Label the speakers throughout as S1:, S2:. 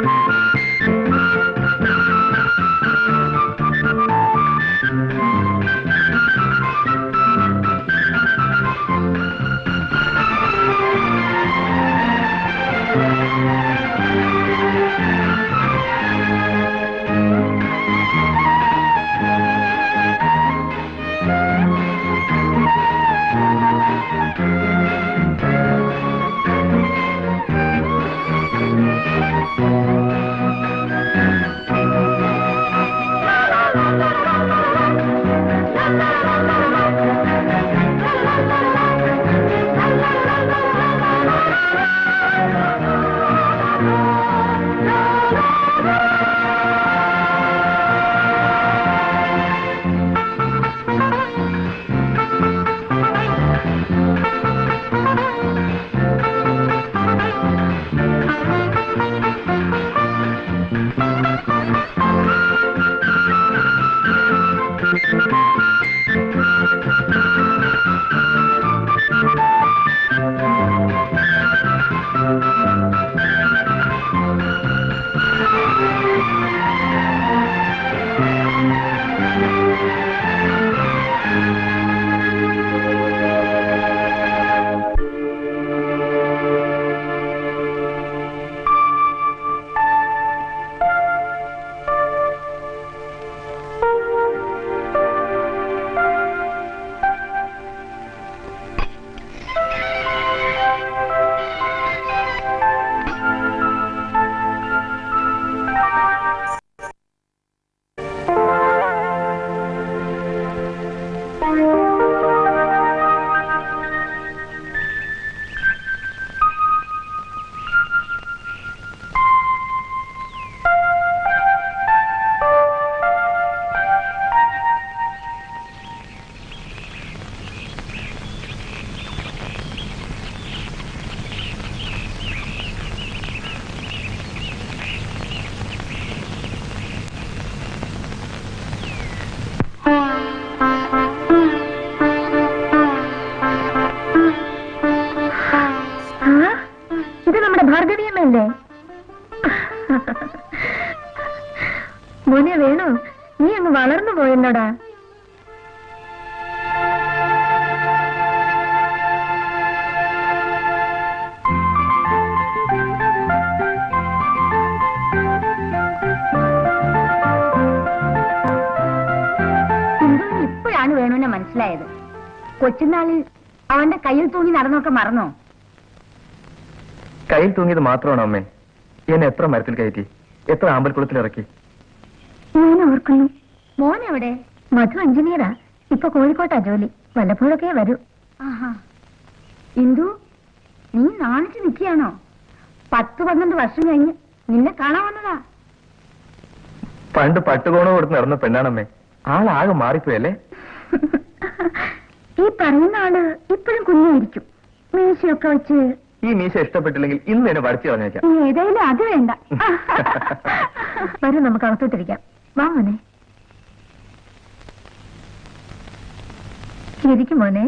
S1: ആ, ഇത് നമ്മുടെ ഭാർഗവിയമ്മല്ലേ മോനെ വേണു നീ അങ്ങ് വളർന്നു പോയല്ലോടാ
S2: കുഞ്ചുവിന് ഇപ്പോഴാണ് വേണുവിനെ മനസ്സിലായത് കൊച്ചുനാളിൽ അവന്റെ കയ്യിൽ തൂങ്ങി നടന്നൊക്കെ മറന്നോ
S3: കയ്യിൽ തൂങ്ങിയത് മാത്രമാണോ അമ്മേ എന്നെ എത്ര മരത്തിൽ കയറ്റി എത്ര ആമ്പൽക്കുളത്തിൽ ഇറക്കി
S1: ഞാൻ ഓർക്കുന്നു
S2: മോൻ എവിടെ
S1: മധു എഞ്ചിനീയറാ ഇപ്പൊ കോഴിക്കോട്ടാ ജോലി വല്ലപ്പോഴൊക്കെ വരൂ
S2: ആഹാ ഇന്ദു നീ നാണിച്ച് നിൽക്കുകയാണോ പത്ത് പന്ത്രണ്ട് വർഷം കഴിഞ്ഞ് നിന്നെ കാണാൻ വന്നതാ
S3: പണ്ട് പട്ടുകോണം കൊടുത്ത് നടന്ന പെണ്ണാണമ്മേ ആളാകെ മാറിപ്പോയല്ലേ
S1: ഈ പറയുന്ന ആള് ഇപ്പോഴും കുഞ്ഞായിരിക്കും മീശയൊക്കെ വെച്ച്
S3: ഈ മീശ ഇഷ്ടപ്പെട്ടില്ലെങ്കിൽ ഇന്ന് എന്നെ വരച്ചു കളഞ്ഞേക്കാം
S1: ഏതായാലും അത് വേണ്ട വരൂ നമുക്ക് അകത്തോട്ടിരിക്കാം വാ മോനെ ഇരിക്കും മോനെ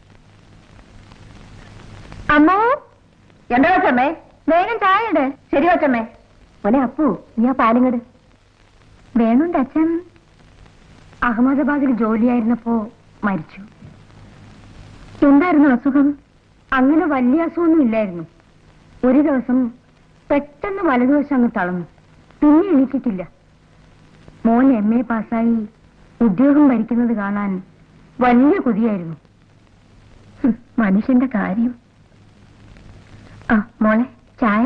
S1: അമ്മോ
S2: എന്താ കൊച്ചമ്മേ
S1: വേഗം ചായയുടെ
S2: ശരി കൊച്ചമ്മേ
S1: മോനെ അപ്പു നീ ആ പാലിങ്ങട് വേണുണ്ട് അച്ഛൻ
S2: അഹമ്മദാബാദിൽ ജോലിയായിരുന്നപ്പോ മരിച്ചു
S1: എന്തായിരുന്നു അസുഖം
S2: അങ്ങനെ വലിയ അസുഖമൊന്നും ഇല്ലായിരുന്നു ഒരു ദിവസം പെട്ടെന്ന് വലതുവശം അങ്ങ് തളർന്നു പിന്നെ എണീറ്റിട്ടില്ല മോൻ എം എ പാസ്സായി ഉദ്യോഗം ഭരിക്കുന്നത് കാണാൻ വലിയ കൊതിയായിരുന്നു
S1: ഹും, മനുഷ്യന്റെ കാര്യം ആ മോളെ ചായ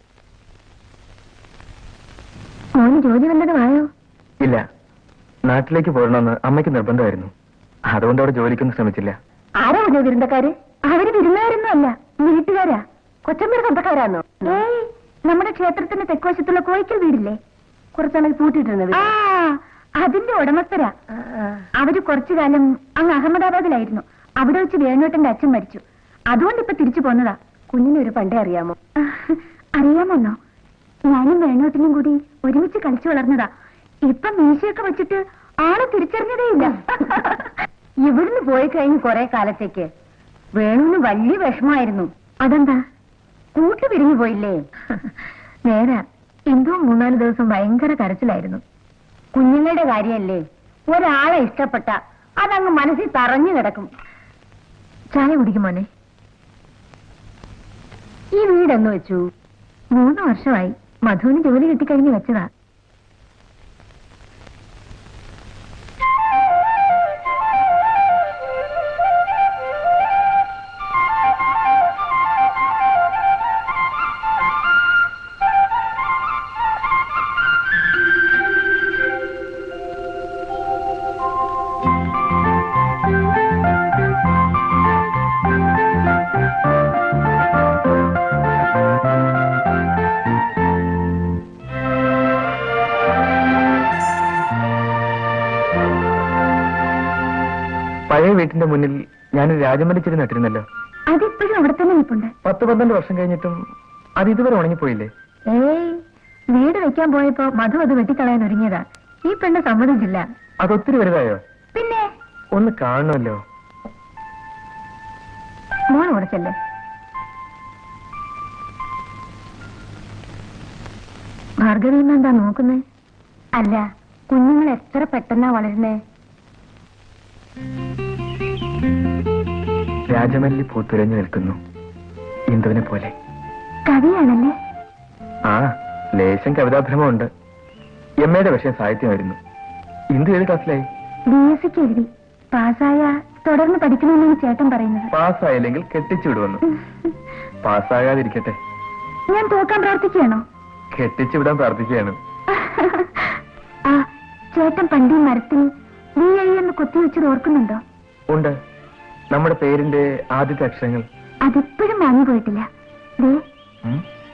S1: മോന് ജോലി വല്ലതും ആയോ
S3: ഇല്ല നാട്ടിലേക്ക് പോരണമെന്ന് അമ്മയ്ക്ക് നിർബന്ധമായിരുന്നു അതുകൊണ്ട് അവിടെ ജോലിക്കൊന്നും ശ്രമിച്ചില്ല
S1: ആരാ പറഞ്ഞ വിരുന്നക്കാര് അവര് വിരുന്നുകാരൊന്നും അല്ല വീട്ടുകാരാ കൊച്ചമ്പേർ സ്വന്തക്കാരാന്നോ ഏയ് നമ്മുടെ ക്ഷേത്രത്തിന്റെ തെക്കുവശത്തുള്ള കോയിക്കൽ വീടില്ലേ
S2: കുറച്ചാണെങ്കിൽ പൂട്ടിയിട്ടിരുന്നത്
S1: ആ അതിന്റെ ഉടമസ്ഥരാ അവര് കുറച്ചു കാലം അങ്ങ് അഹമ്മദാബാദിലായിരുന്നു അവിടെ വെച്ച് വേണുവേട്ടന്റെ അച്ഛൻ മരിച്ചു അതുകൊണ്ട് ഇപ്പൊ തിരിച്ചു പോന്നതാ
S2: കുഞ്ഞിനെ ഒരു പണ്ടേ അറിയാമോ
S1: അറിയാമോന്നോ ഞാനും വേണുവേട്ടനും കൂടി ഒരുമിച്ച് കളിച്ചു വളർന്നതാ ഇപ്പൊ മീശയൊക്കെ വെച്ചിട്ട് ആളെ തിരിച്ചറിഞ്ഞതേയില്ല
S2: ഇവിടുന്ന് പോയി കഴിഞ്ഞ് കുറെ കാലത്തേക്ക് വേണുവിന് വലിയ വിഷമായിരുന്നു
S1: അതെന്താ
S2: കൂട്ടു പിരിഞ്ഞു പോയില്ലേ
S1: നേരാ
S2: സിന്ധുവും മൂന്നാല് ദിവസം ഭയങ്കര കരച്ചിലായിരുന്നു കുഞ്ഞുങ്ങളുടെ കാര്യമല്ലേ ഒരാളെ ഇഷ്ടപ്പെട്ട അതങ്ങ് മനസ്സിൽ തറഞ്ഞു കിടക്കും ചായ കുടിക്കും മോനെ ഈ വീടെന്ന് വെച്ചു മൂന്ന് വർഷമായി മധുവിന് ജോലി കിട്ടിക്കഴിഞ്ഞ് വെച്ചതാ
S3: പഴയ വീട്ടിന്റെ മുന്നിൽ ഞാനൊരു രാജമല്ലി ചെടി നട്ടിരുന്നല്ലോ
S1: അതിപ്പോഴും അവിടെ തന്നെ നിൽപ്പുണ്ട്
S3: പത്ത് പന്ത്രണ്ട് വർഷം കഴിഞ്ഞിട്ടും അത് ഇതുവരെ ഉണങ്ങിപ്പോയില്ലേ
S2: ഏയ് വീട് വെക്കാൻ പോയപ്പോ മധു അത് വെട്ടിക്കളയാൻ ഒരുങ്ങിയതാ ഈ പെണ്ണ് സമ്മതിച്ചില്ല
S3: അതൊത്തിരി വലുതായോ
S1: പിന്നെ
S3: ഒന്ന് കാണണമല്ലോ
S2: മോൾ ഉടച്ചല്ലേ ഭാർഗവി ഇന്ന് എന്താ നോക്കുന്നേ അല്ല കുഞ്ഞുങ്ങൾ എത്ര പെട്ടെന്നാ വളരുന്നേ
S3: രാജമല്ലി പൂത്തുരഞ്ഞു നിൽക്കുന്നു ഇന്ദുവിനെ പോലെ
S1: കവിയാണല്ലേ
S3: ആ ലേശം കവിതാഭ്രമമുണ്ട് എം എയുടെ വിഷയം സാഹിത്യമായിരുന്നു ഇന്ദു ഏത് ക്ലാസ്സിലായി
S1: ബി എസ് സിക്ക് എഴുതി പാസ്സായ തുടർന്ന് പഠിക്കണമെന്നാണ് ചേട്ടൻ പറയുന്നത്
S3: പാസ്സായില്ലെങ്കിൽ കെട്ടിച്ചു വിടുവന്നു പാസ്സാകാതിരിക്കട്ടെ
S1: ഞാൻ തോക്കാൻ പ്രാർത്ഥിക്കുകയാണോ
S3: കെട്ടിച്ചു വിടാൻ പ്രാർത്ഥിക്കുകയാണ്
S1: ആ ചേട്ടൻ പണ്ട് ഈ മരത്തിൽ വി ഐ എന്ന് കൊത്തിവെച്ചത് ഓർക്കുന്നുണ്ടോ
S3: ഉണ്ട് നമ്മുടെ പേരിന്റെ ആദ്യത്തെ അക്ഷരങ്ങൾ
S1: അതിപ്പോഴും വാങ്ങി പോയിട്ടില്ല ദേ
S3: ഉം?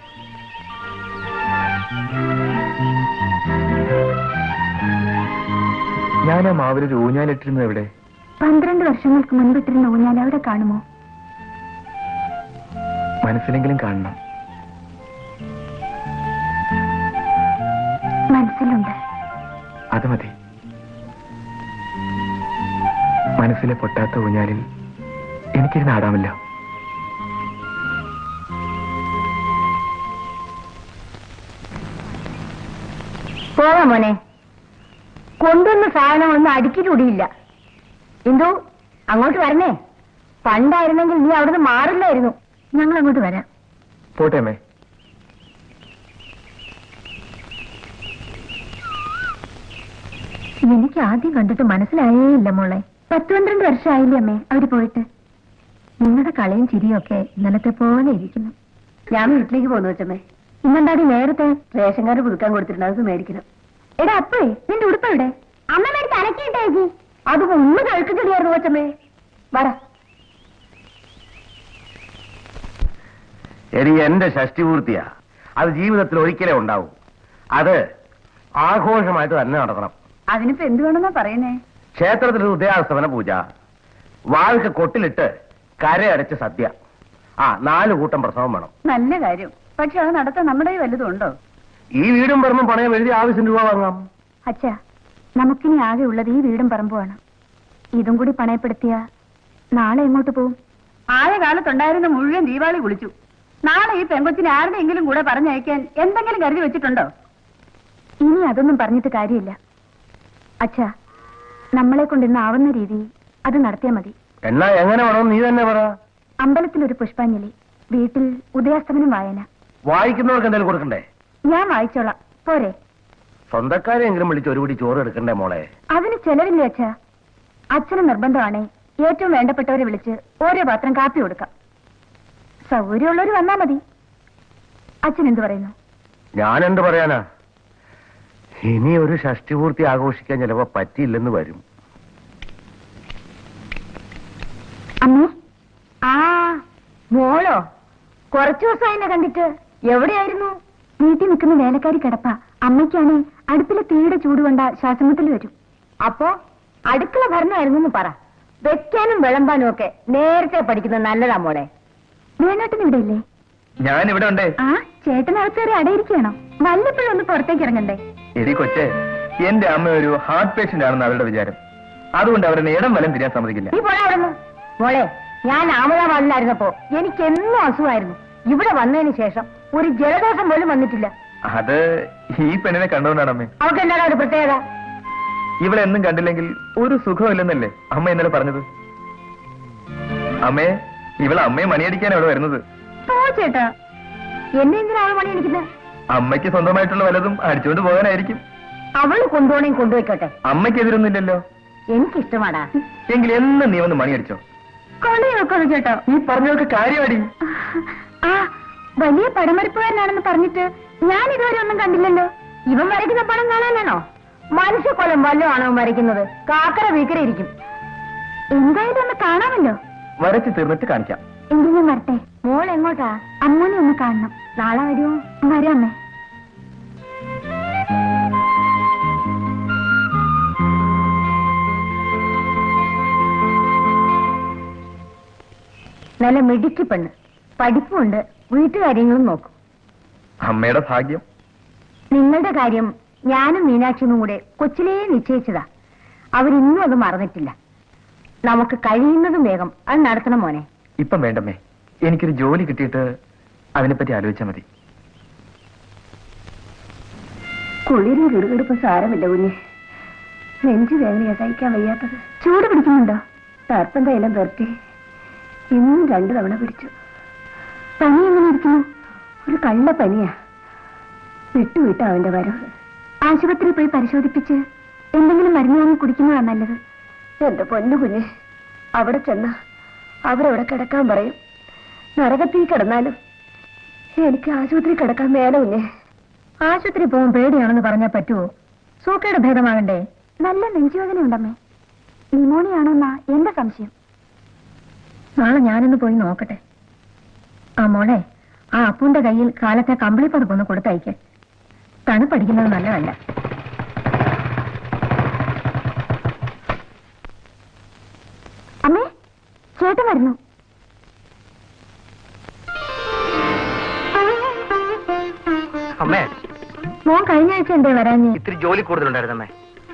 S3: ഞാൻ ആ മാവിലൊരു ഊഞ്ഞാലിട്ടിരുന്നത് എവിടെ
S1: പന്ത്രണ്ട് വർഷങ്ങൾക്ക് മുൻപിട്ടിരുന്ന ഊഞ്ഞാൽ അവിടെ കാണുമോ
S3: മനസ്സിലെങ്കിലും കാണണം
S1: മനസ്സിലുണ്ട്
S3: അത് മതി മനസ്സിലെ പൊട്ടാത്ത ഊഞ്ഞാലിൽ എനിക്കിരുന്ന് ആടാമല്ലോ
S2: പോവാം മോനെ കൊണ്ടുവന്ന സാധനം ഒന്നും അടുക്കിലൂടിയില്ല ഇന്ദു അങ്ങോട്ട് വരണേ പണ്ടായിരുന്നെങ്കിൽ നീ അവിടുന്ന് മാറില്ലായിരുന്നു ഞങ്ങൾ അങ്ങോട്ട് വരാം
S3: പോട്ടെ അമ്മേ
S2: എനിക്ക് ആദ്യം കണ്ടിട്ട് മനസ്സിലായേ ഇല്ല മോളെ
S1: പത്ത് പന്ത്രണ്ട് വർഷമായില്ലേ അമ്മേ അവര് പോയിട്ട്
S2: നിങ്ങളുടെ കളിയും ചിരിയും ഒക്കെ ഇന്നലത്തെ പോലെ ഇരിക്കുന്നു
S1: ഞാൻ വീട്ടിലേക്ക് പോന്നു വെച്ചമ്മേ
S2: ഇന്നെന്താടി നേരത്തെ
S1: റേഷൻ കാർഡ് പുതുക്കാൻ കൊടുത്തിട്ടുണ്ട് അത് മേടിക്കണം എടാ അപ്പേ നിന്റെ ഉടുപ്പ് എവിടെ അമ്മ മേടിച്ച് അലക്കിയിട്ടേക്ക് അത് ഒന്ന് കഴിച്ചിട്ടില്ലായിരുന്നു കൊച്ചമ്മേ വട
S4: എടി എന്റെ ഷഷ്ടിപൂർത്തിയാ അത് ജീവിതത്തിൽ ഒരിക്കലേ ഉണ്ടാവൂ അത് ആഘോഷമായിട്ട് തന്നെ നടത്തണം
S1: അതിനിപ്പോ എന്ത് വേണമെന്നാ പറയുന്നേ
S4: ക്ഷേത്രത്തിൽ ഉദയാസ്തമന പൂജ വാഴക്ക് കൊട്ടിലിട്ട് കരയടച്ച് സദ്യ ആ നാല് കൂട്ടം പ്രസവം വേണം
S1: നല്ല കാര്യം പക്ഷെ അത് നടത്താൻ നമ്മുടെ കയ്യിൽ വല്ലതും ഉണ്ടോ
S4: ഈ വീടും പറമ്പും പണയം എഴുതി ആവശ്യം രൂപ വാങ്ങാം
S1: അച്ഛാ നമുക്കിനി ആകെ ഉള്ളത് ഈ വീടും പറമ്പുമാണ് ഇതും കൂടി പണയപ്പെടുത്തിയ നാളെ എങ്ങോട്ട് പോവും ആയ കാലത്തുണ്ടായിരുന്ന മുഴുവൻ ദീപാവളി കുളിച്ചു നാളെ ഈ പെങ്കൊച്ചിനെ ആരുടെയെങ്കിലും കൂടെ പറഞ്ഞയക്കാൻ എന്തെങ്കിലും കരുതി വെച്ചിട്ടുണ്ടോ ഇനി അതൊന്നും പറഞ്ഞിട്ട് കാര്യമില്ല അച്ഛാ നമ്മളെ കൊണ്ട് ഇന്ന് ആവുന്ന രീതി അത് നടത്തിയാൽ മതി
S4: എന്നാ എങ്ങനെ വേണം നീ തന്നെ പറ
S1: അമ്പലത്തിൽ ഒരു പുഷ്പാഞ്ജലി വീട്ടിൽ ഉദയാസ്തമനം വായന
S4: വായിക്കുന്നവർക്ക് എന്തെങ്കിലും കൊടുക്കണ്ടേ
S1: ഞാൻ വായിച്ചോളാം പോരെ
S4: സ്വന്തക്കാരെങ്കിലും വിളിച്ച് ഒരു പിടി ചോറ് എടുക്കണ്ടേ മോളെ
S1: അതിന് ചെലവില്ല അച്ഛാ അച്ഛന് നിർബന്ധമാണേ ഏറ്റവും വേണ്ടപ്പെട്ടവരെ വിളിച്ച് ഓരോ പാത്രം കാപ്പി കൊടുക്കാം സൗകര്യമുള്ളവർ വന്നാ മതി അച്ഛൻ എന്തു പറയുന്നു
S4: ഞാൻ എന്ത് പറയാനാ ഇനി ഒരു ഷഷ്ടിപൂർത്തി ആഘോഷിക്കാൻ ചിലപ്പോ പറ്റിയില്ലെന്ന് വരും
S1: അമ്മേ
S2: ആ മോളോ കുറച്ചു ദിവസമായി എന്നെ കണ്ടിട്ട് എവിടെയായിരുന്നു
S1: വീട്ടിൽ നിൽക്കുന്ന വേലക്കാരി കിടപ്പ അമ്മയ്ക്കാണ് അടുപ്പിലെ തീയുടെ ചൂട് കൊണ്ട ശ്വാസമുട്ടൽ വരും
S2: അപ്പോ അടുക്കള ഭരണമായിരുന്നു പറ വെക്കാനും വിളമ്പാനും ഒക്കെ നേരത്തെ പഠിക്കുന്നത് നല്ലതാ മോളെ
S1: വേണോട്ടൻ ഇവിടെ ഇല്ലേ
S3: ഞാൻ ഇവിടെ ഉണ്ടേ
S1: ആ ചേട്ടനകത്ത് കയറി അടയിരിക്കണോ വല്ലപ്പോഴും ഒന്ന് പുറത്തേക്ക് ഇറങ്ങണ്ടേ
S3: എടി കൊച്ചെ എന്റെ അമ്മ ഒരു ഹാർട്ട് പേഷ്യന്റ് ആണെന്ന് അവരുടെ വിചാരം അതുകൊണ്ട് അവരെ ഇടം വലം തിരിയാൻ സമ്മതിക്കില്ല
S2: നീ പോടാ അവിടെ മോളെ ഞാൻ ആമതാബാദിലായിരുന്നപ്പോ എനിക്ക് എന്നും അസുഖമായിരുന്നു ഇവിടെ വന്നതിന് ശേഷം ഒരു ജലദോഷം പോലും വന്നിട്ടില്ല
S3: അത് ഈ പെണ്ണിനെ കണ്ടുകൊണ്ടാണ് അമ്മേ
S2: അവൾക്ക് എന്താണ് ഒരു പ്രത്യേകത
S3: ഇവളെ എന്നും കണ്ടില്ലെങ്കിൽ ഒരു സുഖമില്ലെന്നല്ലേ അമ്മ ഇന്നലെ പറഞ്ഞത് അമ്മേ ഇവളെ അമ്മയെ മണിയടിക്കാൻ അവിടെ വരുന്നത്
S2: ഓ ചേട്ടാ എന്നെ എന്തിനാ അവൾ പണി അടിക്കുന്നത്
S3: അമ്മയ്ക്ക് സ്വന്തമായിട്ടുള്ള വല്ലതും അടിച്ചുകൊണ്ട് പോകാനായിരിക്കും
S2: അവള് കൊണ്ടുപോണേ കൊണ്ടുപോയിക്കോട്ടെ
S3: അമ്മയ്ക്ക് എതിരൊന്നുമില്ലല്ലോ
S2: എനിക്കിഷ്ടമാടാ
S3: എങ്കിൽ എന്നും നീ വന്ന് മണിയടിച്ചോ
S2: കളി വെക്കണം ചേട്ടാ
S3: നീ പറഞ്ഞവർക്ക് കാര്യമടി
S2: ആ വലിയ പടമരിപ്പുകാരനാണെന്ന് പറഞ്ഞിട്ട് ഞാൻ ഇതുവരെ ഒന്നും കണ്ടില്ലല്ലോ ഇവൻ വരയ്ക്കുന്ന പടം കാണാനാണോ മനുഷ്യക്കൊലം വല്ലതും ആണോ അവൻ വരയ്ക്കുന്നത് കാക്കര വീക്കര ഇരിക്കും
S1: എന്തായാലും ഒന്ന് കാണാമല്ലോ
S3: വരച്ച് തീർന്നിട്ട് കാണിക്കാം
S1: എങ്കിൽ ഞാൻ വരട്ടെ
S2: മോൾ എങ്ങോട്ടാ
S1: അമ്മൂനെ ഒന്ന് കാണണം
S2: നാളെ വരുമോ
S1: വരാമേ
S2: നല്ല മിടുക്കി പെണ്ണ് പഠിപ്പുണ്ട് വീട്ടുകാര്യങ്ങളും നോക്കും
S3: അമ്മയുടെ ഭാഗ്യം
S2: നിങ്ങളുടെ കാര്യം ഞാനും മീനാക്ഷിയും കൂടെ കൊച്ചിലേ നിശ്ചയിച്ചതാ അവരിന്നും അത് മറന്നിട്ടില്ല നമുക്ക് കഴിയുന്നതും വേഗം അത് നടത്തണം മോനെ
S3: ഇപ്പം വേണ്ടമ്മേ എനിക്കൊരു ജോലി കിട്ടിയിട്ട് അതിനെപ്പറ്റി ആലോചിച്ചാൽ മതി
S2: കുളിരും കിടുകിടുപ്പും സാരമില്ല കുഞ്ഞെ നെഞ്ചു വേദനയാ സഹിക്കാൻ വയ്യാത്തത്
S1: ചൂട് പിടിക്കുന്നുണ്ടോ
S2: സർപ്പം തൈലം പെരട്ടി ഇന്നും രണ്ടു തവണ പിടിച്ചു
S1: പനി എങ്ങനെ ഇരിക്കുന്നു
S2: ഒരു കള്ള പനിയാ വിട്ടുവിട്ട അവന്റെ വരവ്
S1: ആശുപത്രിയിൽ പോയി പരിശോധിപ്പിച്ച് എന്തെങ്കിലും മരുന്ന് വാങ്ങി കുടിക്കുന്നതാ നല്ലത്
S2: എന്റെ പൊന്നു കുഞ്ഞെ അവിടെ ചെന്ന അവരവിടെ കിടക്കാൻ പറയും നരകത്തിൽ കിടന്നാലും എനിക്ക് ആശുപത്രി കിടക്കാൻ മേല കുഞ്ഞെ ആശുപത്രി പോകാൻ പേടിയാണെന്ന് പറഞ്ഞാൽ പറ്റുമോ സൂക്കയുടെ ഭേദമാകണ്ടേ
S1: നല്ല നെഞ്ചുവേദന ഉണ്ടമ്മേ ന്യൂമോണിയ ആണോന്നാ എന്റെ സംശയം
S2: നാളെ ഞാനൊന്ന് പോയി നോക്കട്ടെ ആ മോളെ ആ അപ്പുന്റെ കയ്യിൽ കാലത്തെ കമ്പിളി പതുപ്പൊന്ന് കൊടുത്തയക്ക് തണുപ്പടിക്കുന്നത് നല്ലതല്ല
S1: അമ്മേ ചേട്ടൻ വരുന്നു
S4: അമ്മേ
S2: മോൻ കഴിഞ്ഞ ആഴ്ച എന്തേ വരാഞ്ഞ്
S4: ഇത്തിരി ജോലി കൂടുതലുണ്ടായിരുന്നമ്മേ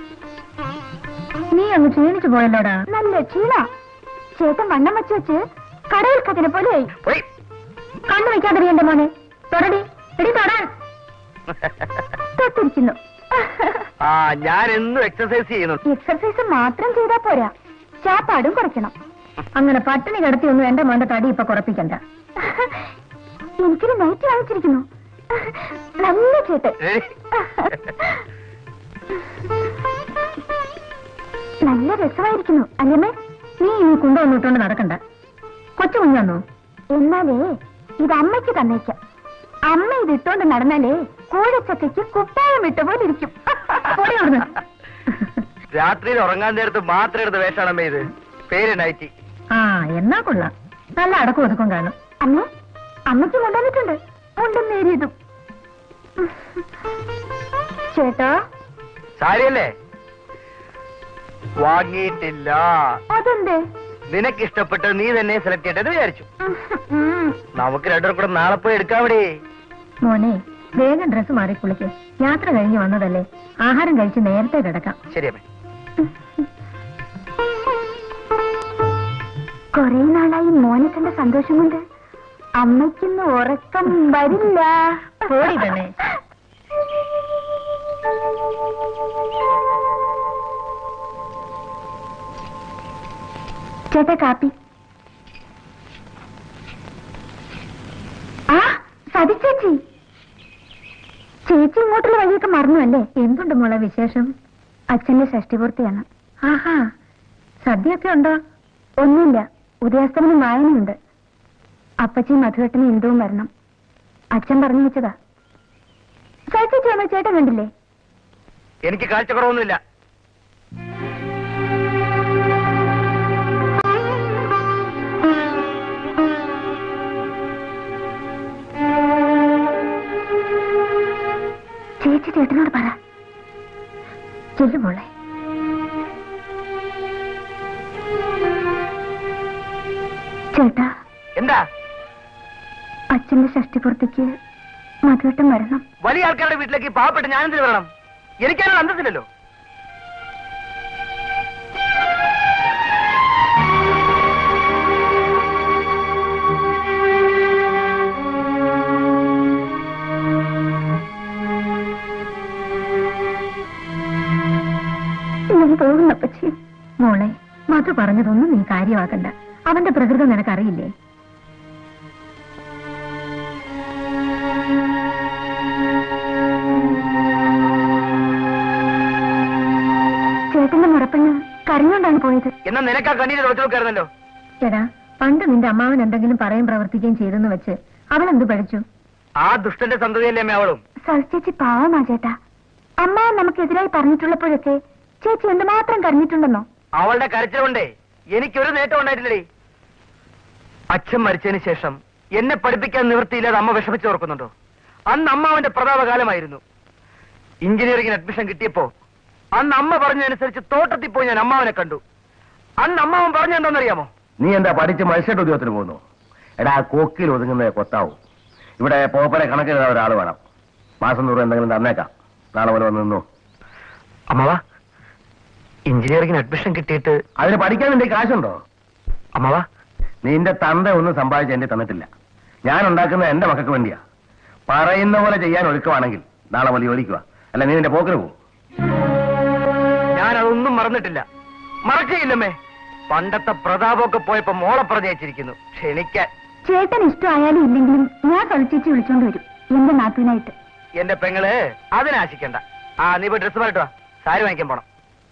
S2: നീ അങ്ങ് ക്ഷീണിച്ചു പോയല്ലോടാ
S1: നല്ല ക്ഷീണ ചേട്ടൻ വണ്ണം വെച്ച് വെച്ച് കടയിൽ കത്തിനെ പോലെയായി
S4: പോയി
S2: കണ്ണു വെക്കാതിരി എന്റെ മോനെ തൊടടി എടി തൊടാൻ
S1: തൊട്ടിരിക്കുന്നു
S4: ആ ഞാൻ എന്നും എക്സസൈസ് ചെയ്യുന്നു
S1: എക്സർസൈസ് മാത്രം ചെയ്താ പോരാ ചാപ്പാടും കുറയ്ക്കണം
S2: അങ്ങനെ പട്ടിണി കിടത്തി ഒന്നും എന്റെ മോന്റെ തടി ഇപ്പൊ കുറപ്പിക്കണ്ട
S1: എനിക്കൊരു നൈറ്റ് വാങ്ങിച്ചിരിക്കുന്നു നല്ല ചേട്ടൻ
S4: ഏയ്.
S1: നല്ല രസമായിരിക്കുന്നു അല്ലമ്മേ
S2: നീ ഇനി കൊണ്ടുവന്നിട്ടോണ്ട് നടക്കണ്ട കൊച്ചു കുഞ്ഞാന്നോ
S1: എന്നാലേ ഇത് അമ്മയ്ക്ക് തന്നേക്കാം അമ്മ ഇത് ഇട്ടോണ്ട് നടന്നാലേ കോഴച്ചക്കയ്ക്ക് കുപ്പായം ഇട്ട പോലെ ഇരിക്കും
S2: പോടി അവിടുന്ന്.
S4: രാത്രിയിൽ ഉറങ്ങാൻ നേരത്ത് മാത്രം എടുത്ത വേഷാണമ്മേ ഇത് പേര് നൈറ്റി
S2: ആ എന്നാ കൊള്ളാം നല്ല അടക്കം ഒതുക്കം കാണും
S1: അമ്മേ അമ്മയ്ക്ക് കൊണ്ടുവന്നിട്ടുണ്ട് മുണ്ടും നേരിയതും ചേട്ടാ
S4: സാരിയല്ലേ വാങ്ങിയിട്ടില്ല
S1: അതെന്തേ
S4: നിനക്ക് ഇഷ്ടപ്പെട്ടത് നീ തന്നെ സെലക്ട് ചെയ്യട്ടെന്ന് വിചാരിച്ചു
S1: ഉം.
S4: നമുക്ക് രണ്ടുപേർ കൂടെ നാളെ പോയി എടുക്കാവിടെ
S2: മോനെ വേഗം ഡ്രസ്സ് മാറി കുളിക്ക് യാത്ര കഴിഞ്ഞ് വന്നതല്ലേ ആഹാരം കഴിച്ച് നേരത്തെ കിടക്കാം
S4: ശരിയമ്മേ
S1: കൊറേ നാളായി മോനെ കണ്ട സന്തോഷം കൊണ്ട് അമ്മയ്ക്കിന്ന് ഉറക്കം വരില്ല
S2: പോടി പെണ്ണേ.
S1: ചേട്ടാ കാപ്പി ആ സതി ചേച്ചി ചേച്ചി ഇങ്ങോട്ടുള്ള വഴിയൊക്കെ മറന്നു അല്ലേ
S2: എന്തുണ്ട് മോളെ വിശേഷം
S1: അച്ഛന്റെ ഷഷ്ടിപൂർത്തിയാണ്
S2: ആഹാ സദ്യയൊക്കെ ഉണ്ടോ
S1: ഒന്നുമില്ല ഉദയാസ്തമനം വായനയുണ്ട് അപ്പച്ചി മധുവട്ടനും ഇന്ദുവും വരണം അച്ഛൻ പറഞ്ഞു വെച്ചതാ ചേച്ചി അമ്മ ചേട്ടൻ കണ്ടില്ലേ
S4: എനിക്ക് കാഴ്ചക്കുറവൊന്നുമില്ല
S1: ചേച്ചി ചേട്ടനോട് പറ
S2: ചെല്ലു മോളെ
S1: ചേട്ടാ
S4: എന്താ
S1: അച്ഛന്റെ ഷഷ്ടിപൂർത്തിക്ക് മധുവട്ടം വരണം
S4: വലിയ ആൾക്കാരുടെ വീട്ടിലേക്ക് ഈ പാവപ്പെട്ട ഞാനെന്തിന് വരണം എനിക്കാണ് അന്തസ്സില്ലല്ലോ
S2: ഞാൻ പോകുന്നപ്പച്ചി മോളെ മധു പറഞ്ഞതൊന്നും നീ കാര്യമാക്കണ്ട അവന്റെ പ്രകൃതം നിനക്കറിയില്ലേ ചേട്ടന്റെ മുറപ്പെണ്ണ് കരഞ്ഞോണ്ടാണ് പോയത്
S3: എന്നാ നിനക്കാ കണ്ണീര് തുടച്ചു നോക്കായിരുന്നല്ലോ
S2: ചേടാ പണ്ട് നിന്റെ അമ്മാവൻ എന്തെങ്കിലും പറയും പ്രവർത്തിക്കുകയും ചെയ്തെന്ന് വെച്ച് അവൾ എന്ത് പഠിച്ചു
S3: ആ ദുഷ്ടന്റെ സന്തതിയല്ലേ അമ്മ അവളും
S1: ചേച്ചി പാവമാ ചേട്ടാ അമ്മ നമുക്കെതിരായി പറഞ്ഞിട്ടുള്ളപ്പോഴൊക്കെ ചേച്ചി എന്തുമാത്രം കരഞ്ഞിട്ടുണ്ടെന്നോ
S3: അവളുടെ കരച്ചിൽ കൊണ്ടേ എനിക്കൊരു നേട്ടം ഉണ്ടായിട്ടില്ലേ അച്ഛൻ മരിച്ചതിന് ശേഷം എന്നെ പഠിപ്പിക്കാൻ നിവൃത്തിയില്ലാതെ അമ്മ വിഷമിച്ച് ഓർക്കുന്നുണ്ടോ അന്ന് അമ്മാവന്റെ പ്രതാപകാലമായിരുന്നു എഞ്ചിനീയറിംഗിന് അഡ്മിഷൻ കിട്ടിയപ്പോ അന്ന് അമ്മ പറഞ്ഞതനുസരിച്ച് തോട്ടത്തിൽ പോയി ഞാൻ അമ്മാവനെ കണ്ടു അന്ന് അമ്മാവൻ പറഞ്ഞ എന്താണെന്നറിയാമോ
S4: നീ എന്താ പഠിച്ച് മത്സ്യ ഉദ്യോഗത്തിന് പോകുന്നു എടാ കോക്കിൽ ഒതുങ്ങുന്ന കൊത്താവും ഇവിടെ പോപ്പനെ കണക്കിന് ഒരാൾ വേണം മാസം നൂറ് എന്തെങ്കിലും തന്നേക്കാം നാളെ പോലെ വന്ന് നിന്നു
S3: അമ്മാവ എഞ്ചിനീയറിംഗിന് അഡ്മിഷൻ കിട്ടിയിട്ട്
S4: അതിന് പഠിക്കാൻ നിന്റെ കാശുണ്ടോ
S3: അമ്മാവ
S4: നിന്റെ തന്ത ഒന്നും സമ്പാദിച്ച് എന്റെ തന്നിട്ടില്ല ഞാൻ ഉണ്ടാക്കുന്നത് എന്റെ മക്കൾക്ക് വേണ്ടിയാ പറയുന്ന പോലെ ചെയ്യാൻ ഒരുക്കമാണെങ്കിൽ നാളെ പോലെ ജോലിക്കുക അല്ല നീ നിന്റെ പോക്കിന് പോകും
S3: ഞാൻ അതൊന്നും മറന്നിട്ടില്ല മറക്കുകയില്ലമ്മേ പണ്ടത്തെ പ്രതാപമൊക്കെ പോയപ്പോ മോളെ പറഞ്ഞയച്ചിരിക്കുന്നു ക്ഷണിക്കാൻ
S1: ചേട്ടൻ ഇഷ്ടമായാലും ഇല്ലെങ്കിലും ഞാൻ കളിച്ചേച്ചി വിളിച്ചോണ്ട് വരും എന്റെ നാത്തുവിനായിട്ട്
S3: എന്റെ പെങ്ങള് അതിനാശിക്കണ്ട ആ നീ പോയി ഡ്രസ് മാറിട്ടോ സാരി വാങ്ങിക്കാൻ പോണം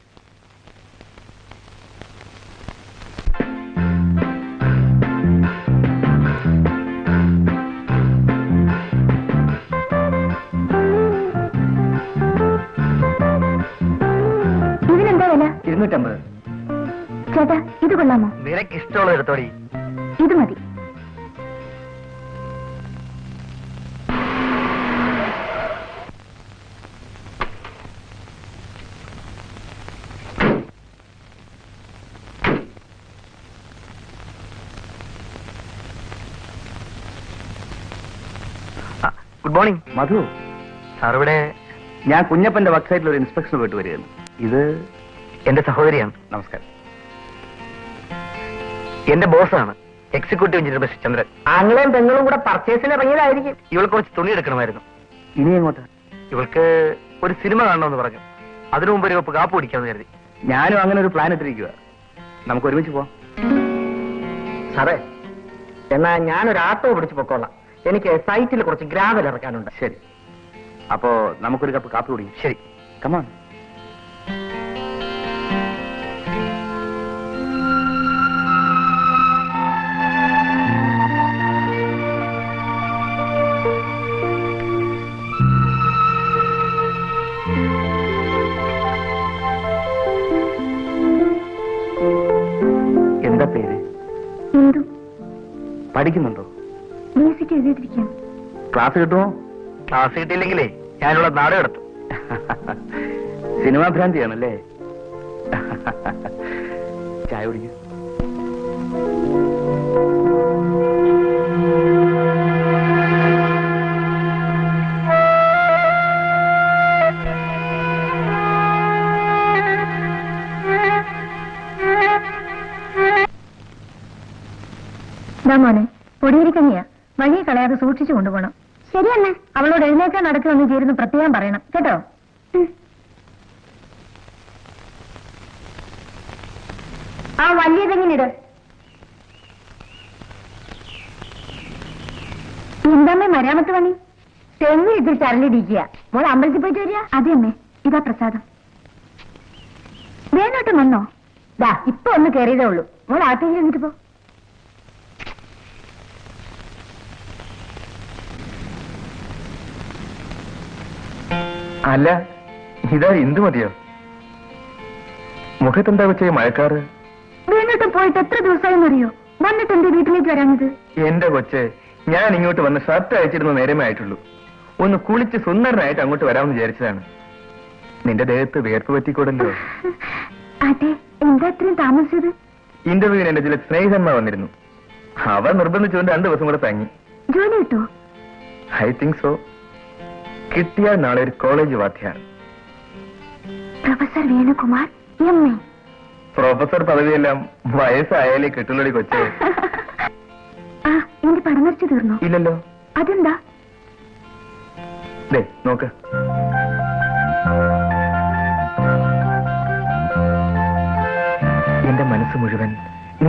S1: ഇതിനെന്താ വില
S3: ഇരുന്നൂറ്റമ്പത്
S1: ചേട്ടാ ഇത് കൊള്ളാമോ
S3: നിനക്ക് ഇഷ്ടമുള്ള എടുത്തോടി
S1: ഇത് മതി
S3: ഗുഡ് മോർണിംഗ്
S4: മധു
S3: സാർ ഇവിടെ
S4: ഞാൻ കുഞ്ഞപ്പന്റെ വെബ്സൈറ്റിൽ ഒരു ഇൻസ്പെക്ഷൻ പോയിട്ട് വരികയാണ് ഇത്
S3: എന്റെ സഹോദരിയാണ്
S4: നമസ്കാരം
S3: എന്റെ ബോസാണ് എക്സിക്യൂട്ടീവ് എഞ്ചിനീയർ മിസ്റ്റർ ചന്ദ്രൻ
S4: ആങ്ങളെയും പെങ്ങളും കൂടെ പർച്ചേസിന് ഇറങ്ങിയതായിരിക്കും
S3: ഇവൾ കുറച്ച് തുണി എടുക്കണമായിരുന്നു
S4: ഇനി എങ്ങോട്ട്
S3: ഇവൾക്ക് ഒരു സിനിമ കാണണമെന്ന് പറഞ്ഞു അതിനു മുമ്പ് ഒരു കപ്പ് കാപ്പ് കുടിക്കാമെന്ന് കരുതി
S4: ഞാനും അങ്ങനെ ഒരു പ്ലാൻ ഇട്ടിരിക്കുക നമുക്ക് ഒരുമിച്ച് പോവാം
S5: സാറേ എന്നാ ഞാനൊരു ആട്ടോ പിടിച്ച് പൊക്കോളാം എനിക്ക് സൈറ്റിൽ കുറച്ച് ഗ്രാവൽ ഇറക്കാനുണ്ട്
S4: ശരി അപ്പോ നമുക്കൊരു കപ്പ് കാപ്പി കുടിക്കും
S3: ശരി
S4: കമാൺ എന്താ പേര്
S1: എന്തു
S4: പഠിക്കുന്നുണ്ടോ
S1: മ്യൂസിക് എഴുതിയിട്ടിരിക്കാം
S4: ക്ലാസ് കിട്ടുമോ
S3: ക്ലാസ് കിട്ടിയില്ലെങ്കിലേ ഞാനിവിടെ നാട് കിടത്തും
S4: സിനിമാ ഭ്രാന്തിയാണല്ലേ ചായ കുടിക്കും
S2: ദാ മോനെ പൊടിയിരിക്കഞ്ഞിയാ വഴി കളയാതെ സൂക്ഷിച്ചു കൊണ്ടുപോകണം ശരിയല്ലേ അവളോട് എഴുന്നേക്കാൻ നടക്കുമെന്ന് ചേരുന്ന് പ്രത്യേകം പറയണം കേട്ടോ ആ വലിയ തെങ്ങിനിട് എന്താമ്മേ മരാമത്ത് പണി തെങ്ങ് ഇതിൽ ചരലിടിക്കുക മോൾ അമ്പലത്തിൽ പോയിട്ട് വരിക
S1: അതെ അമ്മേ ഇതാ പ്രസാദം വേണോട്ട് വന്നോ
S2: ദാ ഇപ്പൊ ഒന്ന് കയറിയതേ ഉള്ളൂ മോൾ ആത്തേക്ക് ചെന്നിട്ട് പോ
S3: അല്ല ഇതാ ഇന്ദു മതിയോ മുഖത്തെന്താ വെച്ച മഴക്കാറ്
S1: വേണോട്ട് പോയിട്ട് എത്ര ദിവസമായെന്ന് അറിയോ വന്നിട്ട് എന്റെ വീട്ടിലേക്ക് വരാഞ്ഞത്
S3: എന്റെ കൊച്ച് ഞാൻ ഇങ്ങോട്ട് വന്ന് ഷർട്ട് അയച്ചിരുന്ന നേരമേ ആയിട്ടുള്ളൂ ഒന്ന് കുളിച്ച് സുന്ദരനായിട്ട് അങ്ങോട്ട് വരാമെന്ന് വിചാരിച്ചതാണ് നിന്റെ ദേഹത്ത് വേർപ്പ് പറ്റിക്കൂടല്ലോ
S1: അതെ എന്താ ഇത്രയും താമസിച്ചത്
S3: ഇന്റർവ്യൂവിന് എന്റെ ചില സ്നേഹിതന്മാർ വന്നിരുന്നു അവർ നിർബന്ധിച്ചുകൊണ്ട് രണ്ടു ദിവസം കൂടെ തങ്ങി
S1: ജോലി കിട്ടോ
S3: ഐ തിങ്ക് സോ കിട്ടിയാൽ നാളെ ഒരു കോളേജ് വാദ്യാർ
S1: professor Venukumar M A
S3: professor പദവിയെല്ലാം വയസ്സായാലേ കിട്ടുള്ളടി കൊച്ചേ
S1: ആ എന്റെ പടം വരച്ചു തീർന്നോ
S3: ഇല്ലല്ലോ
S1: അതെന്താ
S3: ദേ നോക്ക്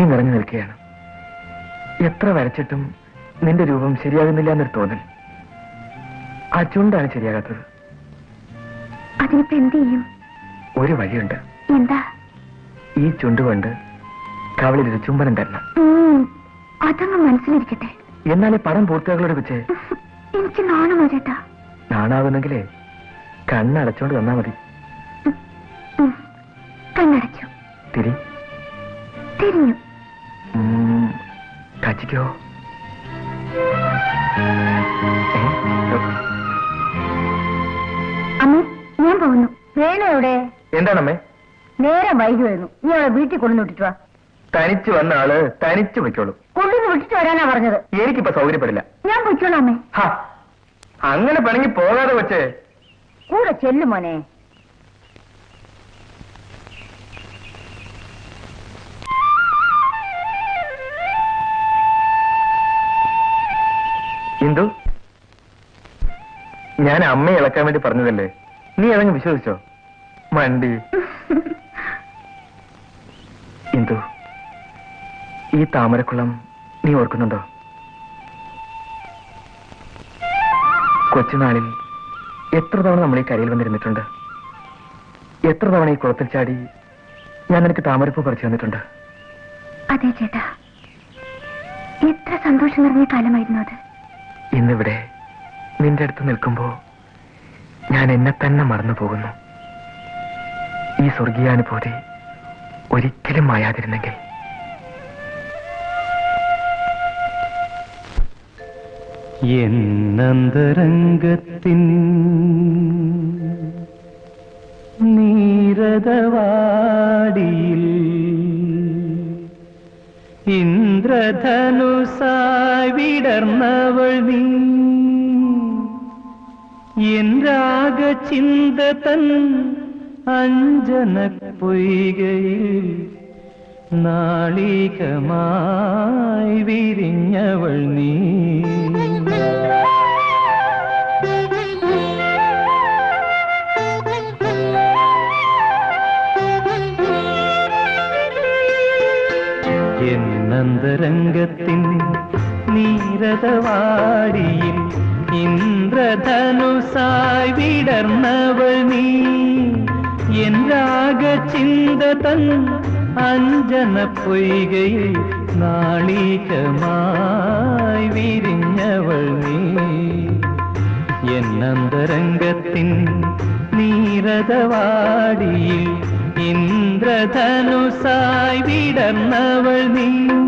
S3: നീ നിറഞ്ഞു നിൽക്കുകയാണ് എത്ര വരച്ചിട്ടും നിന്റെ രൂപം ശരിയാകുന്നില്ല എന്നൊരു തോന്നൽ ആ ചുണ്ടാണ് ശരിയാകാത്തത്
S1: അതിനിപ്പോ എന്ത് ചെയ്യും
S3: ഒരു വഴിയുണ്ട്
S1: എന്താ
S3: ഈ ചുണ്ടുകൊണ്ട് കവളിലൊരു ചുംബനം തരണം
S1: ഉം, അതങ്ങ് മനസ്സിലിരിക്കട്ടെ
S3: എന്നാലേ പടം പൂർത്തിയാകളോട് വെച്ച്
S1: എനിക്ക് നാണമോ ചേട്ടാ
S3: നാണാവുന്നെങ്കിലേ കണ്ണടച്ചോണ്ട് തന്നാ മതി
S1: ഉം, കണ്ണടച്ചു
S3: തിരി
S1: തിരിഞ്ഞു
S3: ഉം, കച്ചിക്കോ ഏ?
S1: അമ്മ ഞാൻ പോകുന്നു
S2: വേണ എവിടെ
S3: എന്താണമ്മേ
S2: നേരം വൈകി വരുന്നു നീ അവളെ വീട്ടിൽ കൊണ്ടു വിട്ടിട്ട് വാ
S3: തനിച്ച് വന്ന ആള് തനിച്ച് പൊയ്ക്കോളും
S2: കൊണ്ടുവന്ന് വിട്ടിട്ട് വരാനാ പറഞ്ഞത്
S3: എനിക്കിപ്പോ സൗകര്യപ്പെടില്ല
S1: ഞാൻ പൊയ്ക്കോളാം അമ്മേ
S3: ഹാ, അങ്ങനെ പിണങ്ങി പോകാതെ വെച്ചേ
S2: കൂടെ ചെല്ലു മോനെ
S3: ഇന്ദു ഞാൻ അമ്മയെ ഇളക്കാൻ വേണ്ടി പറഞ്ഞതല്ലേ നീ അതങ്ങ് വിശ്വസിച്ചോ മണ്ടി ഇന്ദു ഈ താമരക്കുളം നീ ഓർക്കുന്നുണ്ടോ കൊച്ചുനാളിൽ എത്ര തവണ നമ്മൾ ഈ കരയിൽ വന്നിരുന്നിട്ടുണ്ട് എത്ര തവണ ഈ കുളത്തിൽ ചാടി ഞാൻ നിനക്ക് താമരപ്പൂ പറിച്ചു തന്നിട്ടുണ്ട്
S1: അതെ ചേട്ടാ എത്ര സന്തോഷം നിറഞ്ഞ കാലമായിരുന്നു അത്
S3: ഇന്നിവിടെ നിന്റെ അടുത്ത് നിൽക്കുമ്പോ ഞാൻ എന്നെ തന്നെ മറന്നു പോകുന്നു ഈ സ്വർഗീയാനുഭൂതി ഒരിക്കലും മായാതിരുന്നെങ്കിൽ
S6: എന്നന്തരംഗത്തിൻ നീരതവാടിയിൽ ഇന്ദ്രധനുസായി വിടർന്നവൾ നീ എൻ രാഗചിന്ത തൻ അഞ്ജന പൊയ്കയിൽ നാളികമായി വിരിഞ്ഞവൾ നീ എന്നന്തരംഗത്തിൻ നീരതവാടിയിൽ ഇന്ദ്രധനുസായി വിടർന്നവൾ നീ എൻ രാഗചിന്ത തൻ അഞ്ജന പൊയ്കയിൽ നാളികമായി വിരിഞ്ഞവൾ നീ എന്നന്തരംഗത്തിൻ നീരതവാടിയിൽ ഇന്ദ്രധനുസായി വിടർന്നവൾ നീ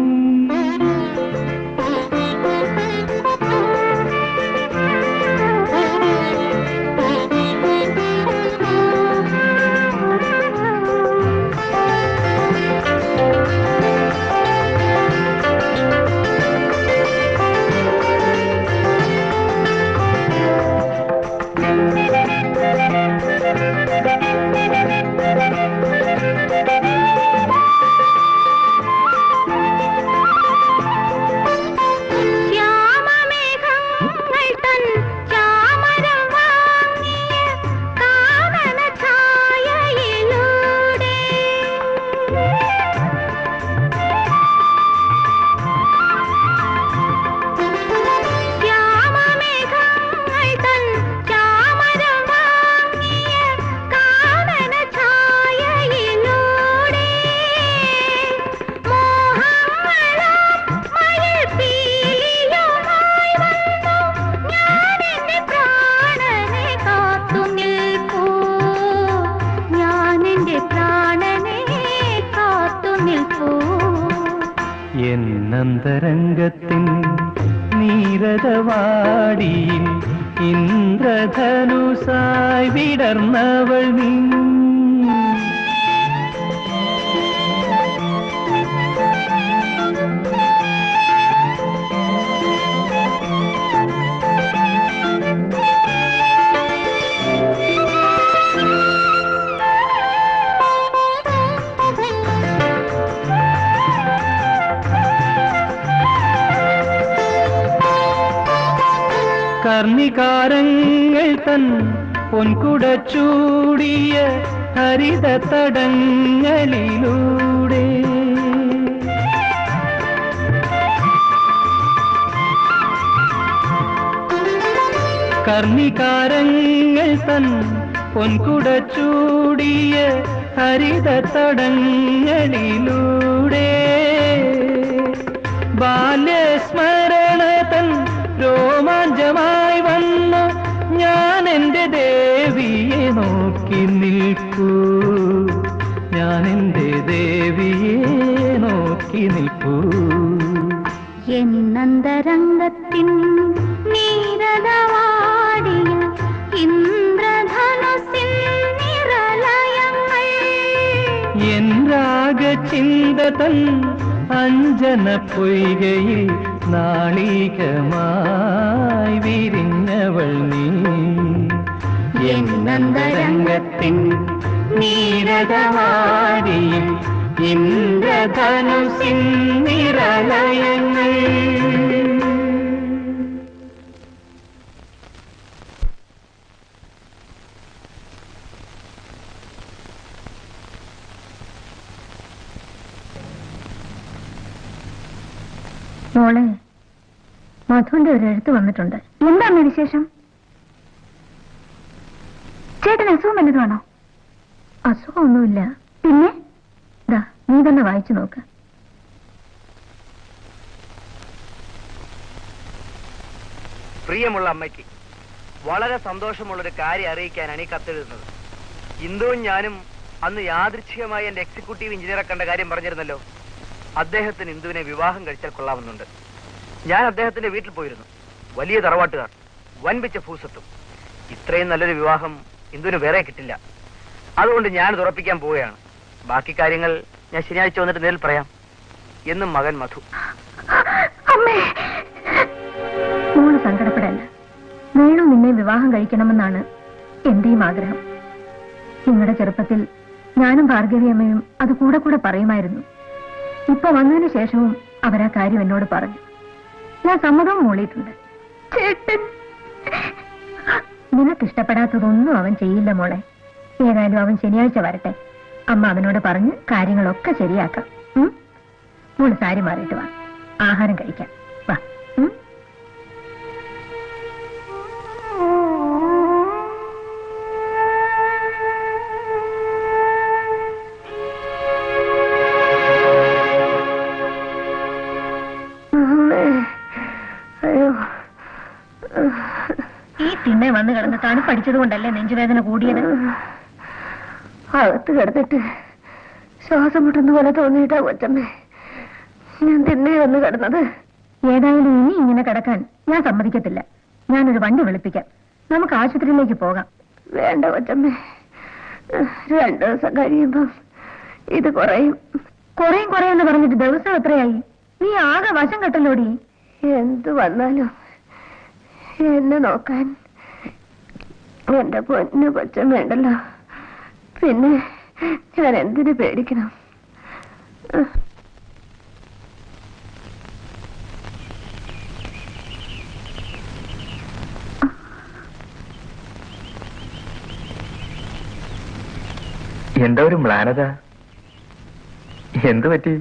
S1: ശ്യാമമേഘങ്ങൾ തൻ ചാമരം വാങ്ങിയ കാനന ഛായയിലൂടെ ശ്യാമമേഘങ്ങൾ തൻ ചാമരം വാങ്ങിയ കാനന ഛായയിലൂടെ മോഹങ്ങളാം മയിൽപ്പീലിയുമായി വന്നു ഞാനെന്റെ പ്രാണനെ കാത്തു നിൽപ്പൂ ഞാനെന്റെ പ്രാണനെ കാത്തു നിൽപ്പൂ
S6: എന്നന്തരംഗത്തിൻ നീരതവാടിയിൽ ഇന്ദ്രധനുസായി വിടർന്നവൾ നീ കർണികാരങ്ങൾ തൻ പൊൻകുട ചൂടിയ ഹരിത തടങ്ങളിലൂടെ കർണികാരങ്ങൾ തൻ പൊൻകുട ചൂടിയ ഹരിത തടങ്ങളിലൂടെ ബാല്യസ്മരണ തൻ രോമാഞ്ചമായി വന്നു ഞാൻ എൻ്റെ ദേവിയെ നോക്കി നിൽക്കൂ ഞാൻ എൻ്റെ ദേവിയെ നോക്കി നിൽക്കൂ
S2: എന്നന്തരംഗത്തിൻ നീരതവാടിയ ഇന്ദ്രധനുസിൻ നിറലയങ്ങൾ
S6: എൻ രാഗചിന്ത തൻ അഞ്ജന പൊയ്കയിൽ നാളികമായി വിരിഞ്ഞവൾ നീ എന്നന്തരംഗത്തിൻ നീരകവാടിയിൽ ഇന്ദ്രധനുസിൻ നിറലയങ്ങൾ
S2: മോളെ മധുവിന്റെ ഒരു എഴുത്ത് വന്നിട്ടുണ്ട്
S1: എന്താണ് വിശേഷം ചേട്ടൻ അസുഖം വല്ലതുമാണോ
S2: അസുഖമൊന്നുമില്ല
S1: പിന്നെ
S2: ദാ നീ തന്നെ വായിച്ചു നോക്ക്
S3: പ്രിയമുള്ള അമ്മയ്ക്ക് വളരെ സന്തോഷമുള്ളൊരു കാര്യം അറിയിക്കാനാണ് ഈ കത്തെഴുതുന്നത് ഇന്ദുവും ഞാനും അന്ന് യാദൃച്ഛികമായി എന്റെ എക്സിക്യൂട്ടീവ് എഞ്ചിനീയറെ കണ്ട കാര്യം പറഞ്ഞിരുന്നല്ലോ അദ്ദേഹത്തിന് ഇന്ദുവിനെ വിവാഹം കഴിച്ചാൽ കൊള്ളാമെന്നുണ്ട് ഞാൻ അദ്ദേഹത്തിന്റെ വീട്ടിൽ പോയിരുന്നു വലിയ തറവാട്ടുകാർ വൻപിച്ച ഭൂസത്തും ഇത്രയും നല്ലൊരു വിവാഹം ഇന്ദുവിന് വേറെ കിട്ടില്ല അതുകൊണ്ട് ഞാൻ ഇത് ഉറപ്പിക്കാൻ പോവുകയാണ് ബാക്കി കാര്യങ്ങൾ ഞാൻ ശനിയാഴ്ച വന്നിട്ട് നേരിൽ പറയാം എന്നും മകൻ മധു
S1: അമ്മേ
S2: മോള് സങ്കടപ്പെടല്ല വേണു നിന്നെ വിവാഹം കഴിക്കണമെന്നാണ് എന്റെയും ആഗ്രഹം നിങ്ങളുടെ ചെറുപ്പത്തിൽ ഞാനും ഭാർഗവിയമ്മയും അത് കൂടെ കൂടെ പറയുമായിരുന്നു ഇപ്പൊ വന്നതിന് ശേഷവും അവരാ കാര്യം എന്നോട് പറഞ്ഞു ഞാൻ സമ്മതവും മൂളിയിട്ടുണ്ട്
S1: ചേട്ടൻ
S2: നിനക്കിഷ്ടപ്പെടാത്തതൊന്നും അവൻ ചെയ്യില്ല മോളെ ഏതായാലും അവൻ ശനിയാഴ്ച വരട്ടെ അമ്മ അവനോട് പറഞ്ഞ് കാര്യങ്ങളൊക്കെ ശരിയാക്കാം ഉം? മോള് സാരി മാറിയിട്ട് വാ ആഹാരം കഴിക്കാം വാ ഉം? ഈ തിണ്ണെ വന്ന് കിടന്ന് തണുപ്പടിച്ചത് കൊണ്ടല്ലേ നെഞ്ചുവേദന കൂടിയത്
S1: അകത്ത് കിടന്നിട്ട് ശ്വാസം മുട്ടുന്ന പോലെ തോന്നിയിട്ടാ കൊച്ചമ്മേ ഞാൻ തിന്നെ വന്ന് കിടന്നത്
S2: ഏതായാലും ഇനി ഇങ്ങനെ കിടക്കാൻ ഞാൻ സമ്മതിക്കത്തില്ല ഞാനൊരു വണ്ടി വിളിപ്പിക്കാം നമുക്ക് ആശുപത്രിയിലേക്ക് പോകാം
S1: വേണ്ട കൊച്ചമ്മേ രണ്ടു ദിവസം കഴിയുമ്പം ഇത് കുറയും
S2: കുറേയും കുറേയെന്ന് പറഞ്ഞിട്ട് ദിവസം എത്രയായി നീ ആകെ വശം കെട്ടല്ലോടി
S1: എന്തു വന്നാലും എന്നെ നോക്കാൻ എന്റെ പൊന്നു കൊച്ചം വേണ്ടല്ലോ പിന്നെ ഞാൻ എന്തിനു പേടിക്കണം
S3: എന്താ ഒരു മ്ലാനത എന്തു പറ്റി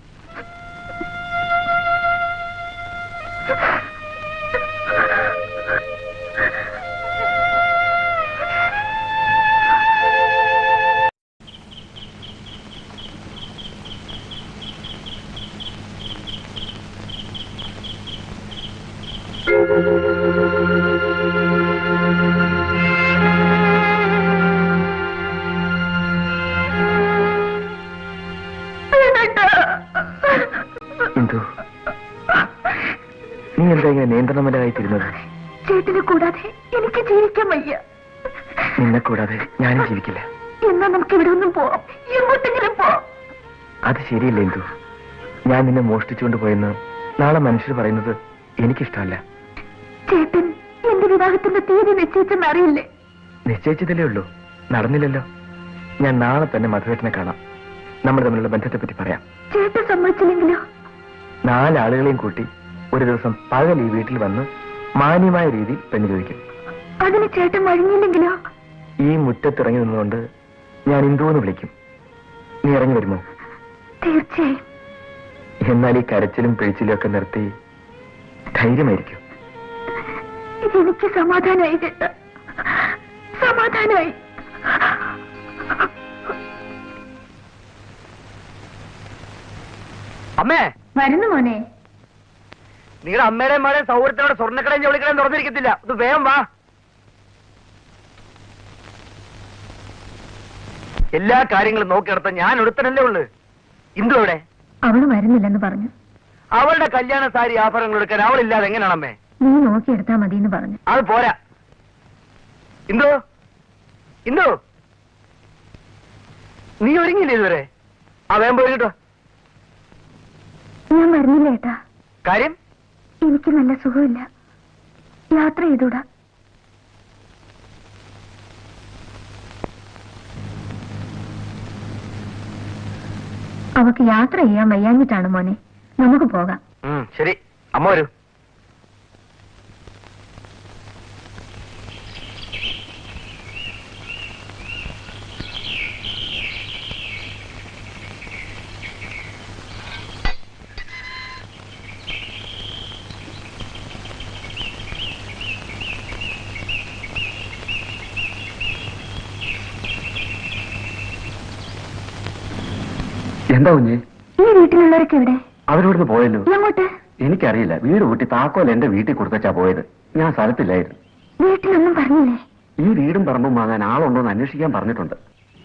S3: ഇന്ദു നീ എന്താ ഇങ്ങനെ നിയന്ത്രണമല്ലായി തീരുന്നത്
S1: ചേട്ടനെ കൂടാതെ എനിക്ക് ജീവിക്കാൻ വയ്യ
S3: നിന്നെ കൂടാതെ ഞാനും ജീവിക്കില്ല
S1: എന്നാ നമുക്ക് ഇവിടെ ഒന്നും പോവാം എങ്ങോട്ടെങ്കിലും പോവാം
S3: അത് ശരിയല്ല ഇന്ദു ഞാൻ നിന്നെ മോഷ്ടിച്ചുകൊണ്ട് പോയെന്ന് നാളെ മനുഷ്യർ പറയുന്നത് എനിക്കിഷ്ടമല്ല
S1: ചേട്ടൻ എന്റെ വിവാഹത്തിന്റെ തീയതി നിശ്ചയിച്ചെന്ന് അറിയില്ലേ
S3: നിശ്ചയിച്ചതല്ലേ ഉള്ളൂ നടന്നില്ലല്ലോ ഞാൻ നാളെ തന്നെ മധുവേട്ടനെ കാണാം നമ്മൾ തമ്മിലുള്ള ബന്ധത്തെപ്പറ്റി പറയാം
S1: ചേട്ടൻ സമ്മതിച്ചില്ലെങ്കിലോ
S3: നാലാളുകളെയും കൂട്ടി ഒരു ദിവസം പകൽ ഈ വീട്ടിൽ വന്ന് മാന്യമായ രീതിയിൽ പെണ്ണ് ചോദിക്കും
S1: അതിന് ചേട്ടൻ വഴങ്ങിയില്ലെങ്കിലോ
S3: ഈ മുറ്റത്തിറങ്ങി നിന്നുകൊണ്ട് ഞാൻ ഇന്ദു എന്ന് വിളിക്കും നീ ഇറങ്ങി വരുമോ
S1: തീർച്ചയായും
S3: എന്നാൽ ഈ കരച്ചിലും പിഴിച്ചിലും ഒക്കെ നിർത്തി ധൈര്യമായിരിക്കും
S2: എനിക്ക് സമാധാനമായി ചേട്ടാ സമാധാനമായി
S3: അമ്മേ
S2: വരുന്നു മോനെ
S3: നിങ്ങളുടെ അമ്മയുടെ മാരെ സൗകര്യത്തിനോട് സ്വർണ്ണക്കടയും ജോലിക്കടയും തുറന്നിരിക്കത്തില്ല ഇത് വേഗം വാ എല്ലാ കാര്യങ്ങളും നോക്കി നടത്താൻ ഞാൻ ഒരുത്തനല്ലേ ഉള്ളു ഇന്ദു എവിടെ
S2: അവള് വരുന്നില്ലെന്ന് പറഞ്ഞു
S3: അവളുടെ കല്യാണ സാരി ആഭരണങ്ങൾ എടുക്കാൻ അവളില്ലാതെ എങ്ങനെയാണ് അമ്മേ
S2: നീ നോക്കിയെടുത്താ മതിയെന്ന് പറഞ്ഞു
S3: അത് പോരാ ഇന്ദു ഇന്ദു നീ ഒരുങ്ങിയില്ലേ ഇതുവരെ ആ വേഗം പോയി കേട്ടോ
S2: ഞാൻ വരുന്നില്ല ഏട്ടാ
S3: കാര്യം
S2: എനിക്ക് നല്ല സുഖമില്ല യാത്ര ചെയ്തൂടാ അവക്ക് യാത്ര ചെയ്യാൻ വയ്യാഞ്ഞിട്ടാണ് മോനെ നമുക്ക് പോകാം
S3: ഉം, ശരി അമ്മ വരൂ
S4: എന്താ കുഞ്ഞ്
S2: ഈ വീട്ടിലുള്ളവരൊക്കെ എവിടെ
S4: അവരോടുന്ന് പോയല്ലോ
S2: എങ്ങോട്ട്
S4: എനിക്കറിയില്ല വീട് കൂട്ടി താക്കോൽ എന്റെ വീട്ടിൽ കൊടുത്തച്ചാ പോയത് ഞാൻ സ്ഥലത്തില്ലായിരുന്നു
S2: വീട്ടിലൊന്നും പറഞ്ഞില്ലേ
S4: ഈ വീടും പറമ്പും വാങ്ങാൻ ആളുണ്ടോ എന്ന് അന്വേഷിക്കാൻ പറഞ്ഞിട്ടുണ്ട്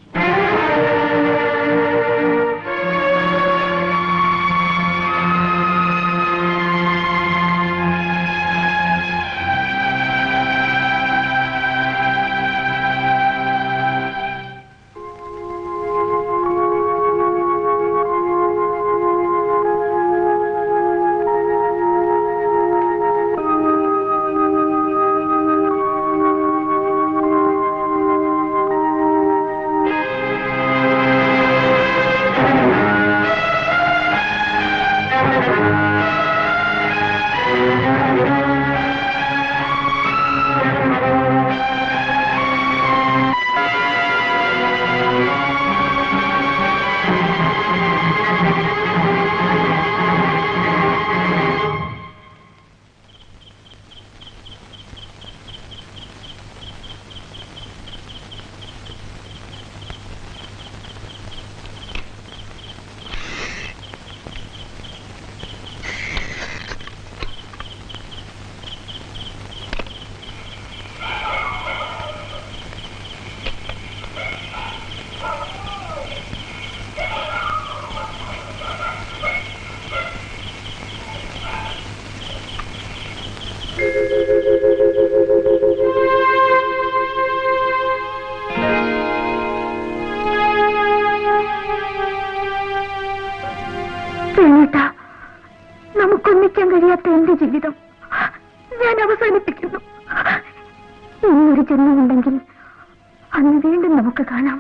S2: വേണേട്ടാ നമുക്കൊന്നിക്കാൻ കഴിയാത്ത എന്റെ ജീവിതം ഞാൻ അവസാനിപ്പിക്കുന്നു ഇനിയൊരു ജന്മമുണ്ടെങ്കിൽ അന്ന് വീണ്ടും നമുക്ക് കാണാം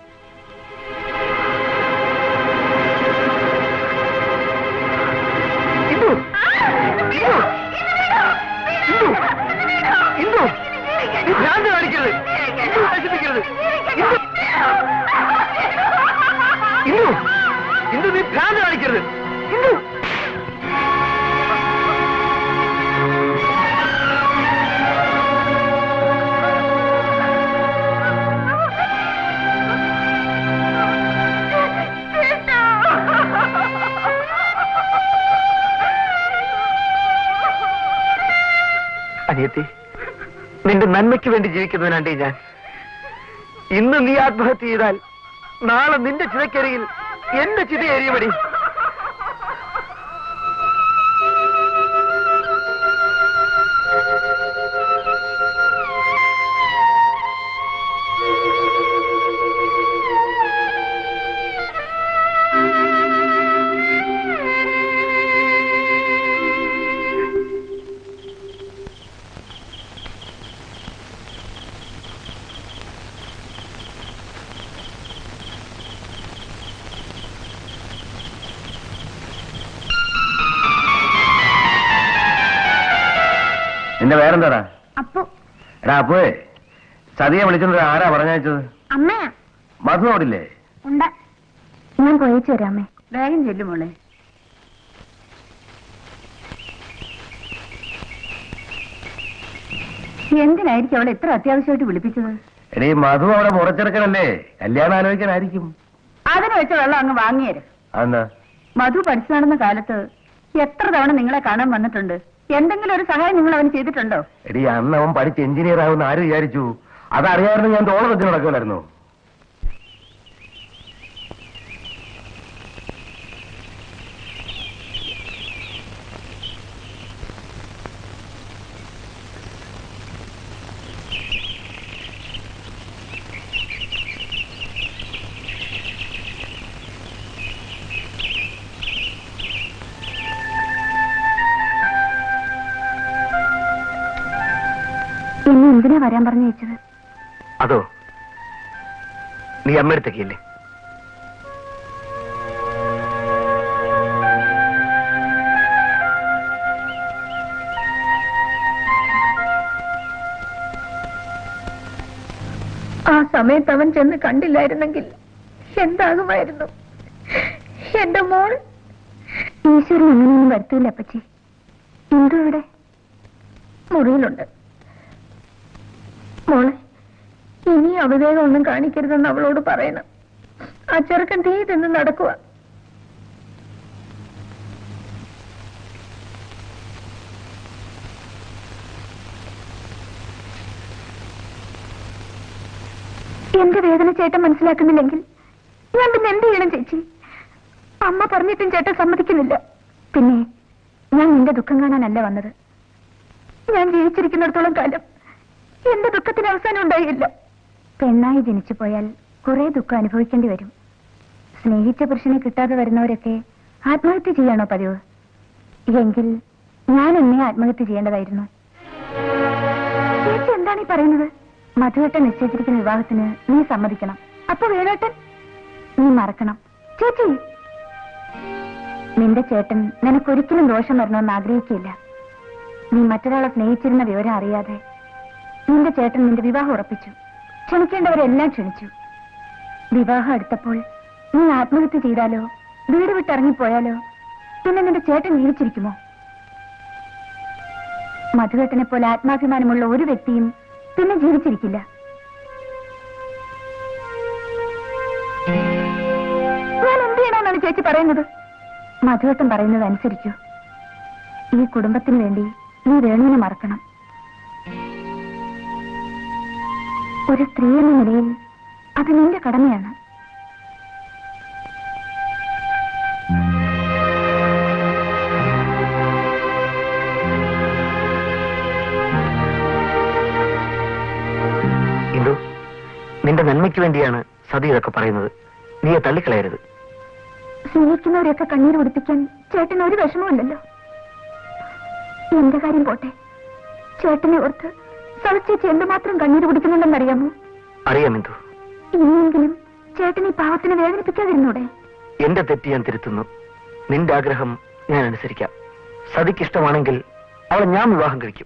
S3: ഇന്ദു ഇന്ദു ഇന്ദു ഇന്ദു നീ ഭ്രാന്ത് കാണിക്കരുത് ഇന്ദു നശിപ്പിക്കരുത് ഇന്ദു ഇന്ദു ഇന്ദു നീ ഭ്രാന്ത് കാണിക്കരുത് ഇന്ദു അനിയത്തി നിന്റെ നന്മയ്ക്ക് വേണ്ടി ജീവിക്കുന്നതിനാണ്ടി ഞാൻ ഇന്ന് നീ ആത്മഹത്യ ചെയ്താൽ നാളെ നിന്റെ ചിതക്കരിയിൽ എന്റെ ചിത എരിയുമടി
S4: നിന്റെ പേരെന്താടാ
S2: അപ്പു
S4: എടാ അപ്പോഴേ സതിയെ വിളിച്ചത് ആരാ പറഞ്ഞയച്ചത്
S2: അമ്മയാ
S4: മധു ഓടില്ലേ
S2: ഉണ്ട് ഞാൻ പോയേച്ചു വരാമേ
S1: വേഗം ചെല്ലു മോളെ എന്തിനായിരിക്കും അവളെ ഇത്ര അത്യാവശ്യമായിട്ട് വിളിപ്പിച്ചത്
S4: എടീ മധു അവിടെ മുറച്ചെടുക്കണല്ലേ കല്യാണം ആലോചിക്കാനായിരിക്കും
S1: അതിന് വെച്ച വെള്ളം അങ്ങ് വാങ്ങിയേര്
S4: അതെന്താ
S1: മധു പഠിച്ചു നടന്ന കാലത്ത് എത്ര തവണ നിങ്ങളെ കാണാൻ വന്നിട്ടുണ്ട് എന്തെങ്കിലും ഒരു സഹായം നിങ്ങൾ അവന് ചെയ്തിട്ടുണ്ടോ
S4: എടീ അന്ന് അവൻ പഠിച്ച് എഞ്ചിനീയർ ആവുന്ന ആര് വിചാരിച്ചു അതറിയായിരുന്നു ഞാൻ തോളം വെച്ച് നടക്കുമല്ലായിരുന്നു
S1: എന്നെ എന്തിനാ വരാൻ പറഞ്ഞു വെച്ചത്
S3: അതോ നീ അമ്മയടുത്തേക്കില്ലേ
S2: ആ സമയത്ത് അവൻ ചെന്ന് കണ്ടില്ലായിരുന്നെങ്കിൽ എന്താകുമായിരുന്നു എന്റെ മോൾ
S1: ഈശ്വരൻ അങ്ങനെയൊന്നും വരുത്തൂല അപ്പച്ചി എന്തോ ഇവിടെ
S2: മുറിയിലുണ്ട് മോളെ ഇനി അവിവേകം ഒന്നും കാണിക്കരുതെന്ന് അവളോട് പറയണം ആ ചെറുക്കൻ തീ തിന്ന് നടക്കുക
S1: എന്റെ വേദന ചേട്ടൻ മനസ്സിലാക്കുന്നില്ലെങ്കിൽ ഞാൻ പിന്നെ എന്ത് ചെയ്യണം ചേച്ചി അമ്മ പറഞ്ഞിട്ടും ചേട്ടൻ സമ്മതിക്കുന്നില്ല പിന്നെ ഞാൻ നിന്റെ ദുഃഖം കാണാനല്ല വന്നത് ഞാൻ ജീവിച്ചിരിക്കുന്നിടത്തോളം കാലം എന്റെ ദുഃഖത്തിന് അവസാനം ഉണ്ടായില്ല പെണ്ണായി ജനിച്ചു പോയാൽ കുറെ ദുഃഖം അനുഭവിക്കേണ്ടി വരും സ്നേഹിച്ച പുരുഷനെ കിട്ടാതെ വരുന്നവരൊക്കെ ആത്മഹത്യ ചെയ്യാണോ പതിവ് എങ്കിൽ ഞാൻ എന്നെ ആത്മഹത്യ ചെയ്യേണ്ടതായിരുന്നു ചേച്ചി എന്താണ് ഈ പറയുന്നത് മധുവേട്ടൻ നിശ്ചയിച്ചിരിക്കുന്ന വിവാഹത്തിന് നീ സമ്മതിക്കണം അപ്പൊ വേണോട്ടൻ നീ മറക്കണം ചേച്ചി നിന്റെ ചേട്ടൻ നിനക്കൊരിക്കലും ദോഷം വരണമെന്ന് ആഗ്രഹിക്കില്ല നീ മറ്റൊരാളെ സ്നേഹിച്ചിരുന്ന വിവരം അറിയാതെ നിന്റെ ചേട്ടൻ നിന്റെ വിവാഹം ഉറപ്പിച്ചു ക്ഷണിക്കേണ്ടവരെല്ലാം ക്ഷണിച്ചു വിവാഹം അടുത്തപ്പോൾ നീ ആത്മഹത്യ ചെയ്താലോ വീട് വിട്ടിറങ്ങിപ്പോയാലോ പിന്നെ നിന്റെ ചേട്ടൻ ജീവിച്ചിരിക്കുമോ മധുവേട്ടനെ പോലെ ആത്മാഭിമാനമുള്ള ഒരു വ്യക്തിയും പിന്നെ ജീവിച്ചിരിക്കില്ല ഞാൻ എന്ത് ചെയ്യണമെന്നാണ് ചേച്ചി പറയുന്നത് മധുവേട്ടൻ പറയുന്നത് അനുസരിക്കൂ ഈ കുടുംബത്തിന് വേണ്ടി നീ വേണുവിനെ മറക്കണം ഒരു സ്ത്രീ എന്ന നിലയിൽ അത് നിന്റെ കടമയാണ്
S3: ഇന്ദു നിന്റെ നന്മയ്ക്ക് വേണ്ടിയാണ് സതി ഇതൊക്കെ പറയുന്നത് നീയെ തള്ളിക്കളയരുത്
S1: സ്നേഹിക്കുന്നവരെയൊക്കെ കണ്ണീര് കുടിപ്പിക്കാൻ ചേട്ടന് ഒരു വിഷമമില്ലല്ലോ എന്റെ കാര്യം പോട്ടെ ചേട്ടനെ ഓർത്ത് സവിച്ചേച്ചി എന്തുമാത്രം കണ്ണീര് കുടിക്കുന്നുണ്ടെന്നറിയാമോ
S3: അറിയാം ഇന്ദു
S1: ഇനിയെങ്കിലും ചേട്ടൻ ഈ പാവത്തിനെ വേദനിപ്പിക്കാതിരുന്നൂടെ
S3: എന്റെ തെറ്റ് ഞാൻ തിരുത്തുന്നു നിന്റെ ആഗ്രഹം ഞാൻ അനുസരിക്കാം സതിക്ക് ഇഷ്ടമാണെങ്കിൽ അവളെ ഞാൻ വിവാഹം കഴിക്കും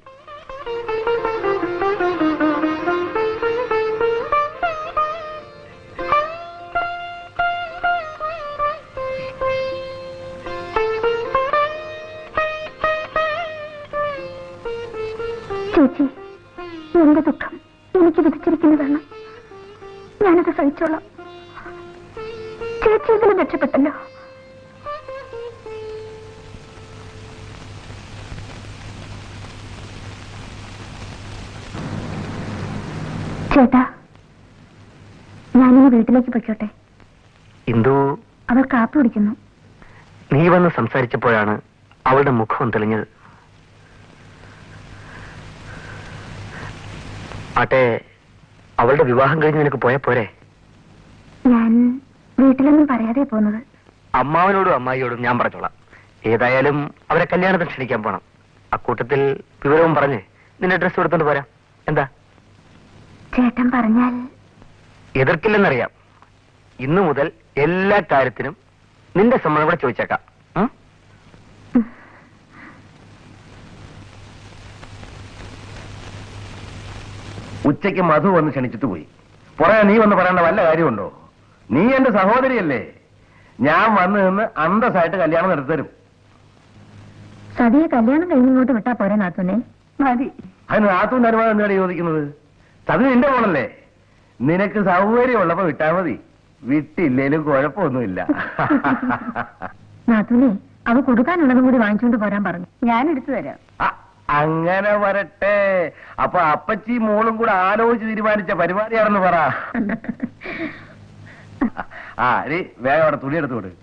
S1: ചേച്ചി എന്റെ ദുഃഖം എനിക്ക് വിധിച്ചിരിക്കുന്നതാണ് ഞാനത് സഹിച്ചോളാം ചേച്ചി ഇതിലും രക്ഷപ്പെട്ടല്ലോ ചേട്ടാ ഞാനിനി വീട്ടിലേക്ക് പൊയ്ക്കോട്ടെ
S3: ഇന്ദു
S1: അവർ കാപ്പി കുടിക്കുന്നു
S3: നീ വന്ന് സംസാരിച്ചപ്പോഴാണ് അവളുടെ മുഖം തെളിഞ്ഞത് ആട്ടെ അവളുടെ വിവാഹം കഴിഞ്ഞ് നിനക്ക് പോയാ പോരെ
S1: ഞാൻ വീട്ടിലൊന്നും പറയാതെ പോകുന്നത്
S3: അമ്മാവനോടും അമ്മായിയോടും ഞാൻ പറഞ്ഞോളാം ഏതായാലും അവരെ കല്യാണത്തിന് ക്ഷണിക്കാൻ പോണം അക്കൂട്ടത്തിൽ വിവരവും പറഞ്ഞ് നിന്റെ ഡ്രസ് എടുത്തോണ്ട് പോരാ എന്താ
S1: ചേട്ടൻ പറഞ്ഞാൽ
S3: എതിർക്കില്ലെന്നറിയാം ഇന്നു മുതൽ എല്ലാ കാര്യത്തിനും നിന്റെ സമ്മതം കൂടെ ചോദിച്ചേക്കാം ഉം?
S4: ഉച്ചയ്ക്ക് മധു വന്ന് ക്ഷണിച്ചിട്ട് പോയി പുറകെ നീ വന്ന് പറയേണ്ട വല്ല കാര്യമുണ്ടോ നീ എന്റെ സഹോദരിയല്ലേ ഞാൻ വന്ന് നിന്ന് അന്തസ്സായിട്ട് കല്യാണം നടത്തി തരും
S2: സതിയെ കല്യാണം കഴിഞ്ഞിങ്ങോട്ട് വിട്ടാ പോരെ നാത്തുനെ
S1: മതി
S4: അതിന് നാത്തൂന്റെ അനുവാദം എന്താണ് ചോദിക്കുന്നത് അത് നിന്റെ മോളല്ലേ നിനക്ക് സൗകര്യമുള്ളപ്പോ വിട്ടാ മതി വിട്ടില്ലേലും കുഴപ്പമൊന്നുമില്ല
S2: നാത്തൂനെ അവ കൊടുക്കാനുള്ളതും കൂടി വാങ്ങിച്ചുകൊണ്ട് പോരാൻ പറഞ്ഞു
S1: ഞാൻ എടുത്തു തരാം
S4: ആ, അങ്ങനെ വരട്ടെ അപ്പൊ അപ്പച്ചി മോളും കൂടെ ആലോചിച്ച് തീരുമാനിച്ച പരിപാടിയാണെന്ന് പറ ആ ഇനി വേഗം അവിടെ തുണി എടുത്തു വിട്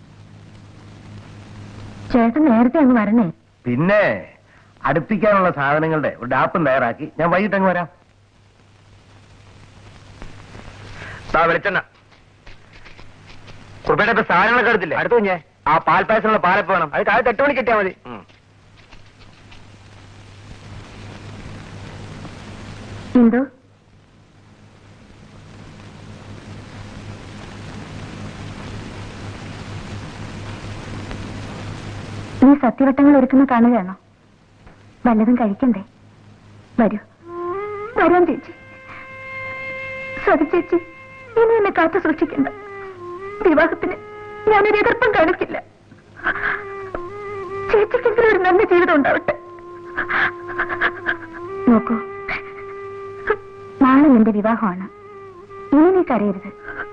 S2: ചേട്ടൻ നേരത്തെ അങ്ങ് വരണേ
S4: പിന്നെ അടുപ്പിക്കാനുള്ള സാധനങ്ങളുടെ ഒരു ഡാപ്പും തയ്യാറാക്കി ഞാൻ വൈകിട്ട് അങ്ങ് വരാം
S3: താ വെളിച്ചെണ്ണ കുറുപ്പേട്ട ഇപ്പൊ സാധനങ്ങളൊക്കെ എടുത്തില്ലേ അടുത്തു ഞാൻ ആ പാൽ പായസമുള്ള പാലപ്പ് വേണം അത് കാലത്ത് എട്ട് മണിക്ക് കിട്ടിയാൽ മതി
S2: എന്തോ നീ സത്യവട്ടങ്ങൾ ഒരുക്കുന്ന കാണുകയാണോ വല്ലതും കഴിക്കണ്ടേ വരൂ വരാം ചേച്ചി സതി ചേച്ചി ഇനി എന്നെ കാത്തു സൂക്ഷിക്കണ്ട വിവാഹത്തിന് ഞാനൊരു എതിർപ്പം കാണിക്കില്ല ചേച്ചിക്കെങ്കിലും ഒരു നല്ല ജീവിതം ഉണ്ടാവട്ടെ നോക്കൂ നാളെ നിന്റെ വിവാഹമാണ് ഇനി നീ കരയരുത്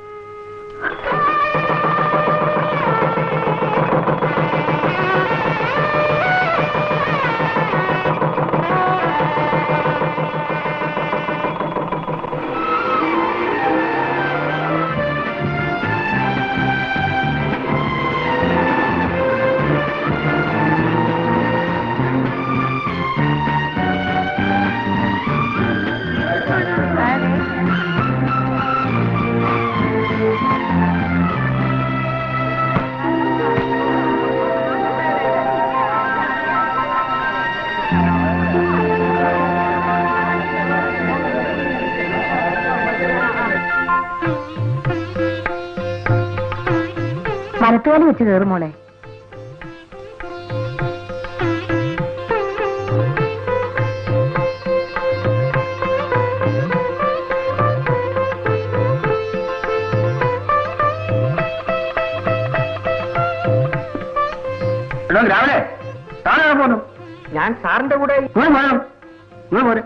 S2: വലത്തുകാലി വെച്ച് കയറും മോളെ
S4: എടോ, രാവിലെ താനാണ് പോന്നു
S5: ഞാൻ സാറിന്റെ കൂടെ
S4: നിങ്ങൾ പോരണം നിങ്ങൾ പോരെ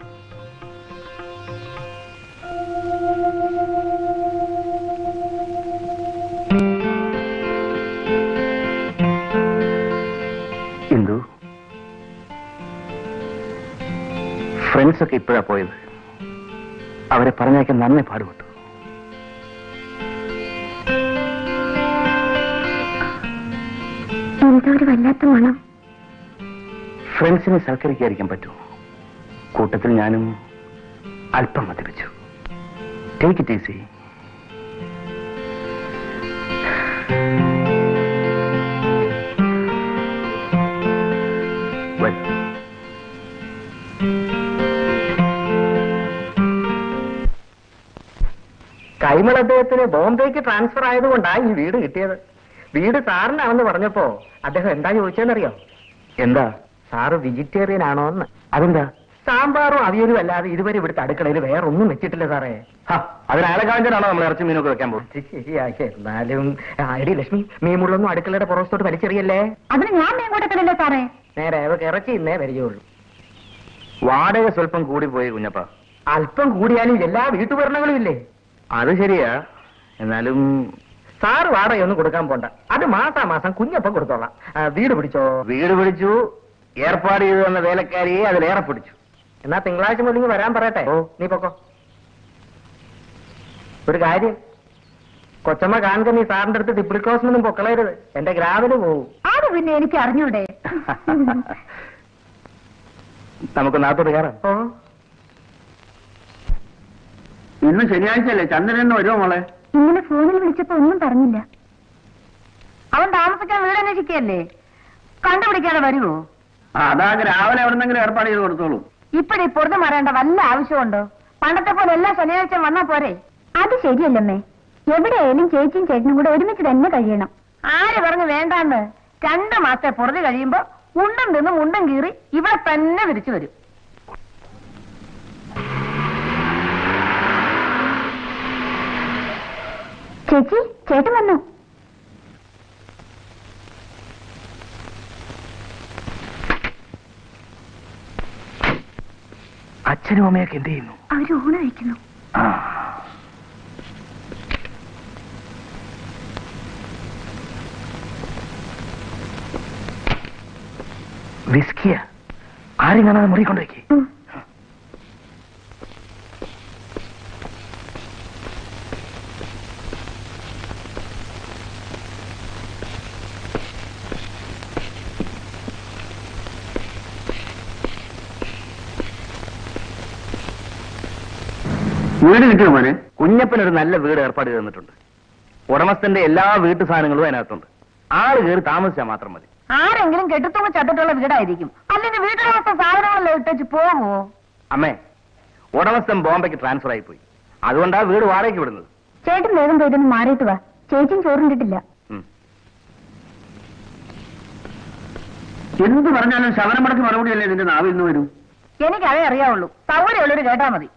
S3: എന്തു ഫ്രണ്ട്സ് ഒക്കെ ഇപ്പോഴാ പോയത് അവരെ പറഞ്ഞയക്കാൻ നന്നെ പാടുപെട്ടു
S2: എന്തോ ഒരു വല്ലാത്ത മണം
S3: ഫ്രണ്ട്സിനെ സൽക്കരിക്കാതിരിക്കാൻ പറ്റൂ കൂട്ടത്തിൽ ഞാനും അല്പം മദ്യപിച്ചു ടേക്ക് ഇറ്റ് ഈസി
S5: കൈമൾ അദ്ദേഹത്തിന് ബോംബെക്ക് ട്രാൻസ്ഫർ ആയതുകൊണ്ടാണ് ഈ വീട് കിട്ടിയത് വീട് സാറിനാണെന്ന് പറഞ്ഞപ്പോ അദ്ദേഹം എന്താ ചോദിച്ചതെന്നറിയോ
S3: എന്താ
S5: സാറ് വെജിറ്റേറിയൻ ആണോ എന്ന്
S3: അതെന്താ
S5: സാമ്പാറും അവിയലും അല്ലാതെ ഇതുവരെ ഇവിടുത്തെ അടുക്കളയിൽ വേറെ ഒന്നും വെച്ചിട്ടില്ല സാറേ
S3: അതിനാളെ കാണിച്ചാണോ നമ്മൾ ഇറച്ചി മീനൊക്കെ വെക്കാൻ പോകുന്നത്
S5: അത് ശരിയാ എന്നാലും ആ, എടി ലക്ഷ്മി മീമുള്ളൊന്നും അടുക്കളയുടെ പുറത്തോട്ട് വലിച്ചെറിയല്ലേ
S2: അതിന് ഞാൻ മീൻ കൂട്ടത്തിലല്ലേ സാറേ
S5: നേരെ അവർക്ക് ഇറച്ചി ഇന്നേ വരികയുള്ളൂ
S3: വാടക സ്വല്പം കൂടി പോയി കുഞ്ഞപ്പ
S5: അല്പം കൂടിയാലും എല്ലാ വീട്ടുപകരണങ്ങളും ഇല്ലേ
S3: അത് ശരിയാ എന്നാലും
S5: സാറ് വാടകയൊന്നും കൊടുക്കാൻ പോണ്ട അത് മാസാ മാസം കുഞ്ഞപ്പം കൊടുത്തോളാം ആ, വീട് പിടിച്ചോ
S3: വീട് പിടിച്ചു ഏർപ്പാട് ചെയ്തു തന്ന വേലക്കാരിയെ അതിലേറെ പിടിച്ചു
S5: എന്നാ തിങ്കളാഴ്ച മുതൽ ഇങ്ങ് വരാൻ പറയട്ടെ ഓ നീ പൊക്കോ ഒരു കാര്യം കൊച്ചമ്മ കാണുക നീ സാറിന്റെ അടുത്ത് ഡിപ്രിക്കോഷനൊന്നും പൊക്കളയരുത് എന്റെ ഗ്രാവില് പോവും
S2: അത് പിന്നെ എനിക്ക് അറിഞ്ഞൂടെ
S3: നമുക്ക് നാത്തോട്ട് കയറാം
S5: ഓ
S4: ഇന്ന് ശനിയാഴ്ച അല്ലേ ചന്ദ്രൻ വരുമോ മോളെ
S2: ഇന്നലെ ഫോണിൽ വിളിച്ചപ്പോ ഒന്നും പറഞ്ഞില്ല
S1: അവൻ താമസിക്കാൻ വീട് അന്വേഷിക്കല്ലേ കണ്ടുപിടിക്കാതെ വരുമോ
S4: അതാ രാവിലെ എവിടെന്നെങ്കിലും ഏർപ്പാട് ചെയ്ത് കൊടുത്തോളൂ
S1: ഇപ്പഴീ പൊറുതു മാറേണ്ട വല്ല ആവശ്യമുണ്ടോ പണ്ടത്തെ പോലെ എല്ലാ ശനിയാഴ്ച വന്നാ പോരെ
S2: അത് ശരിയല്ലമ്മേ എവിടെയായാലും ചേച്ചിയും ചേട്ടനും കൂടെ ഒരുമിച്ച് തന്നെ കഴിയണം
S1: ആര് പറഞ്ഞു വേണ്ടാന്ന് രണ്ടു മാസത്തെ പൊറുതി കഴിയുമ്പോ ഉണ്ടും തിന്ന് മുണ്ടും കീറി ഇവിടെ തന്നെ വിരിച്ചു വരും
S2: ചേച്ചി ചേട്ടൻ വന്നു
S3: അച്ഛനും അമ്മയൊക്കെ എന്ത് ചെയ്യുന്നു
S1: അവര് ഊണ് കഴിക്കുന്നു
S3: ആ വിസ്കിയ ആരും കാണാതെ മുറി കൊണ്ടുവയ്ക്ക്
S1: ഉം.
S4: വീട് കിട്ടിയോ മോനെ
S3: കുഞ്ഞപ്പൻ ഒരു നല്ല വീട് ഏർപ്പാട് ചെയ്ത് തന്നിട്ടുണ്ട് ഉടമസ്ഥന്റെ എല്ലാ വീട്ടു സാധനങ്ങളും അതിനകത്തുണ്ട് ആള് കയറി താമസിച്ചാൽ മാത്രം മതി
S1: ആരെങ്കിലും കെട്ടിത്തൂങ്ങ ചത്തിട്ടുള്ള വീടായിരിക്കും അല്ലെങ്കിൽ വീട്ടിലൊക്കെ സാധനങ്ങളല്ലോ ഇട്ടേച്ച് പോവോ
S3: അമ്മേ ഉടമസ്ഥൻ ബോംബെക്ക് ട്രാൻസ്ഫർ ആയി പോയി അതുകൊണ്ടാ വീട് വാടകയ്ക്ക് വിടുന്നത്
S1: ചേട്ടൻ വേഗം പോയിട്ടൊന്ന് മാറിയിട്ട് വാ ചേച്ചിയും ചോറുണ്ടിട്ടില്ല
S3: ഉം.
S4: എന്ത് പറഞ്ഞാലും ശവനമടക്ക് മറുപടിയല്ലേ നിന്റെ നാവിൽ നിന്ന് വരൂ
S1: എനിക്കതേ അറിയാവുള്ളൂ സൗകര്യമുള്ളൊരു കേട്ടാ മതി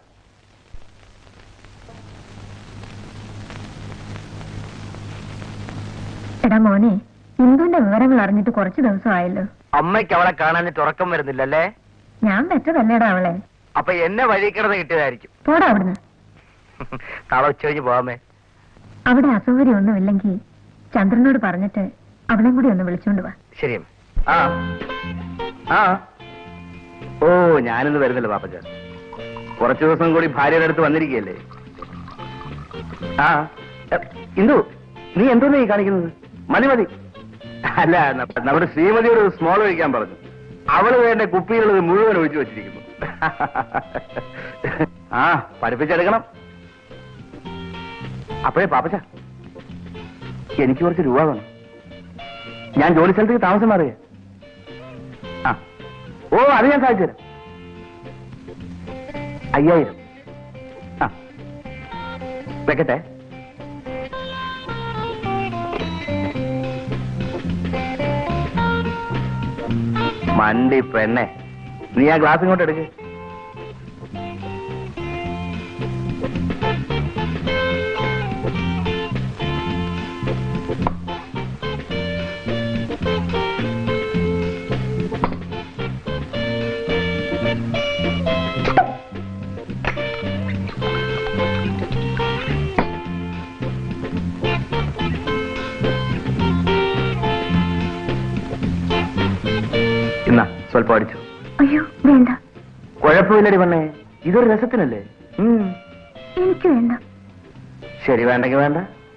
S2: എടാ മോനെ ഇന്ദുവിന്റെ വിവരങ്ങൾ അറിഞ്ഞിട്ട് കുറച്ച് ദിവസമായല്ലോ
S3: അമ്മയ്ക്ക് അവളെ കാണാനിട്ട് ഉറക്കം വരുന്നില്ലല്ലേ
S2: ഞാൻ പെറ്റതല്ലേടാ അവളെ
S3: അപ്പൊ എന്നെ വഴി കിടന്ന് കിട്ടിയതായിരിക്കും
S2: പോടാ അവിടുന്ന്
S3: നാളെ ഉച്ച കഴിഞ്ഞ് പോവാമേ
S2: അവിടെ അസൗകര്യമൊന്നുമില്ലെങ്കിൽ ചന്ദ്രനോട് പറഞ്ഞിട്ട് അവളെയും കൂടി ഒന്ന് വിളിച്ചോണ്ട് വാ
S3: ശരി അമ്മേ. ആ ആ ഓ ഞാനിന്ന് വരുന്നില്ല പാപ്പച്ച കുറച്ചു ദിവസം കൂടി ഭാര്യയുടെ അടുത്ത് വന്നിരിക്കുകയല്ലേ ആ എ, ഇന്ദു നീ എന്തോന്ന് ഈ കാണിക്കുന്നത് മതി മതി അല്ല ന- നമ്മുടെ ശ്രീമതിയോട് സ്മോൾ ഒഴിക്കാൻ പറഞ്ഞു അവള് വേണ്ട കുപ്പികളുള്ളത് മുഴുവൻ ഒഴിച്ചു വെച്ചിരിക്കുന്നു ആ പഠിപ്പിച്ചെടുക്കണം അപ്പോഴേ പാപ്പച്ച എനിക്ക് കുറച്ച് രൂപ വേണം ഞാൻ ജോലി സ്ഥലത്തേക്ക് താമസം മാറിയ ആ ഓ അത് ഞാൻ സാധിച്ചു തരാം അയ്യായിരം ആ വെക്കട്ടെ മണ്ടി പെണ്ണെ നീ ആ ഗ്ലാസ് ഇങ്ങോട്ട് എടുക്ക് ഇന്നാ സ്വല്പം അടിച്ചു
S1: അയ്യോ വേണ്ട
S3: കുഴപ്പമില്ലടി പെണ്ണേ ഇതൊരു രസത്തിനല്ലേ ഉം.
S1: എനിക്ക് വേണ്ട
S3: ശരി വേണ്ടെങ്കിൽ വേണ്ട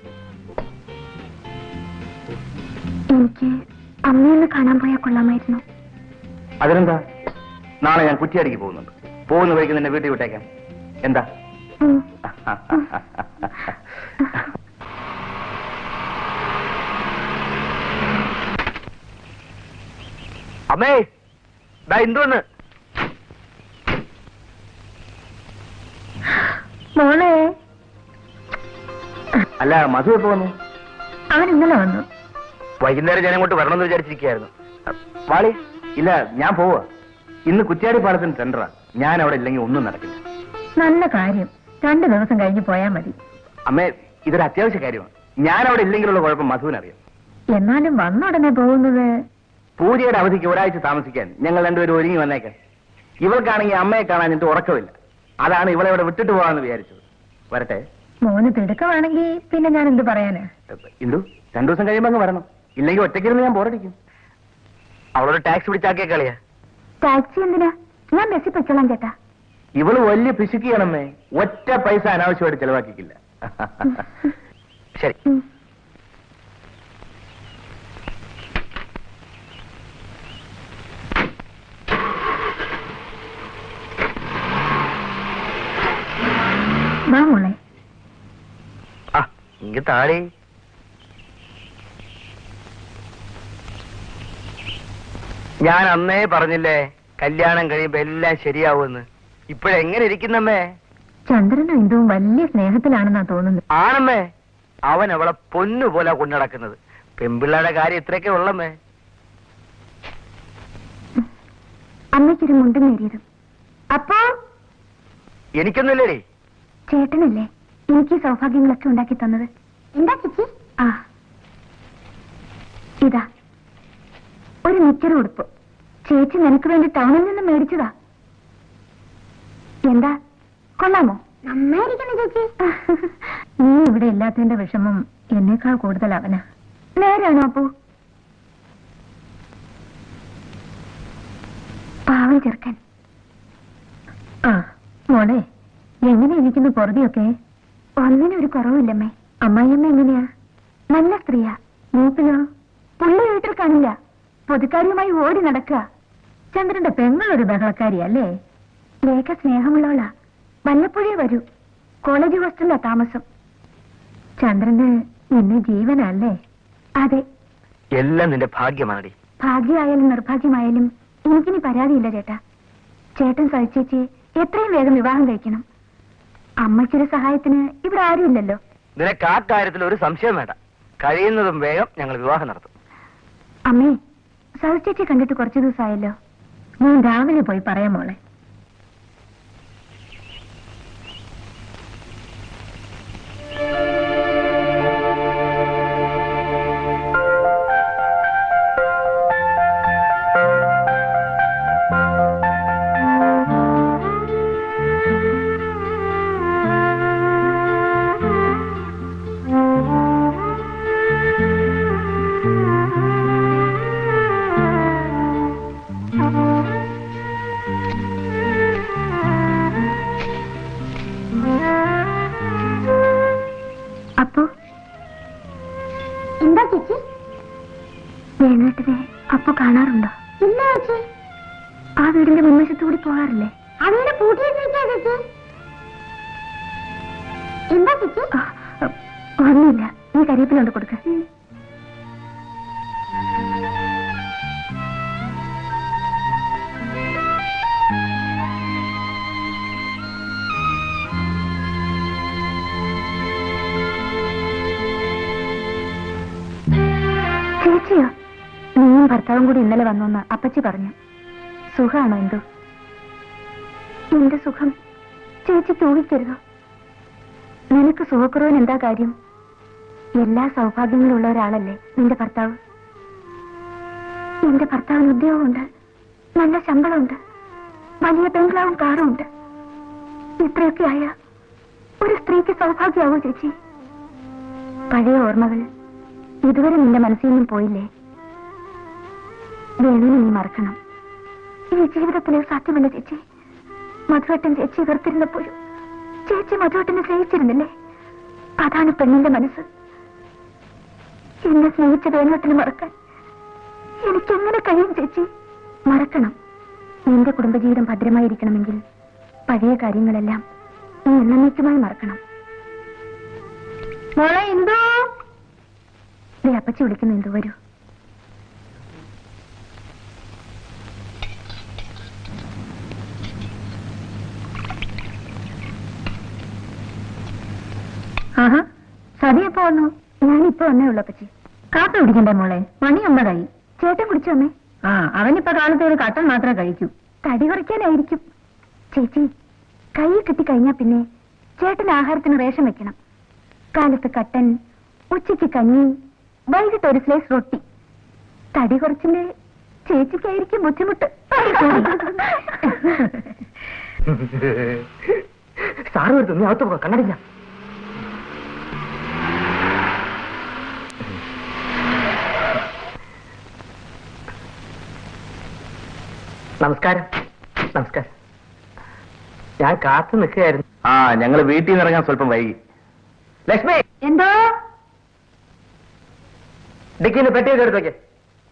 S1: എനിക്ക് അമ്മയൊന്ന് കാണാൻ പോയാൽ കൊള്ളാമായിരുന്നു
S3: അതിനെന്താ നാളെ ഞാൻ കുറ്റിയാടിക്ക് പോകുന്നുണ്ട് പോകുന്ന വഴിക്ക് നിന്നെ വീട്ടിൽ വിട്ടേക്കാം എന്താ
S1: ഉം.
S3: അമ്മേ ദാ എന്തുവന്ന്
S2: മോളെ
S3: അല്ല മധു എപ്പോ വന്നു
S2: അവൻ ഇന്നലെ വന്നു
S3: വൈകുന്നേരം ഞാൻ അങ്ങോട്ട് വരണമെന്ന് വിചാരിച്ചിരിക്കുകയായിരുന്നു വാളി ഇല്ല ഞാൻ പോവാ ഇന്ന് കുറ്റ്യാടി പാലത്തിന് ടെൻഡറാ ഞാൻ അവിടെ ഇല്ലെങ്കിൽ ഒന്നും നടക്കില്ല
S2: നല്ല കാര്യം രണ്ടു ദിവസം കഴിഞ്ഞ് പോയാ മതി
S3: അമ്മേ ഇതൊരു അത്യാവശ്യ കാര്യമാണ് ഞാൻ അവിടെ ഇല്ലെങ്കിലുള്ള കുഴപ്പം മധുവിനറിയാം
S2: എന്നാലും വന്ന ഉടനെ പോകുന്നത്
S3: പൂജയുടെ അവധിക്ക് ഒരാഴ്ച താമസിക്കാൻ ഞങ്ങൾ രണ്ടുപേരും ഒരുങ്ങി വന്നേക്കാം ഇവൾക്കാണെങ്കിൽ അമ്മയെ കാണാനിട്ട് ഉറക്കമില്ല അതാണ് ഇവളെ ഇവിടെ വിട്ടിട്ട് പോകാമെന്ന് വിചാരിച്ചത് വരട്ടെ
S2: മോന് തിടുക്കമാണെങ്കിൽ പിന്നെ ഞാൻ എന്ത് പറയാനാ
S3: ഇന്ദു രണ്ടു ദിവസം കഴിയുമ്പോ അങ്ങ് വരണം ഇല്ലെങ്കിൽ ഒറ്റയ്ക്കിരുന്ന് ഞാൻ ബോറടിക്കും അവളോട് ടാക്സി പിടിച്ചാക്കിയ കളിയാ
S1: ടാക്സി എന്തിനാ ഞാൻ ബസ്സിൽ പൊയ്ക്കോളാം ചേട്ടാ
S3: ഇവള് വലിയ പിശുക്കിയാണമ്മേ ഒറ്റ പൈസ അനാവശ്യമായിട്ട് ചെലവാക്കിക്കില്ല ശരി
S1: ഉം.
S2: വാ മോളെ
S3: ആ ഇങ്ങ താഴെ ഞാൻ അന്നേ പറഞ്ഞില്ലേ കല്യാണം കഴിയുമ്പോ എല്ലാം ശരിയാവുമെന്ന് ഇപ്പോഴെങ്ങനെ ഇരിക്കുന്നമ്മേ
S2: ചന്ദ്രനും ഇന്ദുവും വലിയ സ്നേഹത്തിലാണെന്നാ തോന്നുന്നത്
S3: ആണമ്മേ അവൻ അവളെ പൊന്നു പോലെ കൊണ്ടുനടക്കുന്നത് പെമ്പിള്ളയുടെ കാര്യം ഇത്രയൊക്കെ ഉള്ളമ്മേ
S1: അമ്മയ്ക്കൊരു മുണ്ടും നേരിയതും അപ്പോ
S3: എനിക്കൊന്നുമില്ലേടി
S1: ചേട്ടനല്ലേ എനിക്ക് ഈ സൗഭാഗ്യങ്ങളൊക്കെ ഉണ്ടാക്കി തന്നത് എന്താ ചേച്ചി ആ ഇതാ ഒരു നിക്കർ ഉടുപ്പ് ചേച്ചി നിനക്ക് വേണ്ടി ടൗണിൽ നിന്ന് മേടിച്ചതാ എന്താ കൊള്ളാമോ
S2: നന്നായിരിക്കുന്നു ചേച്ചി
S1: നീ ഇവിടെ ഇല്ലാത്തതിന്റെ വിഷമം എന്നേക്കാൾ കൂടുതൽ അവനാ നേരാണോ അപ്പു പാവം ചെറുക്കൻ ആ മോളെ എങ്ങനെ ഇരിക്കുന്നു പൊറുതിയൊക്കെ ഒന്നിനും ഒരു കുറവില്ലമ്മേ അമ്മായിയമ്മ എങ്ങനെയാ നല്ല സ്ത്രീയാ മൂപ്പിലോ പുള്ളി വീട്ടിൽ കാണില്ല പൊതുക്കാരിയുമായി ഓടി നടക്കുക ചന്ദ്രന്റെ പെങ്ങളൊരു ബഹളക്കാരിയല്ലേ ലേഖ സ്നേഹമുള്ളവളാ വല്ലപ്പോഴേ വരൂ കോളേജ് ഹോസ്റ്റലിലാ താമസം ചന്ദ്രന് നിന്നെ ജീവനല്ലേ അതെ
S3: എല്ലാം നിന്റെ ഭാഗ്യമാണടി
S1: ഭാഗ്യമായാലും നിർഭാഗ്യമായാലും എനിക്കിനി പരാതിയില്ല ചേട്ടാ ചേട്ടൻ സഹിച്ചേച്ച് എത്രയും വേഗം വിവാഹം കഴിക്കണം അമ്മയ്ക്കൊരു സഹായത്തിന് ഇവിടെ ആരുമില്ലല്ലോ
S3: നിനക്ക് ആ കാര്യത്തിൽ ഒരു സംശയം വേണ്ട കഴിയുന്നതും വേഗം ഞങ്ങൾ വിവാഹം നടത്തും
S1: അമ്മേ സഹിച്ചേച്ചി കണ്ടിട്ട് കുറച്ചു ദിവസമായല്ലോ ഞാൻ രാവിലെ പോയി പറയാം മോളെ അപ്പോ
S2: എന്താ ചേച്ചി
S1: വേണുവേട്ടനെ അപ്പോ കാണാറുണ്ടോ
S2: ഇല്ല ചേച്ചി
S1: ആ വീടിന്റെ മുൻവശത്ത് കൂടി പോകാറില്ലേ
S2: ആ വീട് പൂട്ടിയിട്ടിരിക്കാ ചേച്ചി എന്താ ചേച്ചി
S1: ആ, ഒന്നുമില്ല നീ കരിവേപ്പിലുണ്ട് കൊടുക്ക ചേച്ചിയോ നീയും ഭർത്താവും കൂടി ഇന്നലെ വന്നോന്ന് അപ്പച്ചി പറഞ്ഞു സുഖാണോ എന്തോ എന്റെ സുഖം ചേച്ചിക്ക് ഊഹിക്കരുതോ നിനക്ക് സുഖക്കുറവിന് എന്താ കാര്യം എല്ലാ സൗഭാഗ്യങ്ങളും ഉള്ള ഒരാളല്ലേ നിന്റെ ഭർത്താവ് എന്റെ ഭർത്താവിന് ഉദ്യോഗമുണ്ട് നല്ല ശമ്പളമുണ്ട് വലിയ ബംഗ്ലാവും കാറും ഉണ്ട് ഇത്രയൊക്കെ ആയ ഒരു സ്ത്രീക്ക് സൗഭാഗ്യമാവോ ചേച്ചി പഴയ ഓർമ്മകൾ ഇതുവരെ നിന്റെ മനസ്സിൽ നിന്നും പോയില്ലേ വേണുവിനെ നീ മറക്കണം ഈ ജീവിതത്തിലെ സാധ്യമല്ല ചേച്ചി മധുവട്ടൻ ചേച്ചി എതിർത്തിരുന്നപ്പോഴും ചേച്ചി മധുവട്ടനെ സ്നേഹിച്ചിരുന്നില്ലേ അതാണ് പെണ്ണിന്റെ മനസ്സ് എന്നെ സ്നേഹിച്ച വേണുവട്ടനെ മറക്കാൻ എനിക്കെങ്ങനെ കഴിയും ചേച്ചി മറക്കണം നിന്റെ കുടുംബജീവിതം ഭദ്രമായിരിക്കണമെങ്കിൽ പഴയ കാര്യങ്ങളെല്ലാം നീ എന്നേക്കുമായി മറക്കണം മോളെ എന്തോ ദേ അപ്പച്ചി വിളിക്കുന്നു എന്തോ വരൂ ആഹാ സതി എപ്പോ വന്നു ഞാനിപ്പോ വന്നേ ഉള്ളൂ അപ്പച്ചി കാപ്പി കുടിക്കണ്ടേ മോളെ മണി ഒമ്പതായി ചേട്ടൻ കുടിച്ചോ അമ്മേ ആ അവനിപ്പോ കാലത്ത് ഒരു കട്ടൻ മാത്രമേ കഴിക്കൂ തടി കുറയ്ക്കാനായിരിക്കും ചേച്ചി കൈ കിട്ടി കഴിഞ്ഞാ പിന്നെ ചേട്ടൻ ആഹാരത്തിന് റേഷൻ വെക്കണം കാലത്ത് കട്ടൻ ഉച്ചയ്ക്ക് കഞ്ഞി വൈകിട്ട് ഒരു സ്ലൈസ് റൊട്ടി തടി കുറച്ചില്ലേ ചേച്ചിക്കായിരിക്കും ബുദ്ധിമുട്ട്
S5: സാറ് വരുത്തു നീ അകത്ത് പോ കണ്ണടില്ല നമസ്കാരം നമസ്കാരം ഞാൻ കാത്തു നിൽക്കുകയായിരുന്നു
S4: ആ ഞങ്ങൾ വീട്ടിൽ നിന്ന് ഇറങ്ങാൻ സ്വല്പം വൈകി
S5: ലക്ഷ്മി
S1: എന്തോ
S5: ഡിക്കിന്ന് പെട്ടിയൊക്കെ എടുത്ത് വെക്ക്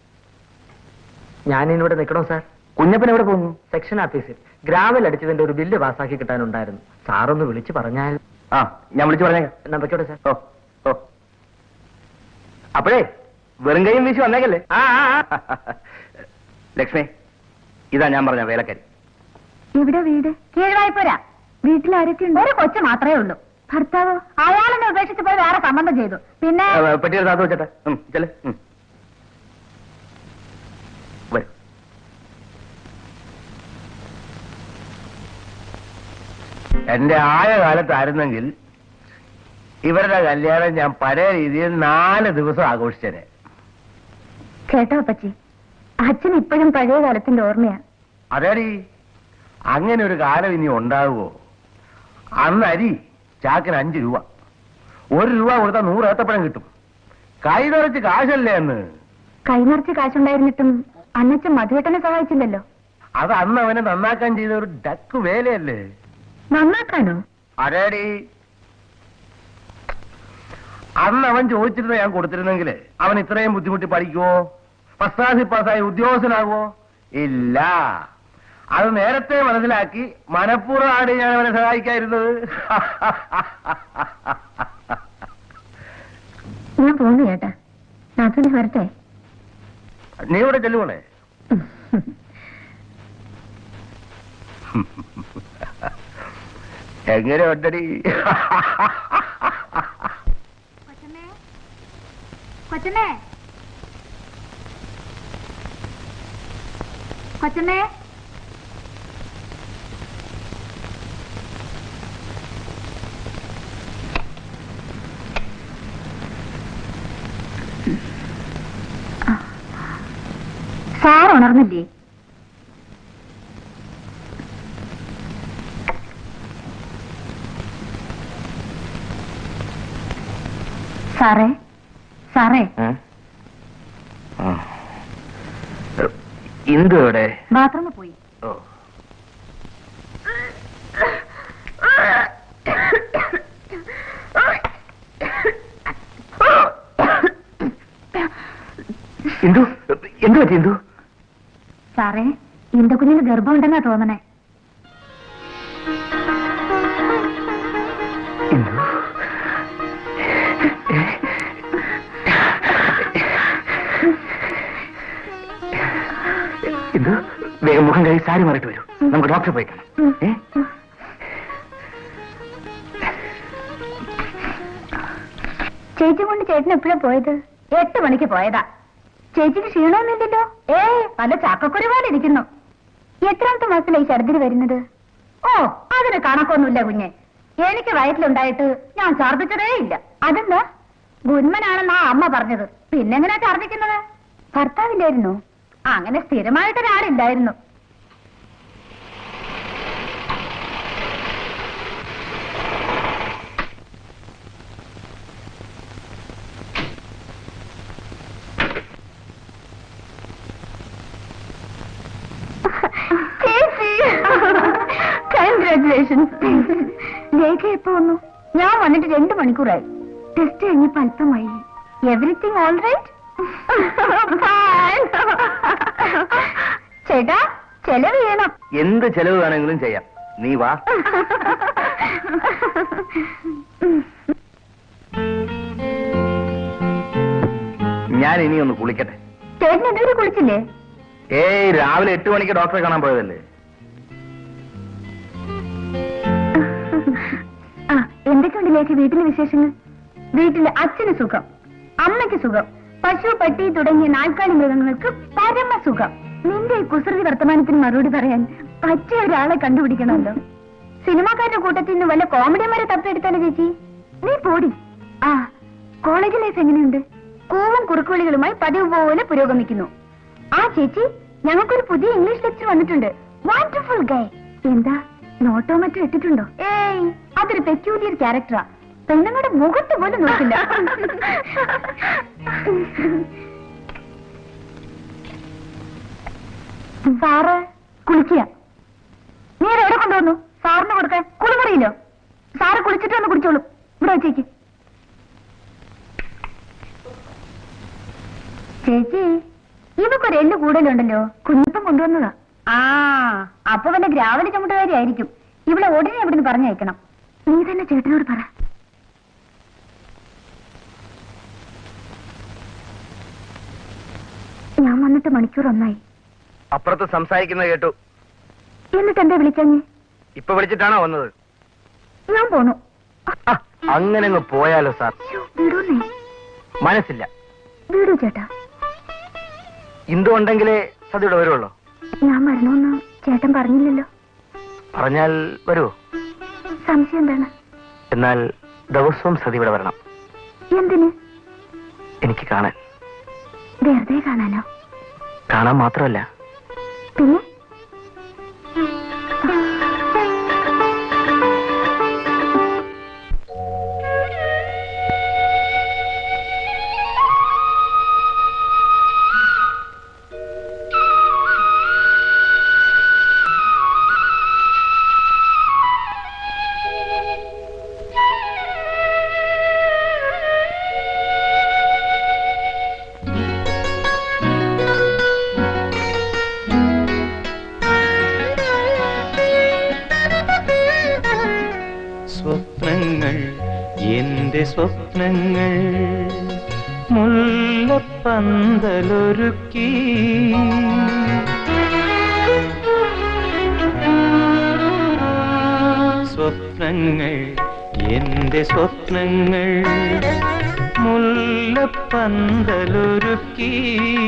S5: ഞാൻ ഇവിടെ നിൽക്കണോ സാർ
S4: കുഞ്ഞപ്പൻ എവിടെ പോകുന്നു
S5: സെക്ഷൻ ഓഫീസിൽ ഗ്രാമിൽ അടിച്ചതിന്റെ ഒരു ബില്ല് പാസ്സാക്കി കിട്ടാനുണ്ടായിരുന്നു സാറൊന്ന് വിളിച്ചു പറഞ്ഞാൽ
S4: ആ ഞാൻ വിളിച്ചു പറഞ്ഞേക്കാം
S5: എന്നാ വെക്കോട്ടെ സാർ
S4: ഓ ഓ അപ്പോഴേ വെറും കൈയും വീശി വന്നേക്കല്ലേ
S5: ആ ആ, ആ.
S4: ലക്ഷ്മി ഇതാ ഞാൻ പറഞ്ഞ വേലക്കാരി
S1: എവിടെ വീട് കീഴ്വായ്പുര വീട്ടിൽ ആരൊക്കെ ഉണ്ട് ഒരു കൊച്ചു മാത്രമേ ഉള്ളൂ ഭർത്താവോ അയാളെന്നെ ഉപേക്ഷിച്ച് പോയി വേറെ സംബന്ധം ചെയ്തു പിന്നെ
S4: ആ, പെട്ടിയുടെ താത്ത് വെച്ചട്ടെ ഉം, ചെല്ല് ഉം. വരൂ എന്റെ ആയ കാലത്തായിരുന്നെങ്കിൽ ഇവരുടെ കല്യാണം ഞാൻ പഴയ രീതിയിൽ നാല് ദിവസം ആഘോഷിച്ചേനെ
S1: കേട്ടോ അപ്പച്ചി അച്ഛൻ ഇപ്പോഴും പഴയ കാലത്തിന്റെ ഓർമ്മയാ
S4: അതേടി അങ്ങനെ ഒരു കാലം ഇനി ഉണ്ടാകുമോ അന്ന് അരി ചാക്കിന് അഞ്ച് രൂപ ഒരു രൂപ കൊടുത്താൽ നൂറ് ഏത്തപ്പഴം കിട്ടും കൈ നിറച്ച് കാശല്ലേ അന്ന്
S1: കൈനിറച്ച് കാശുണ്ടായിരുന്നിട്ടും അന്നച്ചൻ മധുവേട്ടനെ സഹായിച്ചില്ലല്ലോ
S4: അത് അന്ന് അവനെ നന്നാക്കാൻ ചെയ്ത ഒരു ഡക്ക് വേലയല്ലേ
S1: നന്നാക്കാനോ
S4: അരേടി അന്ന് അവൻ ചോദിച്ചിരുന്ന ഞാൻ കൊടുത്തിരുന്നെങ്കിൽ അവൻ ഇത്രയും ബുദ്ധിമുട്ടി പഠിക്കുവോ ഫസ്റ്റ് ക്ലാസ്സിൽ പാസ്സായി ഉദ്യോഗസ്ഥനാകുവോ ഇല്ല അത് നേരത്തെ മനസ്സിലാക്കി മനഃപൂർവ്വമാണ് ഞാൻ അവനെ സഹായിക്കായിരുന്നത്
S1: ഞാൻ പോന്നു ചേട്ടാ നാത്തൂന് വരട്ടെ
S4: നീ ഇവിടെ ചെല്ലുവോളെ എങ്ങനെ ഉണ്ടടി
S1: കൊച്ചമ്മേ കൊച്ചമ്മേ കൊച്ചമ്മേ സാർ ഉണർന്നില്ലേ സാറേ സാറേ
S3: ഇന്ദു എവിടെ
S1: ബാത്റൂമിൽ പോയി
S3: ഓ ഇന്ദു എന്തു പറ്റി ഇന്ദു
S1: സാറേ എന്റെ കുഞ്ഞിന് ഗർഭമുണ്ടെന്നാ തോന്നണേ
S3: ഇന്ദു ഇന്ദു വേഗം മുഖം കഴി സാരി മാറിയിട്ട് വരൂ നമുക്ക് ഡോക്ടറെ പോയി കാണാം ഏ
S1: ചേച്ചി കൊണ്ട് ചേട്ടൻ എപ്പോഴാ പോയത് എട്ട് മണിക്ക് പോയതാ ചേച്ചിക്ക് ക്ഷീണമൊന്നുമില്ലല്ലോ ഏ പല ചാക്കക്കുരു പോലെ ഇരിക്കുന്നു എത്രാമത്തെ മാസത്തിലായി ഛർദിന് വരുന്നത് ഓ അതിന് കണക്കൊന്നുമില്ല കുഞ്ഞെ എനിക്ക് വയറ്റിലുണ്ടായിട്ട് ഞാൻ ഛർദിച്ചതേ ഇല്ല അതെന്താ ഗുന്മനാണെന്നാ അമ്മ പറഞ്ഞത് പിന്നെങ്ങനാ ഛർദിക്കുന്നത് ഭർത്താവില്ലായിരുന്നു അങ്ങനെ സ്ഥിരമായിട്ട് ഒരാളില്ലായിരുന്നു കൺഗ്രാറ്റുലേഷൻസ് ലേഖ എപ്പോ വന്നു ഞാൻ വന്നിട്ട് രണ്ടു മണിക്കൂറായി ടെസ്റ്റ് കഴിഞ്ഞപ്പോ അല്പമായി എവറിത്തിങ് ഓൾ റൈറ്റ് ചേട്ടാ ചെലവ് ചെയ്യണം
S3: എന്ത് ചെലവ് വേണമെങ്കിലും ചെയ്യാം നീ വാ ഞാൻ ഇനി ഒന്ന് കുളിക്കട്ടെ
S1: ചേട്ടൻ എന്തൊരു കുളിച്ചില്ലേ
S3: ഏയ് രാവിലെ എട്ട് മണിക്ക് ഡോക്ടറെ കാണാൻ പോയതല്ലേ
S1: ആ എന്തൊക്കെയുണ്ട് ലേഖ വീട്ടിലെ വിശേഷങ്ങൾ വീട്ടില് അച്ഛന് സുഖം അമ്മയ്ക്ക് സുഖം പശു പട്ടി തുടങ്ങിയ നാൽക്കാലി മൃഗങ്ങൾക്ക് പരമ സുഖം നിന്റെ ഈ കുസൃതി വർത്തമാനത്തിന് മറുപടി പറയാൻ പറ്റിയ ഒരാളെ കണ്ടുപിടിക്കണമല്ലോ സിനിമാക്കാരുടെ കൂട്ടത്തിൽ നിന്ന് വല്ല കോമഡിമാരെ തപ്പിയെടുത്താലോ ചേച്ചി നീ പോടി ആ കോളേജ് ലൈഫ് എങ്ങനെയുണ്ട് കൂവും കുറുക്കുവിളികളുമായി പതിവ് പോലെ പുരോഗമിക്കുന്നു ആ ചേച്ചി ഞങ്ങൾക്കൊരു പുതിയ ഇംഗ്ലീഷ് ലെക്ചർ വന്നിട്ടുണ്ട് വണ്ടർഫുൾ ഗൈ എന്താ നോട്ടോ മറ്റോ ഇട്ടിട്ടുണ്ടോ ഏയ് അതൊരു പെക്യൂലിയർ ക്യാരക്ടറാ പെണ്ണുങ്ങളുടെ മുഖത്ത് പോലും നോക്കില്ല സാറ് കുളിക്കുക നീ ഇത് എവിടെ കൊണ്ടുവന്നു സാറിന് കൊടുക്കാൻ കുളിമുറിയില്ലോ സാറ് കുളിച്ചിട്ട് വന്ന് കുടിച്ചോളൂ ഇവിടെ വെച്ചേക്ക് ചേച്ചി ഇവക്കൊരു എല്ല് കൂടുതലുണ്ടല്ലോ കുഞ്ഞിപ്പം കൊണ്ടുവന്നതാ ആ അപ്പൊ വല്ല ഗ്രാവലി ചുമട്ടുകാരി ആയിരിക്കും ഇവിടെ ഉടനെ എവിടുന്ന് പറഞ്ഞയക്കണം നീ തന്നെ ചേട്ടനോട് പറ ഞാൻ വന്നിട്ട് മണിക്കൂർ ഒന്നായി
S3: അപ്പുറത്ത് സംസാരിക്കുന്നത് കേട്ടു
S1: എന്നിട്ട് എന്താ വിളിച്ചഞ്ഞ്
S3: ഇപ്പൊ വിളിച്ചിട്ടാണോ വന്നത്
S1: ഞാൻ പോണു
S3: ആ, അങ്ങനെ അങ്ങ് പോയാലോ സാർ
S1: ശ്ശോ, വിടൂന്നേ
S3: മനസ്സില്ല
S1: വിടൂ ചേട്ടാ
S3: ഇന്ദു ഉണ്ടെങ്കിലേ സതിയുടെ വരുള്ളൂ
S1: ഞാൻ വരണമെന്ന് ചേട്ടൻ പറഞ്ഞില്ലല്ലോ
S3: പറഞ്ഞാൽ വരുമോ
S1: സംശയം എന്താണ്
S3: എന്നാൽ ദിവസവും സതി ഇവിടെ വരണം
S1: എന്തിന്
S3: എനിക്ക് കാണാൻ
S1: വെറുതെ കാണാനോ
S3: കാണാൻ മാത്രമല്ല
S1: പിന്നെ
S6: സ്വപ്നങ്ങൾ മുല്ലപ്പന്തലൊരുക്കി സ്വപ്നങ്ങൾ എന്റെ സ്വപ്നങ്ങൾ മുല്ലപ്പന്തലൊരുക്കി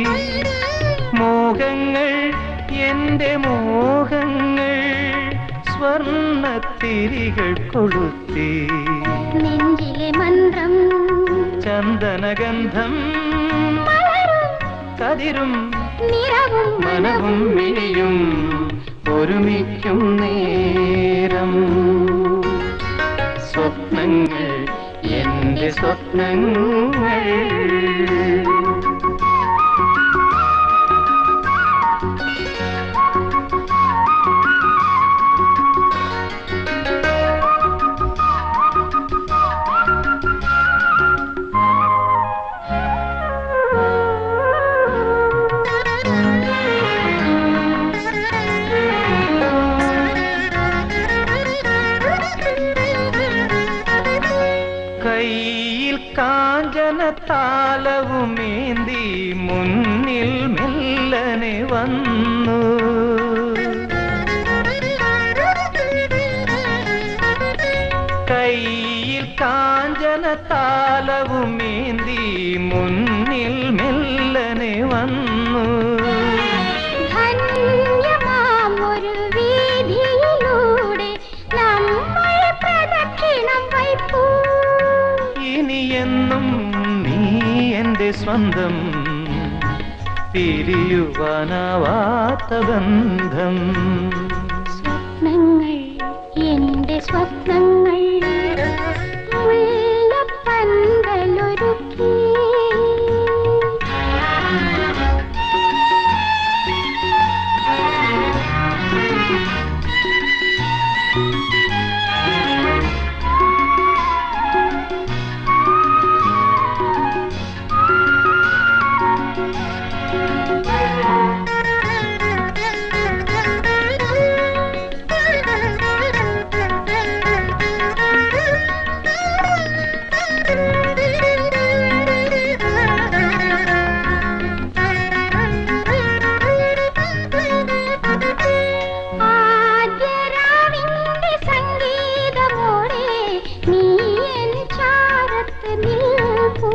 S6: മോഹങ്ങൾ എന്റെ മോഹങ്ങൾ സ്വർണത്തിരികൾ കൊളുത്തി
S2: നെഞ്ചിലെ മന്ത്രം
S6: ചന്ദനഗന്ധം കതിരും
S2: നിറവും
S6: മനവും മിഴിയും ഒരുമിക്കും നേരം സ്വപ്നങ്ങൾ എന്റെ സ്വപ്നങ്ങൾ കയ്യിൽ കാഞ്ചന താലവുമേന്തി മുന്നിൽ മെല്ലനെ വന്നു കയ്യിൽ കാഞ്ചന താലവുമേന്തി മുന്നിൽ മെല്ലനെ വന്നു
S2: ധന്യമാം ഒരു വീതിയിലൂടെ നമ്മൾ പ്രദക്ഷിണം വയ്പ്പൂ
S6: ഇനിയെന്നും നീ എന്റെ സ്വന്തം പിരിയുവാനാവാത്ത ബന്ധം
S2: സ്വപ്നങ്ങൾ എന്റെ സ്വപ്നങ്ങൾ മുല്ലപ്പന്തലൊരുക്കി ആദ്യരാവിന്റെ സംഗീതമോടെ നീ എൻ ചാരത്ത് നിൽപ്പൂ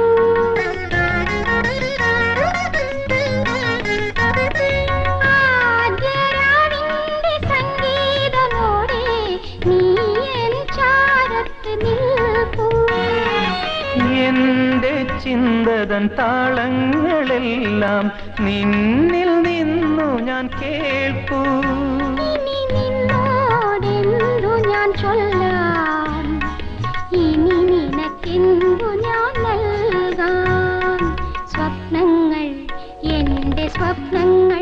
S2: ആദ്യരാവിന്റെ സംഗീതമോടെ നീ എൻ ചാരത്ത് നിൽപ്പൂ
S6: എന്റെ ചിന്തതൻ താളങ്ങളെല്ലാം നിന്നിൽ നിന്നു ഞാൻ കേൾപ്പൂ
S2: ഇനി നിന്നോടെന്തു ഞാൻ ചൊല്ലാം ഇനി നിനക്കെന്തു ഞാൻ നൽകാം സ്വപ്നങ്ങൾ എന്റെ സ്വപ്നങ്ങൾ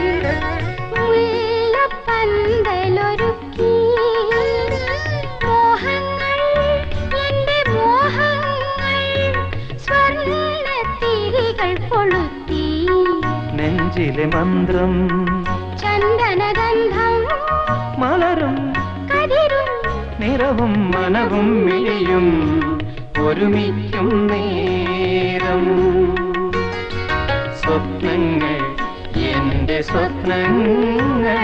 S2: മുല്ലപ്പന്തലൊരുക്കി മോഹങ്ങൾ എന്റെ മോഹങ്ങൾ സ്വർണ്ണത്തിരികൾ കൊളുത്തി
S6: നെഞ്ചിലെ മന്ത്രം
S2: ചന്ദനഗന്ധം
S6: മലരും
S2: കതിരും
S6: നിറവും മനവും മിഴിയും ഒരുമിക്കും നേരം സ്വപ്നങ്ങൾ എന്റെ സ്വപ്നങ്ങൾ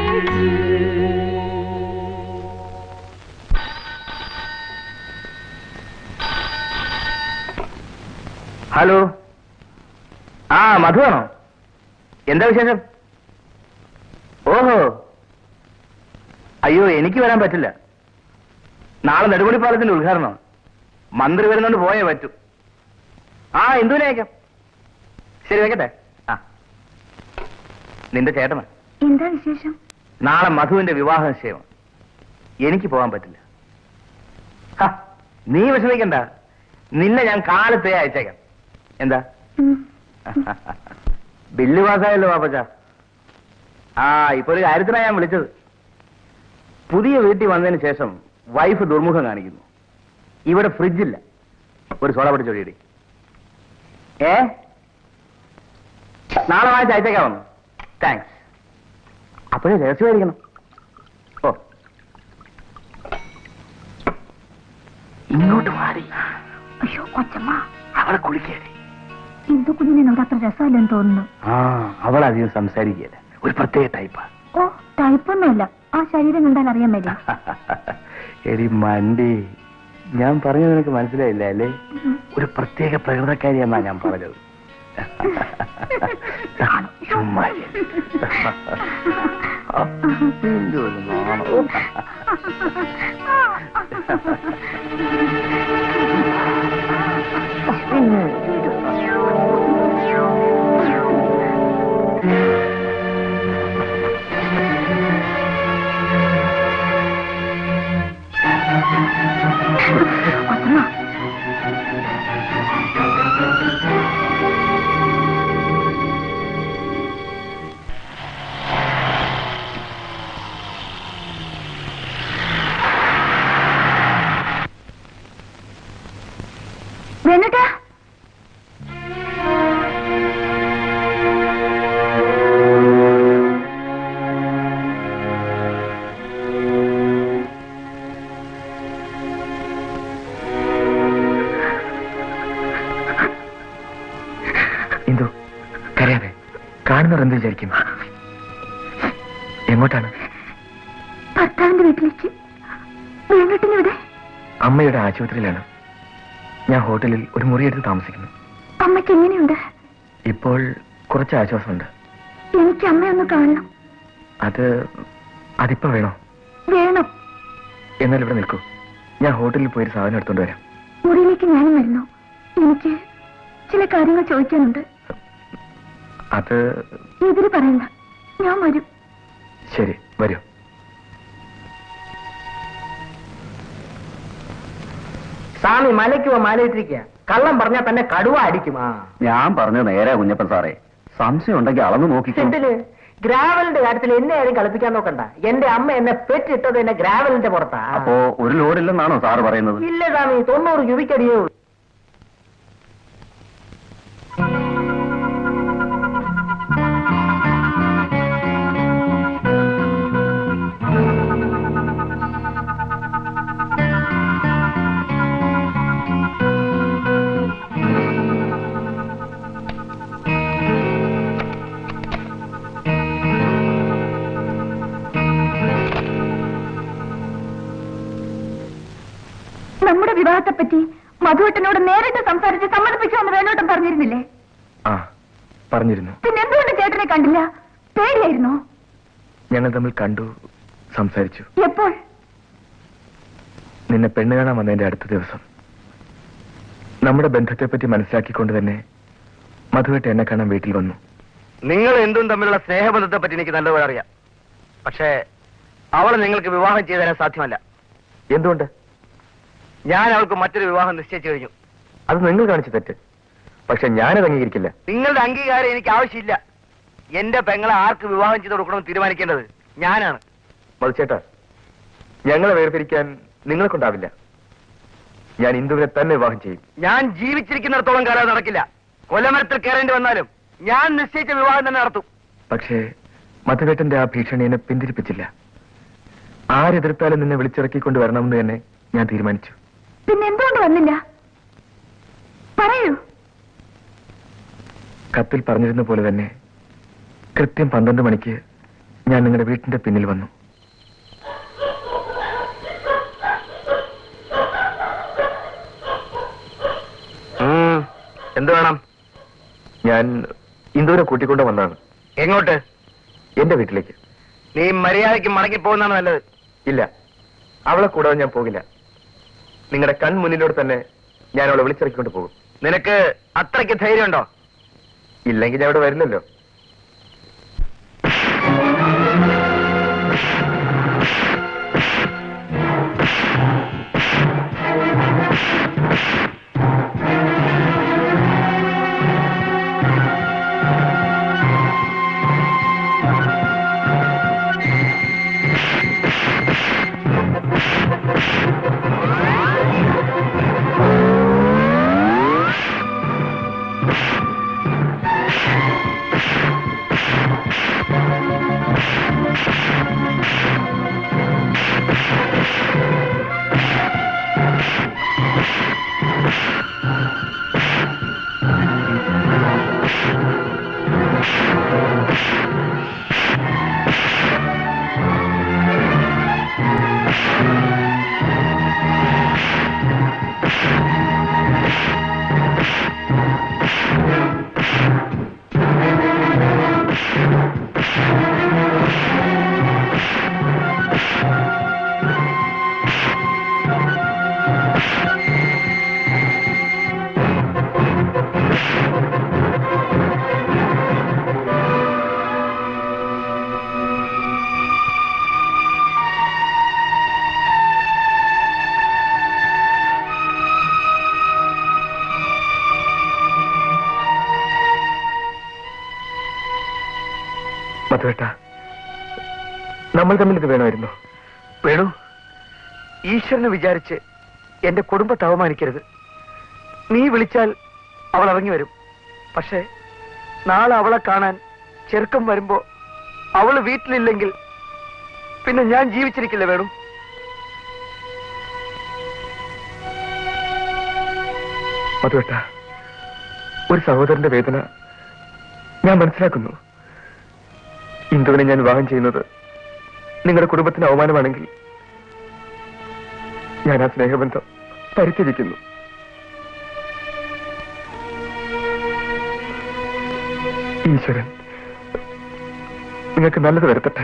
S3: ഹലോ ആ മധുവാണോ എന്താ വിശേഷം ഓഹോ അയ്യോ എനിക്ക് വരാൻ പറ്റില്ല നാളെ നെടുമുടിപ്പാലത്തിന്റെ ഉദ്ഘാടനം മന്ത്രി വരുന്നോണ്ട് പോയേ പറ്റൂ ആ എന്തുവിനേക്കാം ശരി വെക്കട്ടെ ആ നിന്റെ ചേട്ടനാ
S1: എന്താ വിശേഷം
S3: നാളെ മധുവിന്റെ വിവാഹ നിശ്ചയം എനിക്ക് പോകാൻ പറ്റില്ല ഹ, നീ വിഷമിക്കണ്ട നിന്നെ ഞാൻ കാലത്തേ അയച്ചേക്കാം എന്താ
S1: ഉം.
S3: ബില്ല് പാസ്സായല്ലോ പാപ്പച്ച ആ ഇപ്പൊ ഒരു കാര്യത്തിനാ ഞാൻ വിളിച്ചത് പുതിയ വീട്ടിൽ വന്നതിന് ശേഷം വൈഫ് ദുർമുഖം കാണിക്കുന്നു ഇവിടെ ഫ്രിഡ്ജില്ല ഒരു സോഡ പിടിച്ചൊടിയടി ഏ നാളെ വാങ്ങിച്ച് അയച്ചേക്കാമെന്ന് താങ്ക്സ് അപ്പോഴേ രഹസ്യമായിരിക്കണം ഓ ഇങ്ങോട്ട് മാറി
S1: അയ്യോ കൊച്ചമ്മ
S3: അവളെ കുളിക്കേറി
S1: ഇന്ദു കുഞ്ഞിനോട് അത്ര രസമല്ലെന്ന് തോന്നുന്നു
S3: ആ അവൾ അധികം സംസാരിക്കുകയല്ല ഒരു പ്രത്യേക ടൈപ്പാ
S1: ഓ ടൈപ്പൊന്നുമല്ല ആ ശരീരം കണ്ടാൽ അറിയാൻ മേലെ
S3: എടി മണ്ടി ഞാൻ പറഞ്ഞത് നിനക്ക് മനസ്സിലായില്ല അല്ലേ ഒരു പ്രത്യേക പ്രകൃതക്കാരിയെന്നാ ഞാൻ പറഞ്ഞത് ചുമ്മാ ഇരി. എന്തൊരു നാണം.
S1: വേണട്ടാ
S3: ഇന്ദു കരയാതെ കാണുന്നവർ എന്ത് വിചാരിക്കും എങ്ങോട്ടാണ്
S1: ഭർത്താവിന്റെ വീട്ടിലേക്ക് വേണട്ടിനിവിടെ
S3: അമ്മയുടെ ആശുപത്രിയിലാണ് ഞാൻ ഹോട്ടലിൽ ഒരു മുറിയെടുത്ത് താമസിക്കുന്നു
S1: അമ്മയ്ക്ക് എങ്ങനെയുണ്ട്
S3: ഇപ്പോൾ കുറച്ച് ആശ്വാസമുണ്ട്
S1: എനിക്ക് അമ്മയൊന്ന് കാണണം
S3: അത് അതിപ്പോ വേണോ
S1: വേണം
S3: എന്നാൽ ഇവിടെ നിൽക്കൂ ഞാൻ ഹോട്ടലിൽ പോയി ഒരു സാധനം എടുത്തോണ്ട് വരാം
S1: മുറിയിലേക്ക് ഞാനും വരുന്നു എനിക്ക് ചില കാര്യങ്ങൾ ചോദിക്കാനുണ്ട്
S3: അത്
S1: ഇതിൽ പറയണ്ട ഞാൻ വരും
S3: ശരി വരൂ
S5: സ്വാമി മലയ്ക്ക് പോ മലയിട്ടിരിക്കുക കള്ളം പറഞ്ഞാൽ തന്നെ കടുവ അടിക്കും ആ
S4: ഞാൻ പറഞ്ഞത് നേരെ കുഞ്ഞപ്പൻ സാറേ സംശയം ഉണ്ടെങ്കിൽ അളന്ന് നോക്കിക്കോ
S5: എന്തിന് ഗ്രാവലിന്റെ കാര്യത്തിൽ എന്നെ ആരും കളിപ്പിക്കാൻ നോക്കണ്ട എന്റെ അമ്മ എന്നെ പെറ്റിട്ടത് എന്നെ ഗ്രാവലിന്റെ പുറത്താ
S4: അപ്പോ ഒരു ലോഡില്ലെന്നാണോ സാറ് പറയുന്നത്
S5: ഇല്ല സ്വാമി തൊണ്ണൂറ് ക്യൂബിക്കടിയേ ഉള്ളൂ
S1: നമ്മുടെ വിവാഹത്തെപ്പറ്റി മധുവട്ടനോട് നേരിട്ട് സംസാരിച്ച് സമ്മതിപ്പിക്കുമെന്ന് വേണോട്ടം പറഞ്ഞിരുന്നില്ലേ
S3: ആ പറഞ്ഞിരുന്നു
S1: പിന്നെ എന്തുകൊണ്ട് ചേട്ടനെ കണ്ടില്ല പേടിയായിരുന്നോ
S3: ഞങ്ങൾ തമ്മിൽ കണ്ടു സംസാരിച്ചു
S1: എപ്പോൾ
S3: നിന്നെ പെണ്ണ് കാണാൻ വന്നതിന്റെ അടുത്ത ദിവസം നമ്മുടെ ബന്ധത്തെപ്പറ്റി മനസ്സിലാക്കിക്കൊണ്ട് തന്നെ മധുവേട്ട് എന്നെ കാണാൻ വീട്ടിൽ വന്നു നിങ്ങൾ എന്തും തമ്മിലുള്ള സ്നേഹബന്ധത്തെ പറ്റി എനിക്ക് നല്ലപോലെ അറിയാം പക്ഷേ അവളെ നിങ്ങൾക്ക് വിവാഹം ചെയ്തു തരാൻ സാധ്യമല്ല എന്തുകൊണ്ട് ഞാൻ അവൾക്ക് മറ്റൊരു വിവാഹം നിശ്ചയിച്ചു കഴിഞ്ഞു അത് നിങ്ങൾ കാണിച്ചു തെറ്റ് പക്ഷെ ഞാനത് അംഗീകരിക്കില്ല നിങ്ങളുടെ അംഗീകാരം എനിക്ക് ആവശ്യമില്ല എന്റെ പെങ്ങളെ ആർക്ക് വിവാഹം ചെയ്ത് കൊടുക്കണമെന്ന് തീരുമാനിക്കേണ്ടത് ഞാനാണ് മതിച്ചേട്ടാ ഞങ്ങളെ വേർതിരിക്കാൻ നിങ്ങളെ കൊണ്ടാവില്ല ഞാൻ ഇന്ദുവിനെ തന്നെ വിവാഹം ചെയ്യും ഞാൻ ജീവിച്ചിരിക്കുന്നിടത്തോളം കാലം അത് നടക്കില്ല കൊലമരത്തിൽ കയറേണ്ടി വന്നാലും ഞാൻ നിശ്ചയിച്ച വിവാഹം തന്നെ നടത്തും പക്ഷേ മധുവേട്ടന്റെ ആ ഭീഷണി എന്നെ പിന്തിരിപ്പിച്ചില്ല ആരെതിർത്താലും നിന്നെ വിളിച്ചിറക്കിക്കൊണ്ട് വരണമെന്ന് തന്നെ ഞാൻ തീരുമാനിച്ചു
S1: പിന്നെ എന്തുകൊണ്ട് വന്നില്ല പറയൂ
S3: കത്തിൽ പറഞ്ഞിരുന്ന പോലെ തന്നെ കൃത്യം പന്ത്രണ്ട് മണിക്ക് ഞാൻ നിങ്ങളുടെ വീട്ടിന്റെ പിന്നിൽ വന്നു എന്ത് വേണം ഞാൻ ഇന്ദുവിനെ കൂട്ടിക്കൊണ്ട് വന്നതാണ് എങ്ങോട്ട് എന്റെ വീട്ടിലേക്ക് നീ മര്യാദയ്ക്ക് മടങ്ങി പോകുന്നതാണ് നല്ലത് ഇല്ല അവളെ കൂടാതെ ഞാൻ പോകില്ല നിങ്ങളുടെ കൺ മുന്നിലൂടെ തന്നെ ഞാൻ അവളെ വിളിച്ചിറക്കിക്കൊണ്ട് പോകും നിനക്ക് അത്രയ്ക്ക് ധൈര്യമുണ്ടോ ഇല്ലെങ്കിൽ ഞാൻ ഇവിടെ വരില്ലല്ലോ മധുവേട്ട നമ്മൾ തമ്മിൽ ഇത് വേണമായിരുന്നു വേണു ഈശ്വരനെ വിചാരിച്ച് എന്റെ കുടുംബത്തെ അവമാനിക്കരുത് നീ വിളിച്ചാൽ അവൾ ഇറങ്ങി വരും പക്ഷേ നാളെ അവളെ കാണാൻ ചെറുക്കം വരുമ്പോ അവള് വീട്ടിലില്ലെങ്കിൽ പിന്നെ ഞാൻ ജീവിച്ചിരിക്കില്ല വേണു മധുവേട്ട ഒരു സഹോദരന്റെ വേദന ഞാൻ മനസ്സിലാക്കുന്നു ഇന്ദുവിനെ ഞാൻ വിവാഹം ചെയ്യുന്നത് നിങ്ങളുടെ കുടുംബത്തിന് അവമാനമാണെങ്കിൽ ഞാൻ ആ സ്നേഹബന്ധം പരിത്യജിക്കുന്നു ഈശ്വരൻ നിങ്ങൾക്ക് നല്ലത് വരുത്തട്ടെ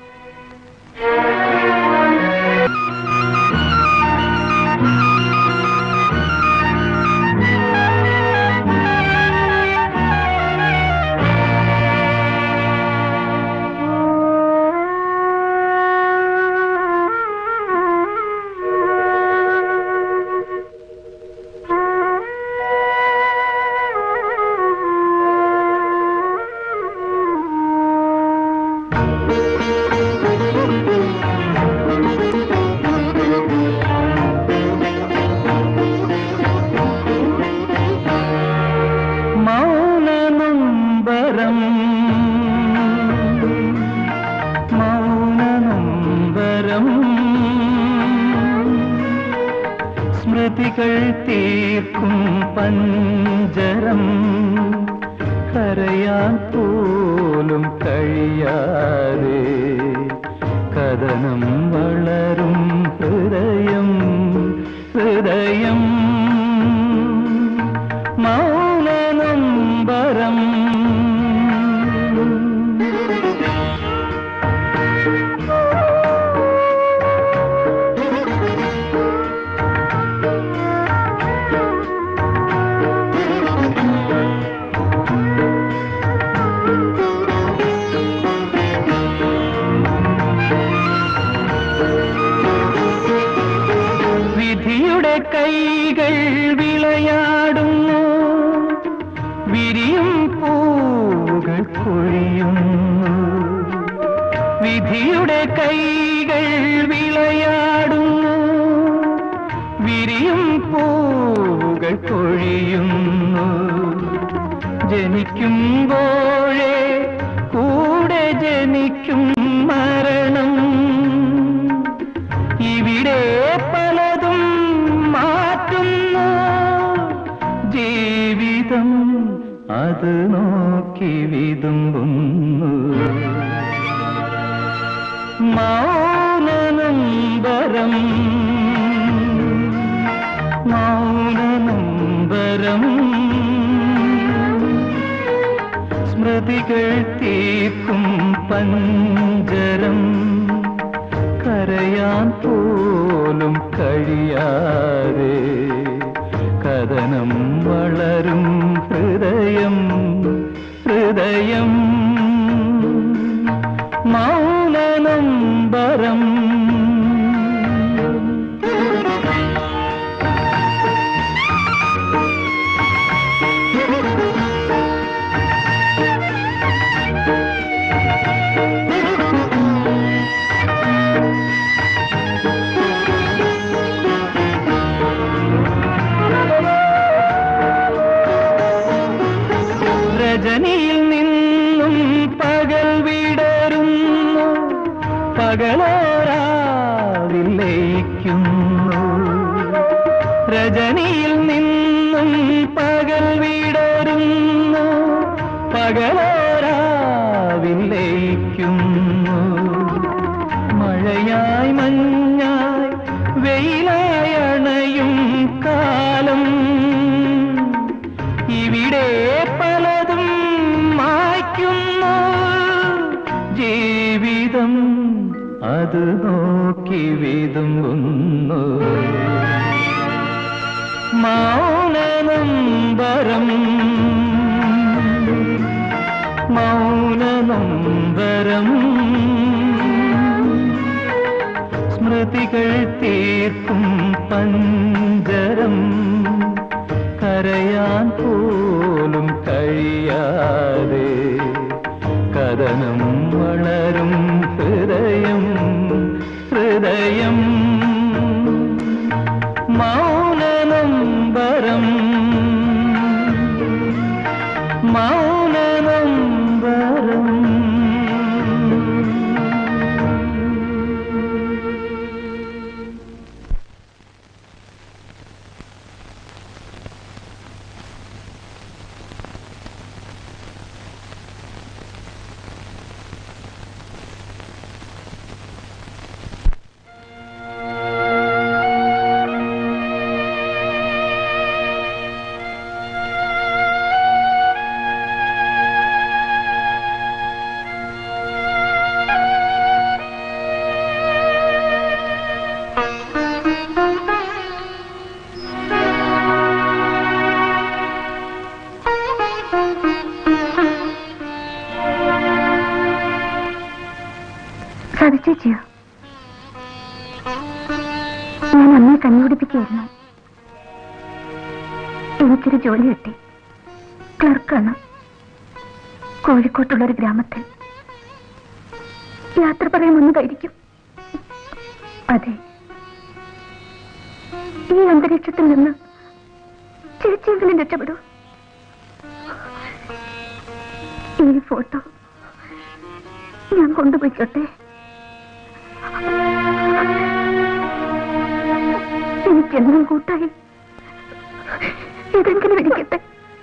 S6: മൗനനമ്പരം മൗനനമ്പരം സ്മൃതികൾ തീർക്കും പഞ്ചരം കരയാൻ പോലും കഴിയാതെ കഥനം വളരും ഹൃദയം ഹൃദയം മൗനനമ്പരം വിധിയുടെ കൈകൾ വിളയാടുന്നു വിരിയും പൂവുകൾ കൊഴിയുന്നു വിധിയുടെ കൈകൾ വിളയാടുന്നു വിരിയും പൂവുകൾ കൊഴിയുന്നു ജനിക്കുമ്പോഴേ കൂടെ ജനിക്കും മരണം ഇവിടെ പലതും മാറ്റുന്നു ജീവിതം അത് നോക്കി വിതുമ്പുന്നു മൗനനമ്പരം മൗനനമ്പരം സ്മൃതികൾ തീർക്കും പഞ്ചരം കരയാൻ പോലും കഴിയാതെ കഥനം വളരും ഹൃദയം ഹൃദയം മൗനനമ്പരം രജനിയിൽ നിന്നും പകൽ വിടരുന്നു പകലോരാവിൽ ലയിക്കുന്നു രജനിയിൽ നിന്നും പകൽ വിടരുന്നു പകലോരാവിൽ ലയിക്കുന്നു മഴയായി മഞ്ഞായി വെയിലായി അണയും കാലം ഇവിടെ പലതും മായ്ക്കുന്നു ജീവിതം അത് നോക്കി വിതുമ്പുന്നു മൗനനമ്പരം മൗനനമ്പരം സ്മൃതികൾ തീർക്കും പഞ്ചരം കരയാൻ പോലും കഴിയാതെ വദനം വളരും ഹൃദയം ഹൃദയം മൗനനമ്പരം മൗനനമ്പരം
S1: സതിച്ചേച്ചിയോ ഞാൻ അമ്മയെ കണ്ടുപിടിപ്പിക്കുകയായിരുന്നു എനിക്കൊരു ജോലി കിട്ടി ക്ലർക്കാണ് കോഴിക്കോട്ടുള്ള ഒരു ഗ്രാമത്തിൽ യാത്ര പറയാൻ വന്നതായിരിക്കും അതെ ഈ അന്തരീക്ഷത്തിൽ നിന്ന് ചേച്ചിയെങ്കിലും രക്ഷപ്പെടൂ ഈ ഫോട്ടോ ഞാൻ കൊണ്ടുപോയിക്കോട്ടെ എനിക്കെന്നും കൂട്ടായി ഇതെങ്കിലും ഇരിക്കട്ടെ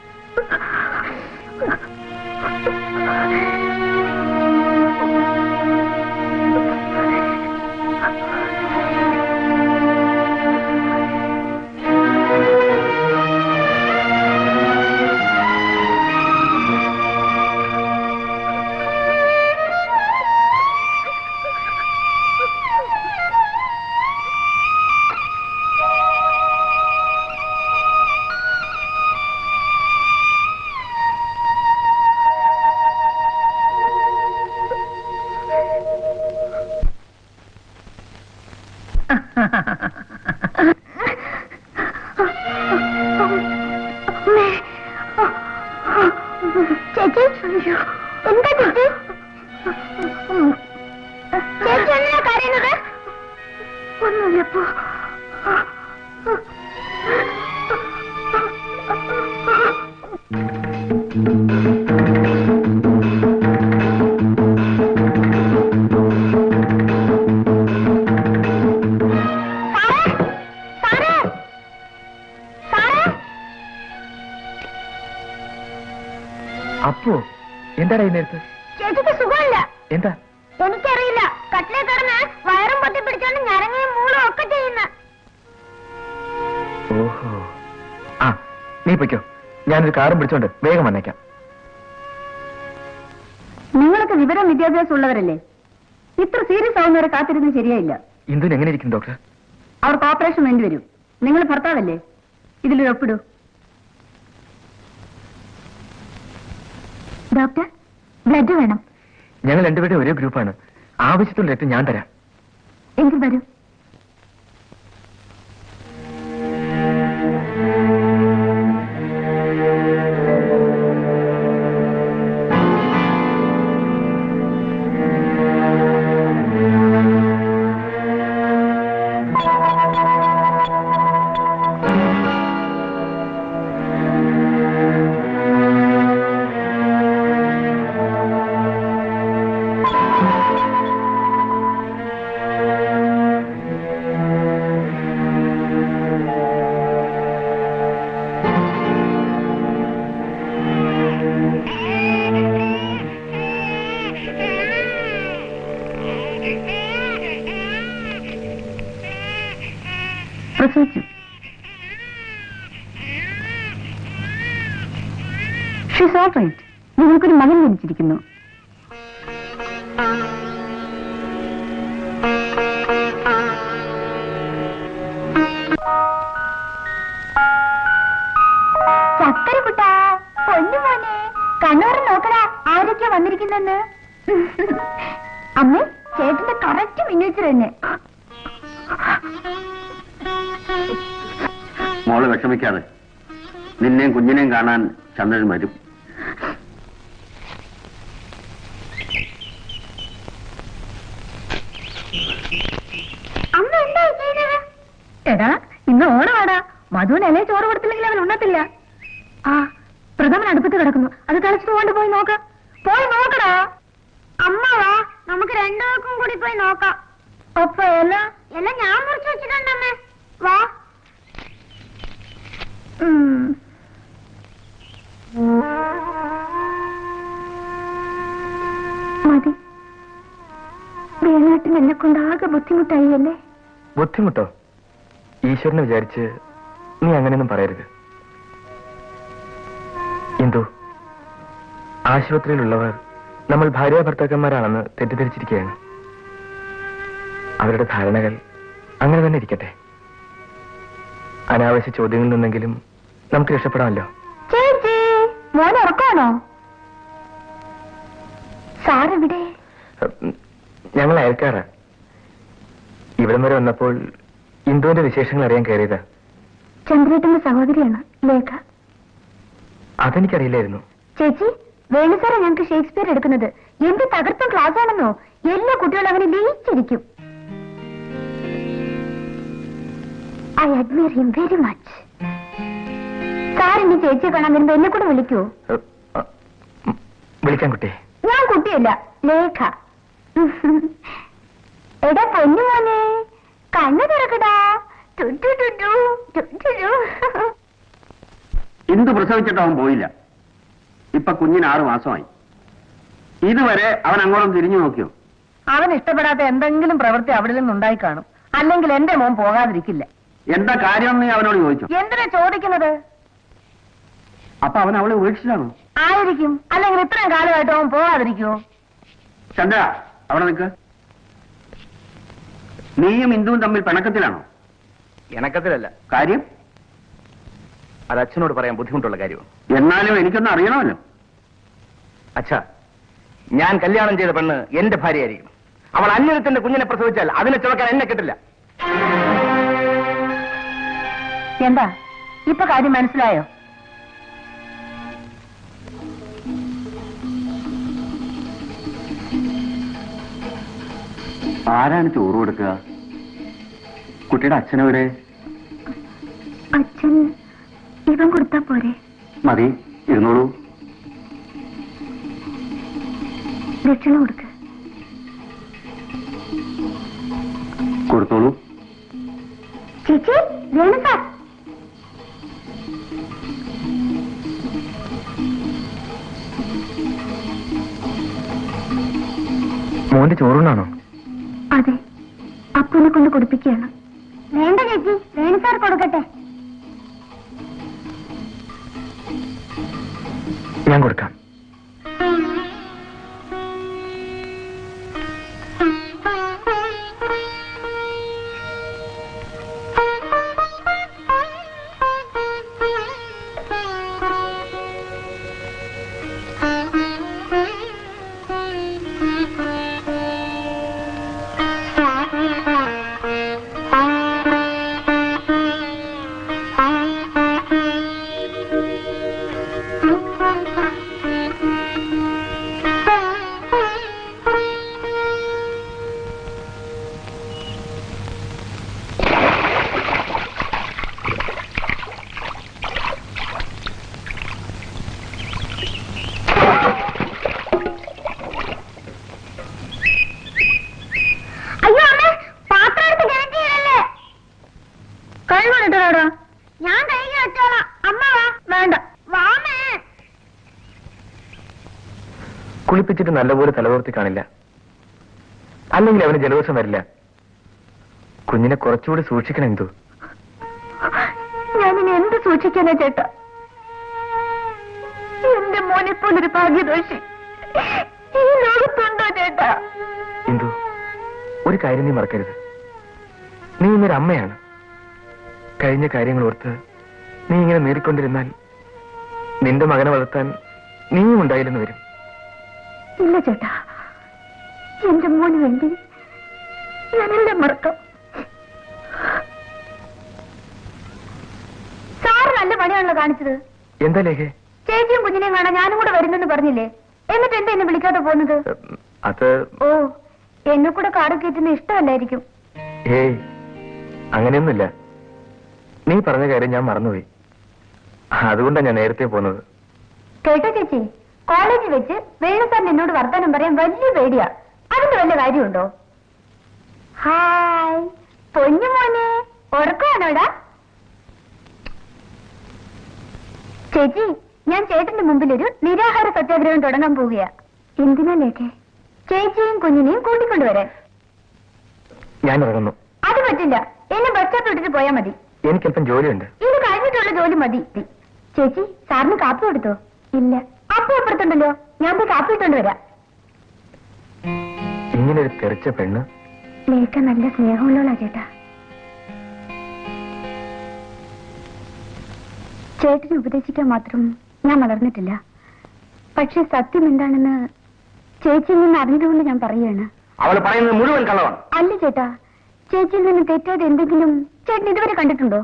S1: ചേച്ചി എന്താ ചേച്ചി ചേച്ചി എന്തിനാ കരയുന്നത് ഒന്നുമില്ലപ്പോ
S3: അപ്പോ എന്താടാ ഈ നേരത്ത്
S1: ചേച്ചിക്ക് സുഖമില്ല
S3: എന്താ
S1: എനിക്കറിയില്ല കട്ടിലെ കിടന്ന് വയറും പൊത്തി പിടിച്ചോണ്ട് ഞരങ്ങയും മൂളും ഒക്കെ ചെയ്യുന്ന
S3: ഓഹോ ആ നീ പൊയ്ക്കോ ഞാനൊരു കാറും പിടിച്ചോണ്ട് വേഗം വന്നേക്കാം
S1: നിങ്ങളൊക്കെ വിവരം വിദ്യാഭ്യാസം ഉള്ളവരല്ലേ ഇത്ര സീരിയസ് ആവുന്നവരെ കാത്തിരുന്നത് ശരിയായില്ല
S3: ഇന്ദുന് എങ്ങനെ ഇരിക്കും ഡോക്ടർ
S1: അവർക്ക് ഓപ്പറേഷൻ വേണ്ടി വരും നിങ്ങൾ ഭർത്താവല്ലേ ഇതിലൊരു ഒപ്പിടൂ ഡോക്ടർ ബ്ലഡ് വേണം
S3: ഞങ്ങൾ രണ്ടുപേരും ഒരേ ഗ്രൂപ്പാണ് ആവശ്യത്തുള്ള രക്തം ഞാൻ തരാം
S1: എങ്കിൽ വരൂ പ്രസവിച്ചു ഷീസ് ഓൾ റൈറ്റ് നിങ്ങൾക്കൊരു മകൻ ജനിച്ചിരിക്കുന്നു ചക്കര കുട്ടാ പൊന്നു മോനെ കണ്ണൂർ നോക്കടാ ആരൊക്കെയാ വന്നിരിക്കുന്നെന്ന് അമ്മേ ചേട്ടന്റെ കറക്റ്റ് മിനിച്ചർ തന്നെ
S7: മോള് വിഷമിക്കാതെ നിന്നെയും കുഞ്ഞിനെയും കാണാൻ ചന്ദ്രൻ വരും
S2: എടാ ഇന്ന് ഓണമാടാ മധുവിന് ഇലയെ ചോറ് കൊടുത്തില്ലെങ്കിൽ അവൻ ഉണ്ണത്തില്ല ആ പ്രഥമൻ അടുപ്പത്ത് കിടക്കുന്നു അത് തിളച്ചിട്ട് കൊണ്ട് പോയി നോക്ക പോയി നോക്കടാ
S1: അമ്മ വാ നമുക്ക് രണ്ടുപേർക്കും കൂടി പോയി നോക്കാം
S2: അപ്പൊ ഇല
S1: എല്ലാം ഞാൻ മുറിച്ച് വെച്ചിട്ടുണ്ടമ്മേ വാ
S2: ഉം. മതി വേണാട്ടിന് എന്നെ കൊണ്ട് ആകെ ബുദ്ധിമുട്ടായി അല്ലേ
S3: ബുദ്ധിമുട്ടോ ഈശ്വരനെ വിചാരിച്ച് നീ അങ്ങനെയൊന്നും പറയരുത് ഇന്ദു ആശുപത്രിയിലുള്ളവർ നമ്മൾ ഭാര്യ ഭർത്താക്കന്മാരാണെന്ന് തെറ്റിദ്ധരിച്ചിരിക്കുകയാണ് അവരുടെ ധാരണകൾ അങ്ങനെ തന്നെ ഇരിക്കട്ടെ അനാവശ്യ ചോദ്യങ്ങളിൽ നിന്നെങ്കിലും നമുക്ക് രക്ഷപ്പെടാമല്ലോ
S2: ചേച്ചി മോൻ ഉറക്കാണോ സാറെവിടെ
S3: ഉം, ഞങ്ങൾ അയൽക്കാരാ ഇവിടം വരെ വന്നപ്പോൾ ഇന്ദുവിന്റെ വിശേഷങ്ങൾ അറിയാൻ കയറിയതാ
S2: ചന്ദ്രേട്ടന്റെ സഹോദരിയാണ് ലേഖ
S3: അതെനിക്കറിയില്ലായിരുന്നു
S2: ചേച്ചി വേണു സാറാ ഞങ്ങൾക്ക് ഷേക്സ്പിയർ എടുക്കുന്നത് എന്ത് തകർത്തും ക്ലാസ് ആണെന്നോ എല്ലാ കുട്ടികളും അവനെ ലയിച്ചിരിക്കും I admire him very much sir എന്റെ ചേച്ചിയെ കാണാൻ വരുമ്പോ എന്നെ കൂടെ വിളിക്കുവോ
S3: ഉം, ഉം, വിളിക്കാൻ കുട്ടി
S2: ഞാൻ കുട്ടിയല്ല ലേഖ എടാ പൊന്നു മോനെ കണ്ണു തുറക്കടാ ടുട്ടു ടുട്ടു ടുട്ടു
S4: ഇന്ദു പ്രസവിച്ചിട്ട് അവൻ പോയില്ല ഇപ്പൊ കുഞ്ഞിന് ആറു മാസമായി ഇതുവരെ അവൻ അങ്ങോട്ടും തിരിഞ്ഞു നോക്കിയോ
S5: അവൻ ഇഷ്ടപ്പെടാത്ത എന്തെങ്കിലും പ്രവൃത്തി അവിടെ നിന്നുണ്ടായി കാണും അല്ലെങ്കിൽ എന്റെ മോൻ പോകാതിരിക്കില്ല
S4: എന്താ കാര്യം നീ അവനോട് ചോദിച്ചു
S5: എന്തിനാ ചോദിക്കുന്നത്
S4: അപ്പൊ അവൻ അവളെ ഉപേക്ഷിച്ചാണോ
S5: ആയിരിക്കും അല്ലെങ്കിൽ ഇത്രയും കാലമായിട്ട് അവൻ പോകാതിരിക്കുമോ
S4: ചന്ദ്ര അവിടെ നിൽക്ക് നീയും ഇന്ദുവും തമ്മിൽ പിണക്കത്തിലാണോ
S3: ഇണക്കത്തിലല്ല
S4: കാര്യം
S3: അത് അച്ഛനോട് പറയാൻ ബുദ്ധിമുട്ടുള്ള കാര്യമാണ്
S4: എന്നാലും എനിക്കൊന്ന് അറിയണമല്ലോ
S3: അച്ഛാ ഞാൻ കല്യാണം ചെയ്ത പെണ്ണ് എന്റെ ഭാര്യയായിരിക്കും അവൾ അന്യത്തിന്റെ കുഞ്ഞിനെ പ്രസവിച്ചാൽ അതിനെ ചുമക്കാൻ എന്നെ കിട്ടില്ല
S5: എന്താ ഇപ്പൊ കാര്യം മനസ്സിലായോ
S4: ആരാണ് ചോറ് കൊടുക്കുക കുട്ടിയുടെ അച്ഛനെവിടെ
S2: അച്ഛൻ ഇവൻ കൊടുത്താ പോരെ
S4: മതി ഇരുന്നോളൂ
S2: ദക്ഷിണ കൊടുക്ക്
S4: കൊടുത്തോളൂ
S2: ചേച്ചി വേണു സാർ
S3: മോന്റെ ചോറൂണാണോ
S2: അതെ അപ്പുനെ കൊണ്ട് കുടിപ്പിക്കുകയാണ് വേണ്ട ചേച്ചി വേണു സാർ കൊടുക്കട്ടെ
S3: ഞാൻ കൊടുക്കാം
S1: അയ്യോ അമ്മ പാത്രം എടുത്ത് കിണറ്റിയിടല്ലേ
S2: കഴിവണിട്ടാടാ
S1: ഞാൻ കഴുകി വെച്ചോളാം അമ്മ വാ
S2: വേണ്ട
S1: വാമേ
S3: കുളിപ്പിച്ചിട്ട് നല്ലപോലെ തലതോർത്തി കാണില്ല അല്ലെങ്കിൽ അവന് ജലദോഷം വരില്ല കുഞ്ഞിനെ കുറച്ചുകൂടി സൂക്ഷിക്കണം എന്തു
S2: ഞാനിനി എന്ത് സൂക്ഷിക്കാനാ ചേട്ടാ എന്റെ മോനെ പോലൊരു ഭാഗ്യദോഷി ഈ ലോകത്തുണ്ടോ ചേട്ടാ
S3: ഇന്ദു ഒരു കാര്യം നീ മറക്കരുത് നീ ഇന്നൊരു അമ്മയാണ് കഴിഞ്ഞ കാര്യങ്ങൾ ഓർത്ത് നീ ഇങ്ങനെ നേടിക്കൊണ്ടിരുന്നാൽ നിന്റെ മകനെ വളർത്താൻ നീയും ഉണ്ടായില്ലെന്ന് വരും
S2: ഇല്ല ചേട്ടാ എന്റെ മോന് വേണ്ടി ഞാനെല്ലാം മറക്കാം സാറ് നല്ല പണിയാണല്ലോ കാണിച്ചത്
S3: എന്താ ലേഖേ
S2: ചേച്ചിയും കുഞ്ഞിനെയും കാണാൻ ഞാനും കൂടെ വരുന്നെന്ന് പറഞ്ഞില്ലേ എന്നിട്ട് എന്താ എന്നെ വിളിക്കാതെ പോകുന്നത്
S3: ഉം, അത്
S2: ഓ എന്നെ കൂടെ കാട് കയറ്റുന്ന ഇഷ്ടമല്ലായിരിക്കും
S3: ഏയ് അങ്ങനെയൊന്നുമില്ല നീ പറഞ്ഞ കാര്യം ഞാൻ മറന്നുപോയി അതുകൊണ്ടാണ് ഞാൻ നേരത്തെ പോന്നത്
S1: കേട്ടോ ചേച്ചി കോളേജിൽ വെച്ച് വേണു സാറിന് എന്നോട് വർത്താനം പറയാൻ വലിയ പേടിയാ അതിന്റെ വല്ല കാര്യമുണ്ടോ ഹായ് പൊന്നു മോനെ ഉറക്കമാണോടാ ചേച്ചി ഞാൻ ചേട്ടന്റെ മുമ്പിൽ ഒരു നിരാഹാര സത്യാഗ്രഹം തുടങ്ങാൻ പോവുകയാ എന്തിനാ ലേഖേ ചേച്ചിയും കുഞ്ഞിനെയും കൂട്ടിക്കൊണ്ടുവരാൻ
S3: ഞാൻ ഇറങ്ങുന്നു
S1: അത് പറ്റില്ല എന്നെ ബസ് സ്റ്റോപ്പ് ഇട്ടിട്ട് പോയാൽ മതി
S3: എനിക്കല്പം ജോലിയുണ്ട്
S1: ഇത് കഴിഞ്ഞിട്ടുള്ള ജോലി മതി ചേച്ചി സാറിന് കാപ്പി കൊടുത്തോ ഇല്ല അപ്പം അപ്പുറത്തുണ്ടല്ലോ ഞാൻ പോയി കാപ്പി ഇട്ടുകൊണ്ട് വരാം
S3: ഇങ്ങനെ ഒരു തെറിച്ച പെണ്ണ്
S1: ലേഖ നല്ല സ്നേഹമുള്ളോളാ ചേട്ടാ ചേട്ടന് ഉപദേശിക്കാൻ മാത്രം ഞാൻ വളർന്നിട്ടില്ല പക്ഷെ സത്യം എന്താണെന്ന് ചേച്ചിയിൽ നിന്ന് അറിഞ്ഞതുകൊണ്ട് ഞാൻ പറയുകയാണ്
S3: അവൾ പറയുന്നത് മുഴുവൻ കള്ളമാണ്
S1: അല്ല ചേട്ടാ ചേച്ചിയിൽ നിന്ന് തെറ്റാതെ എന്തെങ്കിലും ചേട്ടൻ ഇതുവരെ കണ്ടിട്ടുണ്ടോ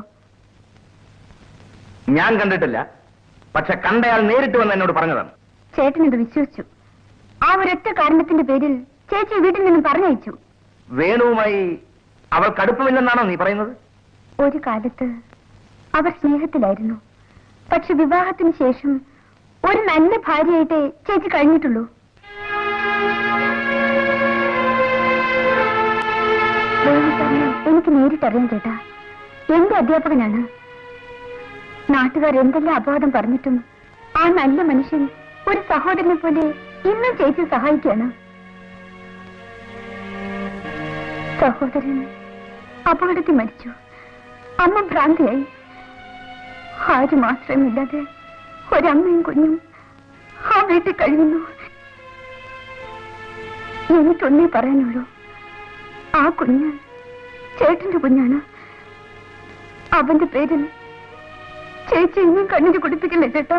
S3: ഞാൻ കണ്ടിട്ടില്ല പക്ഷെ കണ്ടയാൾ നേരിട്ട് വന്ന് എന്നോട് പറഞ്ഞതാണ്
S1: ചേട്ടൻ ഇത് വിശ്വസിച്ചു ആ ഒരൊറ്റ കാരണത്തിന്റെ പേരിൽ ചേച്ചി വീട്ടിൽ നിന്ന് പറഞ്ഞയച്ചു
S3: വേണുവുമായി അവൾ കടുപ്പമില്ലെന്നാണോ നീ പറയുന്നത്
S1: ഒരു കാലത്ത് അവർ സ്നേഹത്തിലായിരുന്നു പക്ഷെ വിവാഹത്തിന് ശേഷം ഒരു നല്ല ഭാര്യയായിട്ടേ ചേച്ചി കഴിഞ്ഞിട്ടുള്ളൂ വേണു സാറിനെ എനിക്ക് നേരിട്ടറിയാം ചേട്ടാ എന്റെ അധ്യാപകനാണ് നാട്ടുകാർ എന്തെല്ലാം അപവാദം പറഞ്ഞിട്ടും ആ നല്ല മനുഷ്യൻ ഒരു സഹോദരനെ പോലെ ഇന്നും ചേച്ചി സഹായിക്കുകയാണ് സഹോദരൻ അപകടത്തിൽ മരിച്ചു അമ്മ ഭ്രാന്തിയായി ആര് മാത്രമില്ലാതെ ഒരമ്മയും കുഞ്ഞും ആ വീട്ടിൽ കഴിയുന്നു എനിക്കൊന്നേ പറയാനുള്ളൂ ആ കുഞ്ഞ് ചേട്ടന്റെ കുഞ്ഞാണ് അവന്റെ പേരിൽ ചേച്ചി ഇനിയും കണ്ണിന് കുടിപ്പിക്കില്ലേ ചേട്ടാ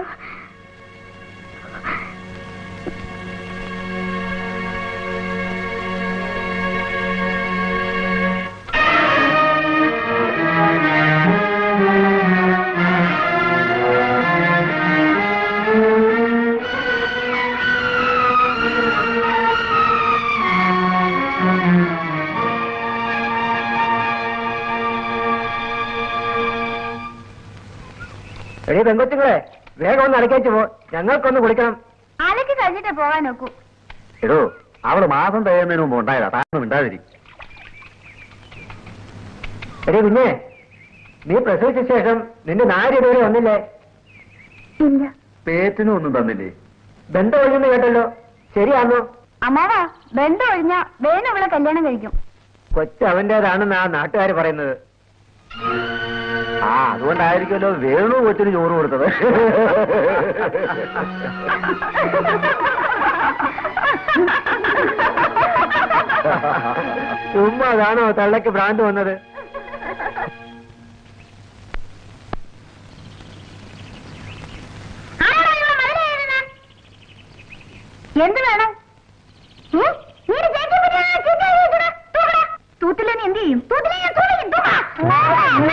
S5: എടീ പെങ്കൊച്ചുങ്ങളെ വേഗം ഒന്ന് അടക്കേച്ചു പോ ഞങ്ങൾക്കൊന്ന് കുളിക്കണം
S1: അലക്ക് കഴിഞ്ഞിട്ടേ പോകാൻ നോക്കൂ
S5: എടോ അവള് മാസം തികയുന്നതിന് മുമ്പ് ഉണ്ടായതാ താനും മിണ്ടാതിരി എടീ കുഞ്ഞേ നീ പ്രസവിച്ച ശേഷം നിന്റെ നാല് ഇതുവരെ വന്നില്ലേ
S1: ഇല്ല
S5: പേറ്റിനും ഒന്നും തന്നില്ലേ ബന്ധം ഒഴിഞ്ഞെന്ന് കേട്ടല്ലോ ശരിയാണോ
S1: അമ്മാവാ ബന്ധം ഒഴിഞ്ഞ വേണു അവളെ കല്യാണം കഴിക്കും
S5: കൊച്ചു അവന്റേതാണെന്ന് ആ നാട്ടുകാർ പറയുന്നത് ആ അതുകൊണ്ടായിരിക്കുമല്ലോ വേണു കൊച്ചിന് ചോറ് കൊടുത്തത് ചുമ്മാ കാണോ തള്ളക്ക് ഭ്രാന്ത് വന്നത്
S1: എന്ത് വേണം ഉം? നീ ഒരു ചേച്ചിയെ പറ്റിയാണ് ചീത്ത എഴുതിയത്. തൂക്കടാ. തൂത്തില്ലേ നീ എന്ത് ചെയ്യും തൂത്തില്ലേ ഞാൻ തൂളിക്കും. തൂക്ക.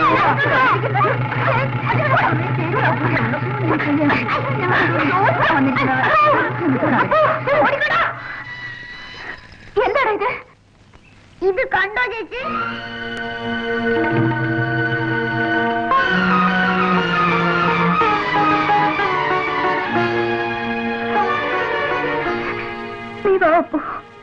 S1: ഓടിക്കോടാ. എന്താടാ ഇത് ഇത് കണ്ടോ ചേച്ചി നീ വാ അപ്പു.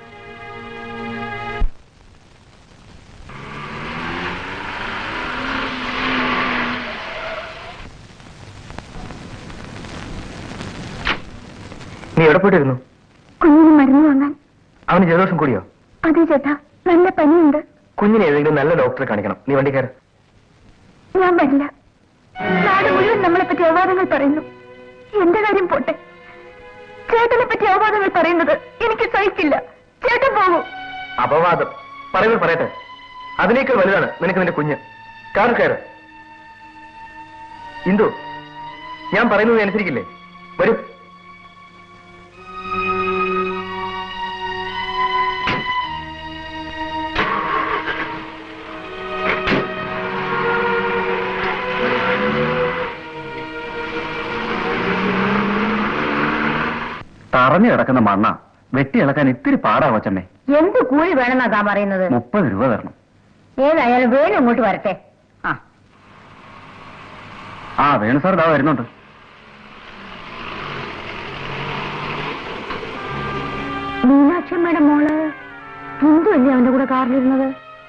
S3: നീ എവിടെ പോയിട്ടിരുന്നു
S1: കുഞ്ഞിന് മരുന്ന് വാങ്ങാൻ
S3: അവന് ജലദോഷം കൂടിയോ
S1: അതെ ചേട്ടാ നല്ല പനിയുണ്ട്
S3: കുഞ്ഞിനെ ഏതെങ്കിലും നല്ല ഡോക്ടറെ കാണിക്കണം നീ വണ്ടി കയറി
S1: ഞാൻ വരില്ല നാട് മുഴുവൻ നമ്മളെ പറ്റി അവാദങ്ങൾ പറയുന്നു എന്റെ കാര്യം പോട്ടെ ചേട്ടനെ പറ്റി അവാദങ്ങൾ പറയുന്നത് എനിക്ക് സഹിക്കില്ല ചേട്ടൻ പോകൂ
S3: അപവാദം പറയുന്നത് പറയട്ടെ അതിനേക്കാൾ വലുതാണ് നിനക്ക് നിന്റെ കുഞ്ഞ് കാർ കയറ് ഇന്ദു ഞാൻ പറയുന്നത് നീ അനുസരിക്കില്ലേ വരൂ
S4: തറഞ്ഞു കിടക്കുന്ന മണ്ണ വെട്ടി ഇളക്കാൻ ഇത്തിരി പാടാ കൊച്ചമ്മേ
S2: എന്ത് കൂലി വേണമെന്നാ താൻ പറയുന്നത്
S4: മുപ്പത് രൂപ തരണം
S2: ഏതായാലും വേണു ഇങ്ങോട്ട് വരട്ടെ ആ
S5: ആ വേണു സാർ ഇതാ വരുന്നുണ്ട്
S2: മീനാക്ഷമ്മയുടെ മോള് ഹിന്ദു അല്ലേ അവന്റെ കൂടെ കാറിലിരുന്നത്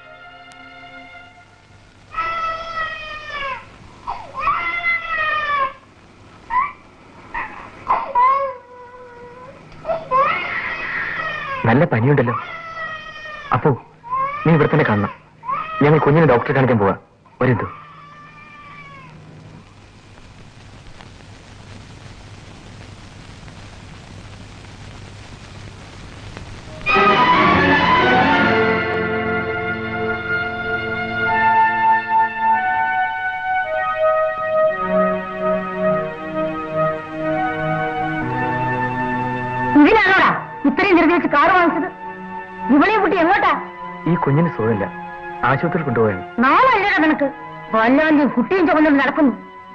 S3: നല്ല പനിയുണ്ടല്ലോ അപ്പോ നീ ഇവിടെ തന്നെ കാണണം ഞങ്ങൾ കുഞ്ഞിനെ ഡോക്ടറെ കാണിക്കാൻ പോവാ ഒരെന്തു
S2: ഇതിനാണോടാ ഇത്രയും ധൃതി വെച്ച് കാറ് വാങ്ങിച്ചത് ഇവളെ കുട്ടി എങ്ങോട്ടാ
S3: ഈ കുഞ്ഞിന് സുഖമില്ല ആശുപത്രിയിൽ കൊണ്ടുപോകാൻ
S2: നാളെ അല്ലടാ നിനക്ക് വല്ലാണ്ട് കുട്ടിയും ചുമന്നും നടക്കുന്നു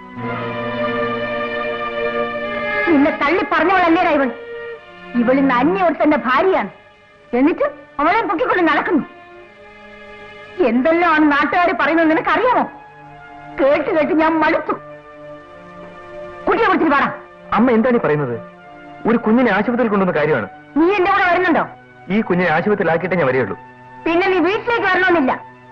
S2: നിന്നെ തള്ളി പറഞ്ഞവളല്ലേടാ ഇവൾ ഇവളിന്ന് അന്യ ഒരുത്തന്റെ ഭാര്യയാണ് എന്നിട്ട് അവളെ പൊക്കിക്കൊണ്ട് നടക്കുന്നു എന്തെല്ലാം നാട്ടുകാർ പറയുന്നത് നിനക്കറിയാമോ കേട്ട് കേട്ട് ഞാൻ മടുത്തു കുട്ടിയെ വിളിച്ചിട്ട് പാടാ
S3: അമ്മ എന്താണ് ഈ പറയുന്നത് ഒരു കുഞ്ഞിനെ ആശുപത്രിയിൽ കൊണ്ടുവന്ന കാര്യമാണ്
S2: നീ എന്റെ കൂടെ വരുന്നുണ്ടോ
S3: ഈ കുഞ്ഞിനെ ആശുപത്രിയിലാക്കിയിട്ടേ ഞാൻ വരികയുള്ളൂ
S2: പിന്നെ നീ വീട്ടിലേക്ക് വരണമെന്നില്ല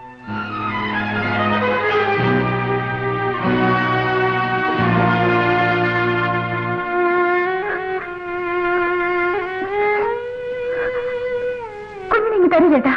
S2: കുഞ്ഞിനെ തരൂ ചേട്ടാ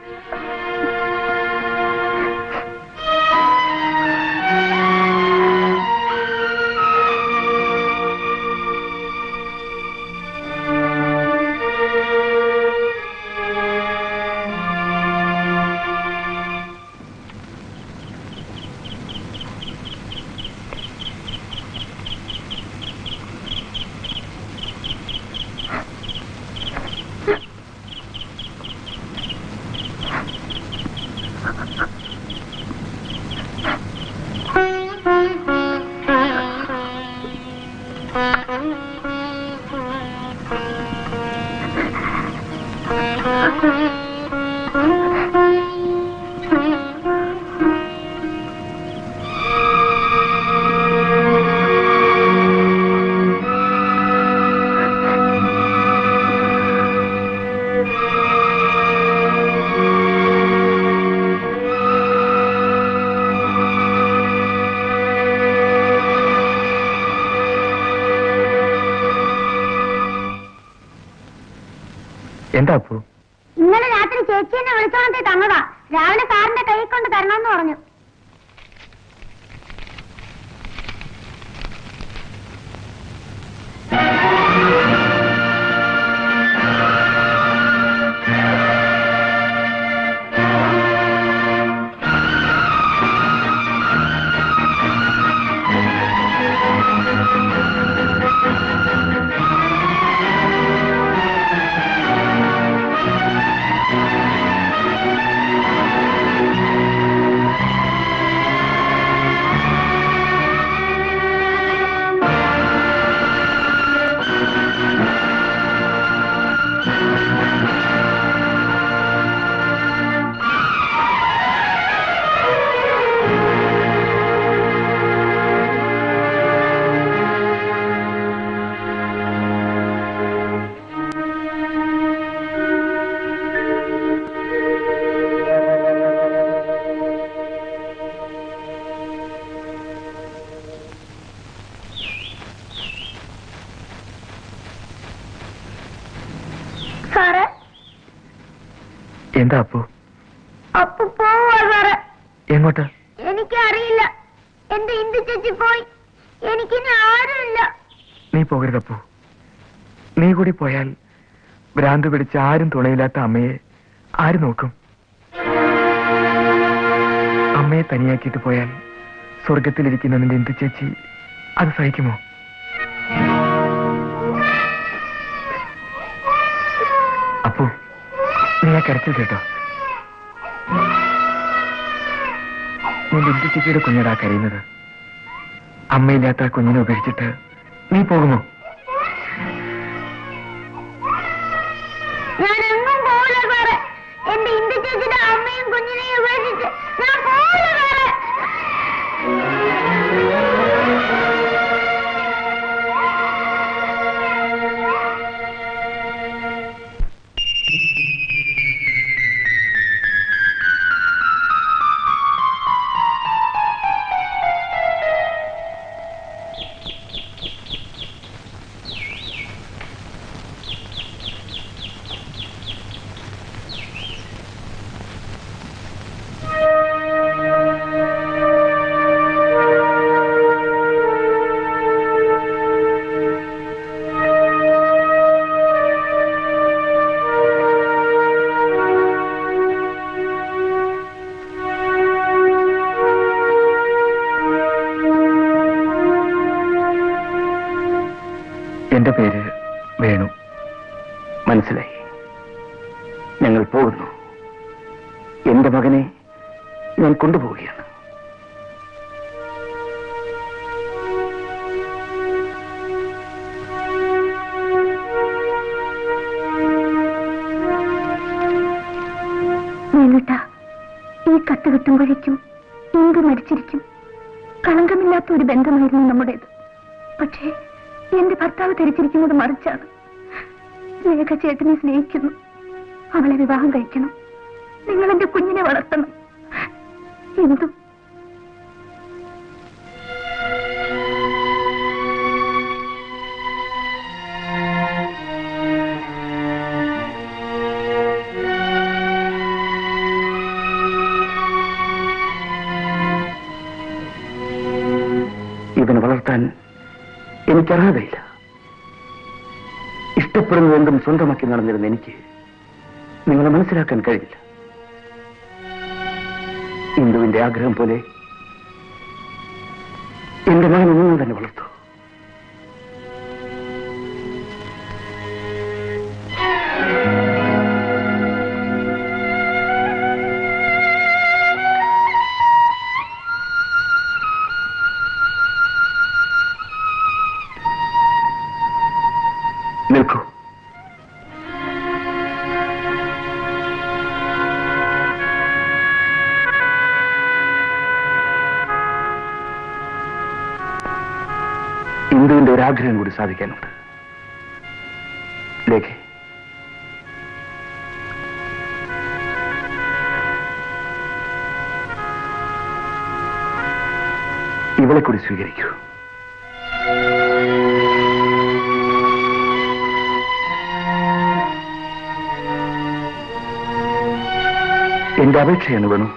S3: എന്താ അപ്പു
S2: ഇന്നലെ രാത്രി ചേച്ചി എന്നെ വിളിച്ചോണ്ടി തന്നതാ രാവിലെ സാറിന്റെ കൈ കൊണ്ട് തരണമെന്ന് പറഞ്ഞു സാറേ
S3: എന്താ അപ്പു
S2: അപ്പൊ പോവാ സാറേ
S3: എങ്ങോട്ട്
S2: എനിക്കറിയില്ല എന്റെ ഇന്ദു ചേച്ചി പോയി എനിക്കിനി ആരുമില്ല
S3: നീ പോകരുത് അപ്പു നീ കൂടി പോയാൽ ഭ്രാന്ത് പിടിച്ച് ആരും തുണയില്ലാത്ത അമ്മയെ ആര് നോക്കും അമ്മയെ തനിയാക്കിയിട്ട് പോയാൽ സ്വർഗത്തിലിരിക്കുന്ന നിന്റെ എന്തു ചേച്ചി അത് സഹിക്കുമോ അപ്പു നീ ആ കരച്ചിൽ കേട്ടോ നിന്റെ എന്തു ചേച്ചിയുടെ കുഞ്ഞടാ കരയുന്നത് അമ്മയില്ലാത്ത ആ കുഞ്ഞിനെ ഉപേക്ഷിച്ചിട്ട് നീ പോകുമോ
S2: ഞാൻ എങ്ങും പോവില്ല സാറേ എന്റെ ഇന്ദു ചേച്ചിയുടെ അമ്മയും കുഞ്ഞിനെയും ഉപേക്ഷിച്ച് ഞാൻ പോവില്ല സാറേ
S3: എന്റെ പേര് വേണു മനസ്സിലായി ഞങ്ങൾ പോകുന്നു എന്റെ മകനെ ഞാൻ കൊണ്ടുപോവുകയാണ്
S2: വേണുട്ട ഈ കത്ത് കിട്ടുമ്പോഴേക്കും ഇന്ദു മരിച്ചിരിക്കും കളങ്കമില്ലാത്ത ഒരു ബന്ധമായിരുന്നു നമ്മുടേത് പക്ഷേ എന്റെ ഭർത്താവ് ധരിച്ചിരിക്കുന്നത് മറിച്ചാണ് ലേഖ ചേട്ടനെ സ്നേഹിക്കുന്നു അവളെ വിവാഹം കഴിക്കണം നിങ്ങൾ എന്റെ കുഞ്ഞിനെ വളർത്തണം എന്തും
S3: ഇവനെ വളർത്താൻ എനിക്കറിയാതെയില്ല ഇഷ്ടപ്പെടുന്നതെന്തും സ്വന്തമാക്കി നടന്നിരുന്ന എനിക്ക് നിങ്ങളെ മനസ്സിലാക്കാൻ കഴിയില്ല ഇന്ദുവിന്റെ ആഗ്രഹം പോലെ എന്റെ മകനെ നിങ്ങൾ തന്നെ വളർത്തു നിൽക്കൂ ഇന്ദുവിന്റെ ഒരു ആഗ്രഹം കൂടി സാധിക്കാനുണ്ട് ലേഖ ഇവളെ കൂടി സ്വീകരിക്കൂ എന്റെ അപേക്ഷയാണ് വേണു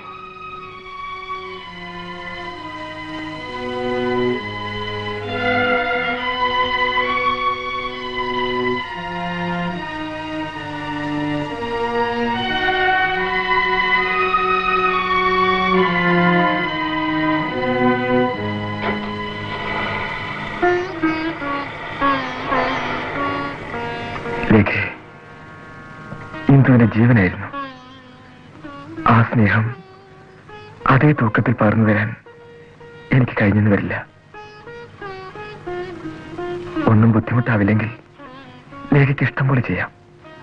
S3: ലേഖ ഇന്ദുവിന്റെ ജീവനായിരുന്നു ആ സ്നേഹം അതേ തൂക്കത്തിൽ പറന്നു വരാൻ എനിക്ക് കഴിഞ്ഞെന്ന് വരില്ല ഒന്നും ബുദ്ധിമുട്ടാവില്ലെങ്കിൽ ലേഖയ്ക്ക് ഇഷ്ടം പോലെ ചെയ്യാം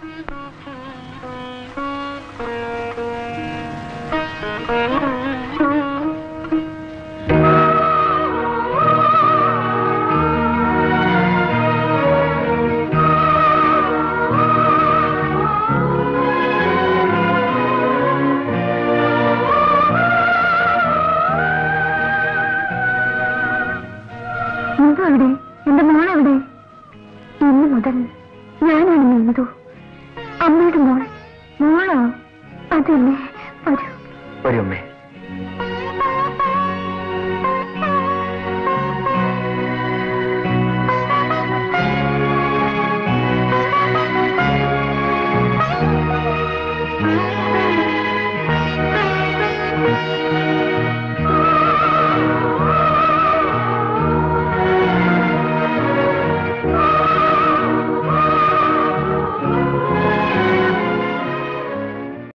S2: ഇന്ദു എവിടെ എന്റെ മോൾ എവിടെ ഇന്ന് മുതൽ ഞാനാണ് ഇന്ദു അമ്മയുടെ മോൾ മോളോ അതല്ലേ വരൂ
S3: വരും അമ്മേ